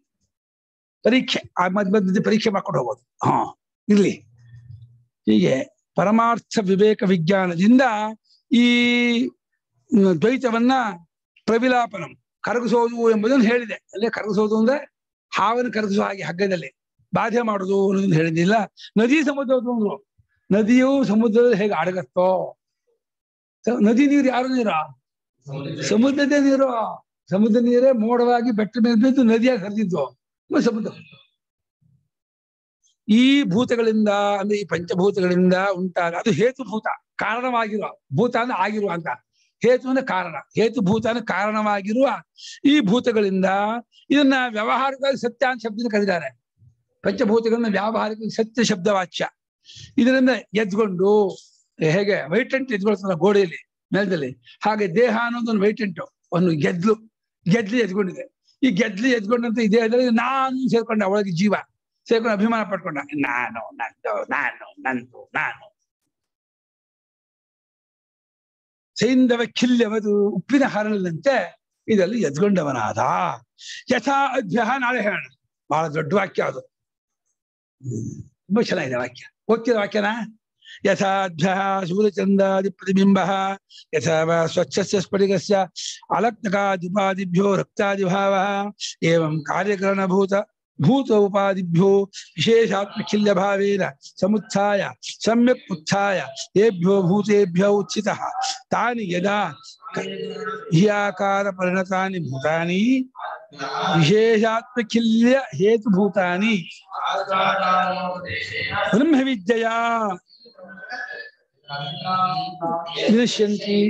ಪರೀಕ್ಷೆ ಆ ಮಧ್ಯ ಮಧ್ಯೆ ಪರೀಕ್ಷೆ ಮಾಡ್ಕೊಂಡು ಹೋಗೋದು ಹಾ ಇರ್ಲಿ ಹೀಗೆ ಪರಮಾರ್ಥ ವಿವೇಕ ವಿಜ್ಞಾನದಿಂದ ಈ ಮ್, ದ್ವೈತವನ್ನ ಪ್ರವಿಲಾಪನಂ ಕರಗಿಸೋದು ಎಂಬುದನ್ನು ಹೇಳಿದೆ ಅಲ್ಲೇ ಕರಗಿಸೋದು ಅಂದ್ರೆ ಹಾವನ್ನು ಕರಗಿಸುವ ಹಾಗೆ ಹಗ್ಗದಲ್ಲಿ ಬಾಧೆ ಮಾಡುದು ಅನ್ನೋದನ್ನ ಹೇಳಿದ್ದಿಲ್ಲ ನದಿ ಸಮುದ್ರ ಅಂದ್ರು ನದಿಯು ಸಮುದ್ರದಲ್ಲಿ ಹೇಗೆ ಅಡಗತ್ತೋ ಸ- ನದಿ ನೀರು ಯಾರು ನೀರ ಸಮುದ್ರದೇ ನೀರು ಸಮುದ್ರ ನೀರೇ ಮೋಡವಾಗಿ ಬೆಟ್ಟ ಮೇಲೆ ಬಿದ್ದು ನದಿಯಾಗಿ ಹರಿದಿದ್ದು ಮತ್ತೆ ಸಮುದ್ರ ಈ ಭೂತಗಳಿಂದ ಅಂದ್ರೆ ಈ ಪಂಚಭೂತಗಳಿಂದ ಉಂಟಾಗ ಅದು ಹೇತುಭೂತ ಕಾರಣವಾಗಿರುವ ಭೂತ ಅಂದ್ರೆ ಆಗಿರುವ ಅಂತ ಹೇತು ಅಂದ್ರೆ ಕಾರಣ ಹೇತುಭೂತ ಅಂದ್ರೆ ಕಾರಣವಾಗಿರುವ ಈ ಭೂತಗಳಿಂದ ಇದನ್ನ ವ್ಯವಹಾರಿಕವಾಗಿ ಸತ್ಯ ಅಂತ ಶಬ್ದದಿಂದ ಕರೆದಿದ್ದಾರೆ ಪಂಚಭೂತಗಳನ್ನ ವ್ಯಾವಹಾರಿಕ ಸತ್ಯ ಶಬ್ದವಾಚ್ಯ ಇದರಿಂದ ಎದ್ಕೊಂಡು ಹೇಗೆ ವೈಟೆಂಟ್ ಎದ್ಕೊಳ್ತಾರ ಗೋಡೆಯಲ್ಲಿ ನೆಲದಲ್ಲಿ ಹಾಗೆ ದೇಹ ಅನ್ನೋದು ಒಂದು ವೈಟೆಂಟು ಒಂದು ಗೆದ್ಲು ಗೆದ್ಲಿ ಎದ್ಕೊಂಡಿದೆ ಈ ಗೆದ್ಲಿ ಎದ್ಕೊಂಡಂತ ಈ ದೇಹದಲ್ಲಿ ನಾನು ಸೇರ್ಕೊಂಡೆ ಒಳಗೆ ಜೀವ ಸೇರ್ಕೊಂಡು ಅಭಿಮಾನ ಪಡ್ಕೊಂಡ ನಾನು ನಂದು ನಾನು ನಂದು ನಾನು ಸೈಂಧವ ಕಿಲ್ಯವದು ಉಪ್ಪಿನ ಹರಳಿನಂತೆ ಇದರಲ್ಲಿ ಎದ್ಕೊಂಡವನಾದ ಯಥಾ ಅಧ್ಯ ನಾಳೆ ಹೇಳೋಣ ಬಹಳ ದೊಡ್ಡ ವಾಕ್ಯ ಅದು ಹ್ಮ್. ತುಂಬಾ ಚೆನ್ನಾಗಿದೆ ವಾಕ್ಯ ಓದ್ತಿರ ವಾಕ್ಯನ ಯಥಾಧ್ಯ ಸೂರ್ಯಚಂದಾದಿ ಪ್ರತಿಬಿಂಬ ಯಥಾ ವಾ ಸ್ವಚ್ಛಸ್ಯ ಸ್ಫಟಿಕಸ್ಯ ಅಲಕ್ತಕಾದಿಪಾದಿಭ್ಯೋ ರಕ್ತಾದಿಭಾವ ಏವಂ ಕಾರ್ಯಕರಣಭೂತ ಭೂತ ಉಪಾದಿಭ್ಯೋ ವಿಶೇಷಾತ್ಮಖಿಲ್ಯ ಭಾವೇನ ಸಮುತ್ಥಾಯ ಸಮ್ಯಕ್ ಉತ್ಥಾಯ ಏಭ್ಯೋ ಭೂತೇಭ್ಯ ಉಚ್ಚಿತಃ ತಾನಿ ಯದಾ ಹ್ಯಾಕಾರ ಪರಿಣತಾನಿ ಭೂತಾನಿ ವಿಶೇಷಾತ್ಮಖಿಲ್ಯ ಹೇತುಭೂತಾನಿ ಬ್ರಹ್ಮವಿದ್ಯೆಯ ವಿನಶ್ಯಂತಿ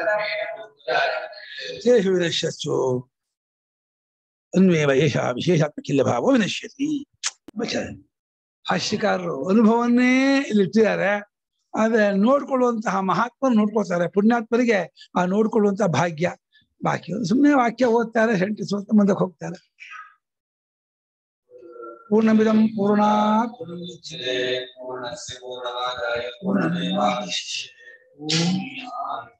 ತೇಷು ವಿನಶ್ಯಸ್ಸು ಅನ್ವೇವ ಏಷ ವಿಶೇಷಾತ್ಮಕಿಲ್ಲ ಭಾವ ವಿನಶ್ಯತಿ ತುಂಬಾ ಚೆನ್ನಾಗಿ. ಭಾಷ್ಯಕಾರರು ಅನುಭವನ್ನೇ ಇಲ್ಲಿ ಇಟ್ಟಿದ್ದಾರೆ ಆದ್ರೆ ನೋಡ್ಕೊಳ್ಳುವಂತಹ ಮಹಾತ್ಮರು ನೋಡ್ಕೊಳ್ತಾರೆ ಪುಣ್ಯಾತ್ಮರಿಗೆ ಆ ನೋಡ್ಕೊಳ್ಳುವಂತಹ ಭಾಗ್ಯ ಬಾಕಿ ಸುಮ್ಮನೆ ವಾಕ್ಯ ಓದ್ತಾರೆ ಸೆಂಟೆನ್ಸ್ ಓದ್ತಾ ಮುಂದಕ್ಕೆ ಹೋಗ್ತಾರೆ ಪೂರ್ಣಮಿದಂ ಪೂರ್ಣಾತ್ पूर्णस्य पूर्णमादाय पूर्णमेवावशिष्यते ॐ शान्ति